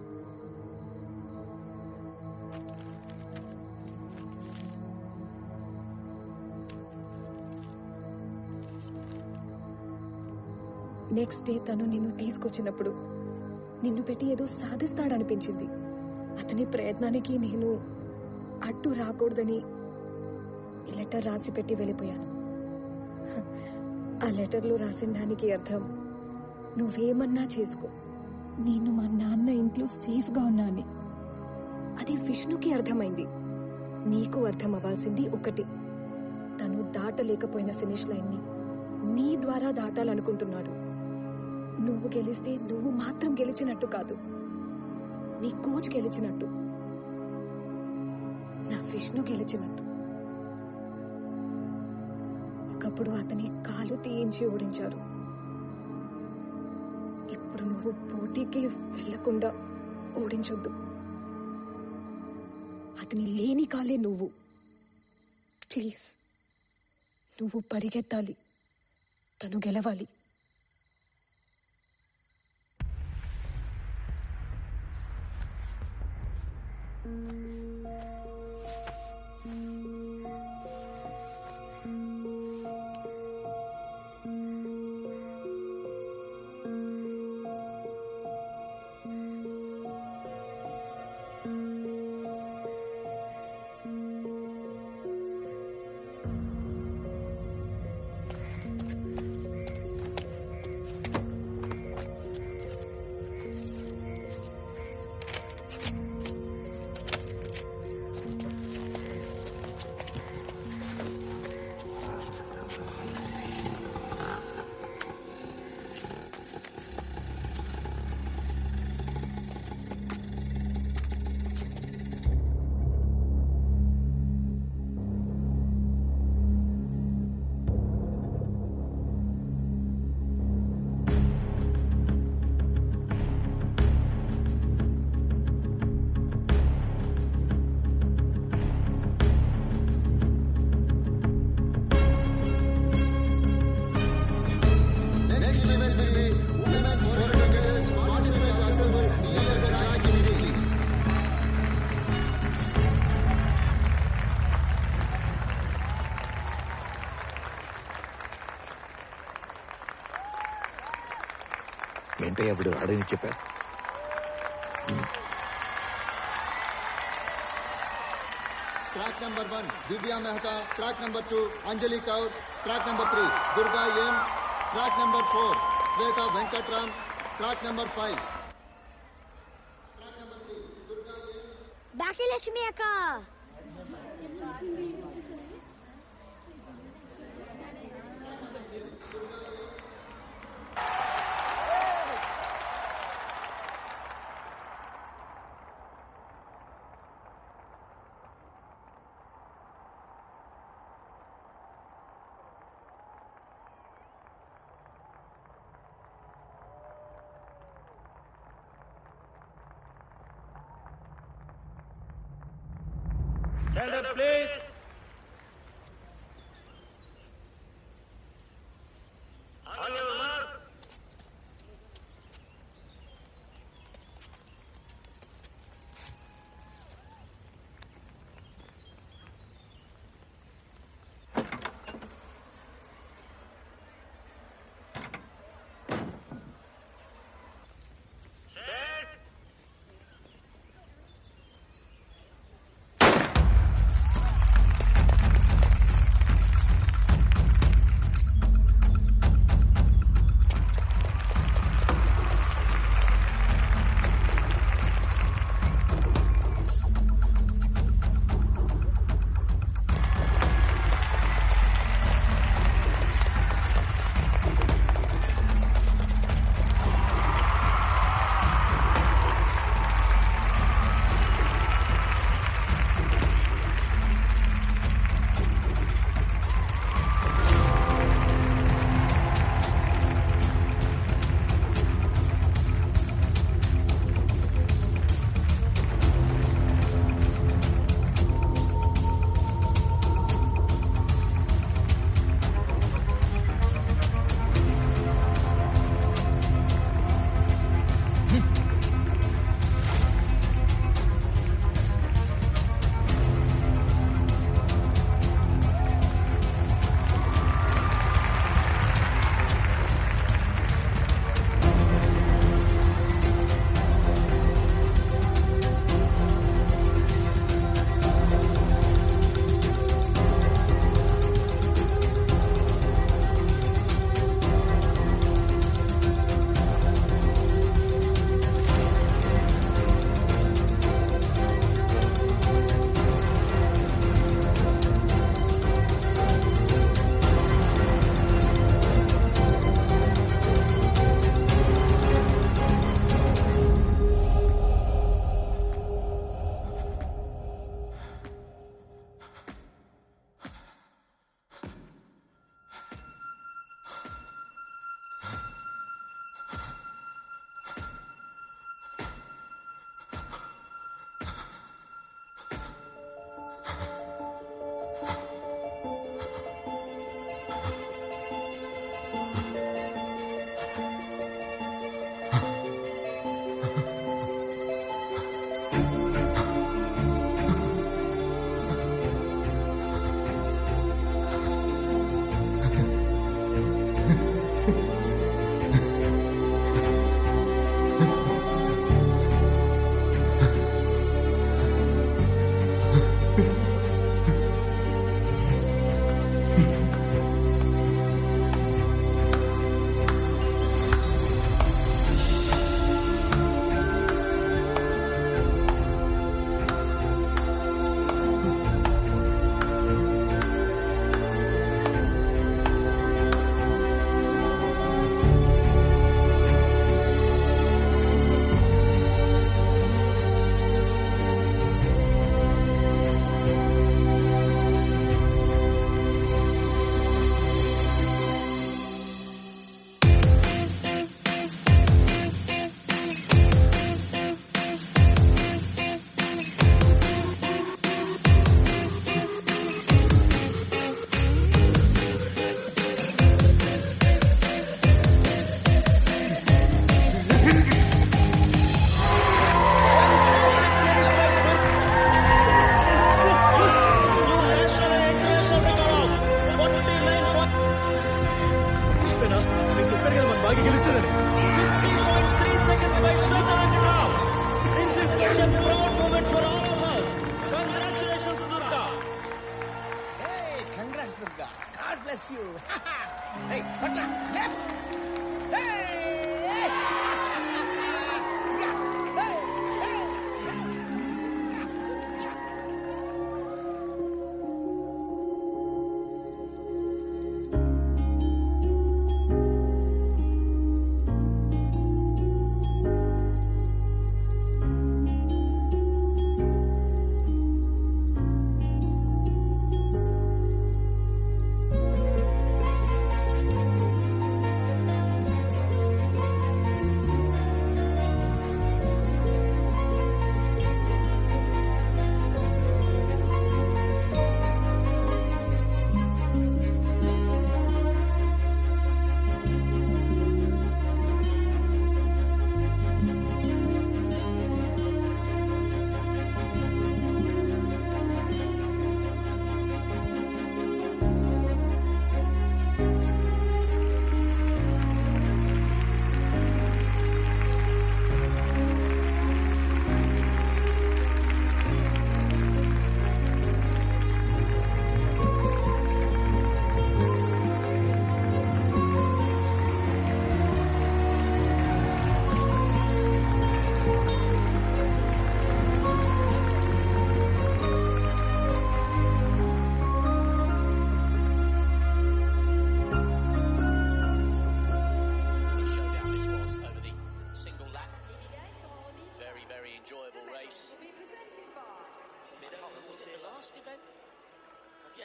నెక్స్ట్ డే తను నిన్ను తీసుకొచ్చినప్పుడు నిన్ను పెట్టి ఏదో సాధిస్తాడనిపించింది అతని ప్రయత్నానికి నేను అడ్డు రాకూడదని ఈ లెటర్ రాసి పెట్టి వెళ్ళిపోయాను హ, ఆ లెటర్లో రాసిన దానికి అర్థం నువ్వేమన్నా చేసుకో నేను మా నాన్న ఇంట్లో సేఫ్గా ఉన్నా అని అది విష్ణుకి అర్థమైంది నీకు అర్థం అవ్వాల్సింది ఒకటి తను దాటలేకపోయిన ఫినిష్ లైన్ ని నీ ద్వారా దాటాలనుకుంటున్నాడు నువ్వు గెలిస్తే నువ్వు మాత్రం గెలిచినట్టు కాదు నీ కోచ్ గెలిచినట్టు నా విష్ణు గెలిచినట్టు ఒకప్పుడు అతని కాలు తీయించి ఓడించారు ఇప్పుడు నువ్వు పోటీకి వెళ్లకుండా ఓడించొద్దు అతని లేని కాలే నువ్వు ప్లీజ్ నువ్వు పరిగెత్తాలి తను గెలవాలి ఏంటయ్యా విడు అడని చెప్పారు track number one Divya Mehta track number two Anjali Kaur track number three Durga M track number four Shweta Venkatram track number five Bhagyalakshmi అక్క Stand up, please. On your mark.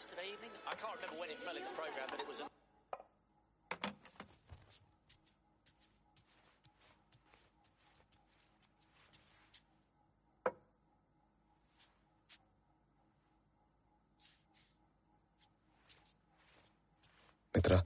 yesterday evening. I can't remember when it fell in the program, but it was. A- మిత్ర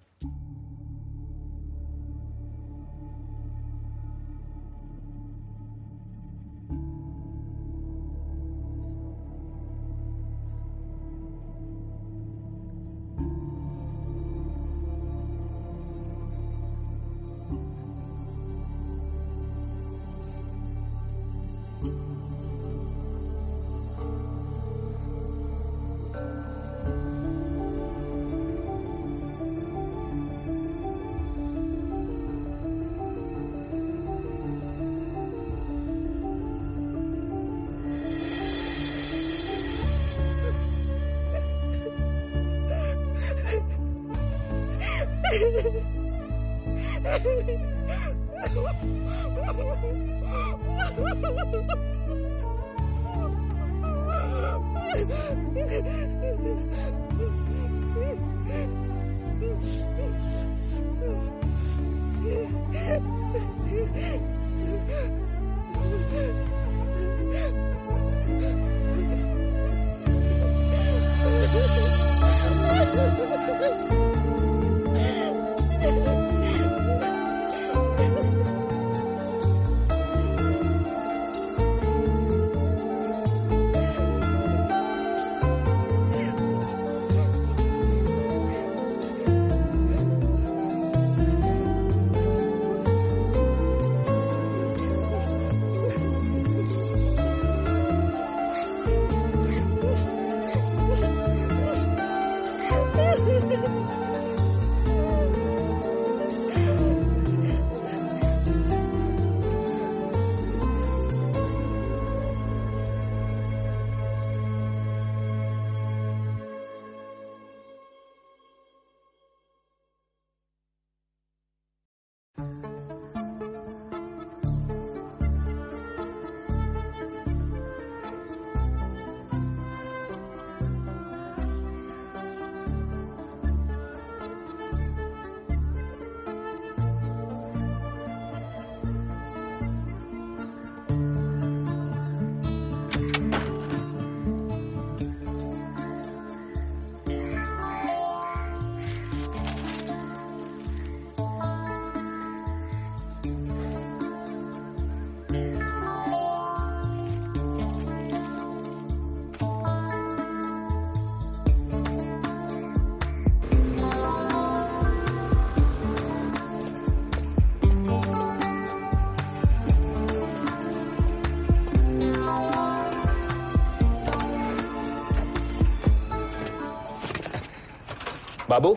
బాబు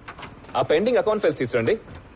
ఆ pending account files తీసురండి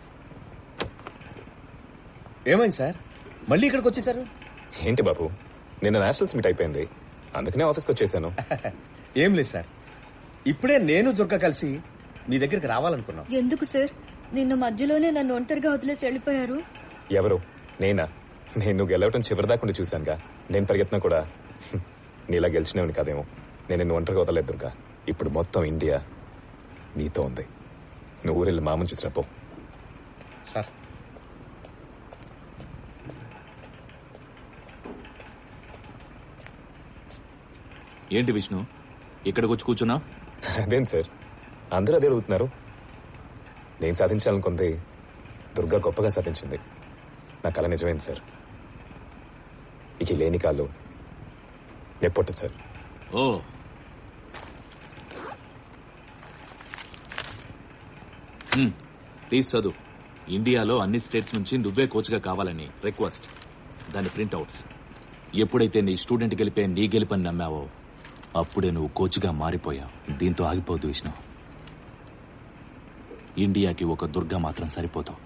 ఏమైంది sir మళ్ళీ ఇక్కడికి వచ్చేసారు ఏంటి బాబు నిన్న nationals meet అయిపోయింది అందుకనే ఆఫీస్కి వచ్చేసాను ఏం లేదు సార్ ఇప్పుడే నేను దుర్గ కలిసి మీ దగ్గరికి రావాలనుకున్నాం ఎందుకు సార్ నిన్న మధ్యలోనే నన్ను ఒంటరిగా వదిలేసి వెళ్ళిపోయారు ఎవరు నేనా నేను నువ్వు గెలవటం చివరిదాకుండా చూశానుగా నేను పరిగెత్తినా కూడా హ్మ్, నీలా గెలిచినవి కాదేమో నేను నిన్ను ఒంటరిగా వదలలేదు దుర్గా ఇప్పుడు మొత్తం ఇండియా నీతో ఉంది నువ్వు ఊరెళ్ళి మామని చూసిరా పో సార్ ఏంటి విష్ణు ఇక్కడికి వచ్చి కూర్చున్నా అదేం సార్ అందరూ అదే అడుగుతున్నారు నేను సాధించాలనుకుంది దుర్గా గొప్పగా సాధించింది నా కళ నిజమైంది సార్ ఇక ఈ లేని కాళ్ళు నెప్పొట్టదు సార్ ఓ హ్మ్, తీసి చదువు ఇండియాలో అన్ని స్టేట్స్ నుంచి నువ్వే కోచ్గా కావాలని రిక్వెస్ట్ దాని ప్రింట్అవుట్స్ ఎప్పుడైతే నీ స్టూడెంట్ గెలిపే నీ గెలిపని నమ్మావో అప్పుడే నువ్వు కోచ్గా మారిపోయావు దీంతో ఆగిపోదు విష్ణు ఇండియాకి ఒక దుర్గా మాత్రం సరిపోతావు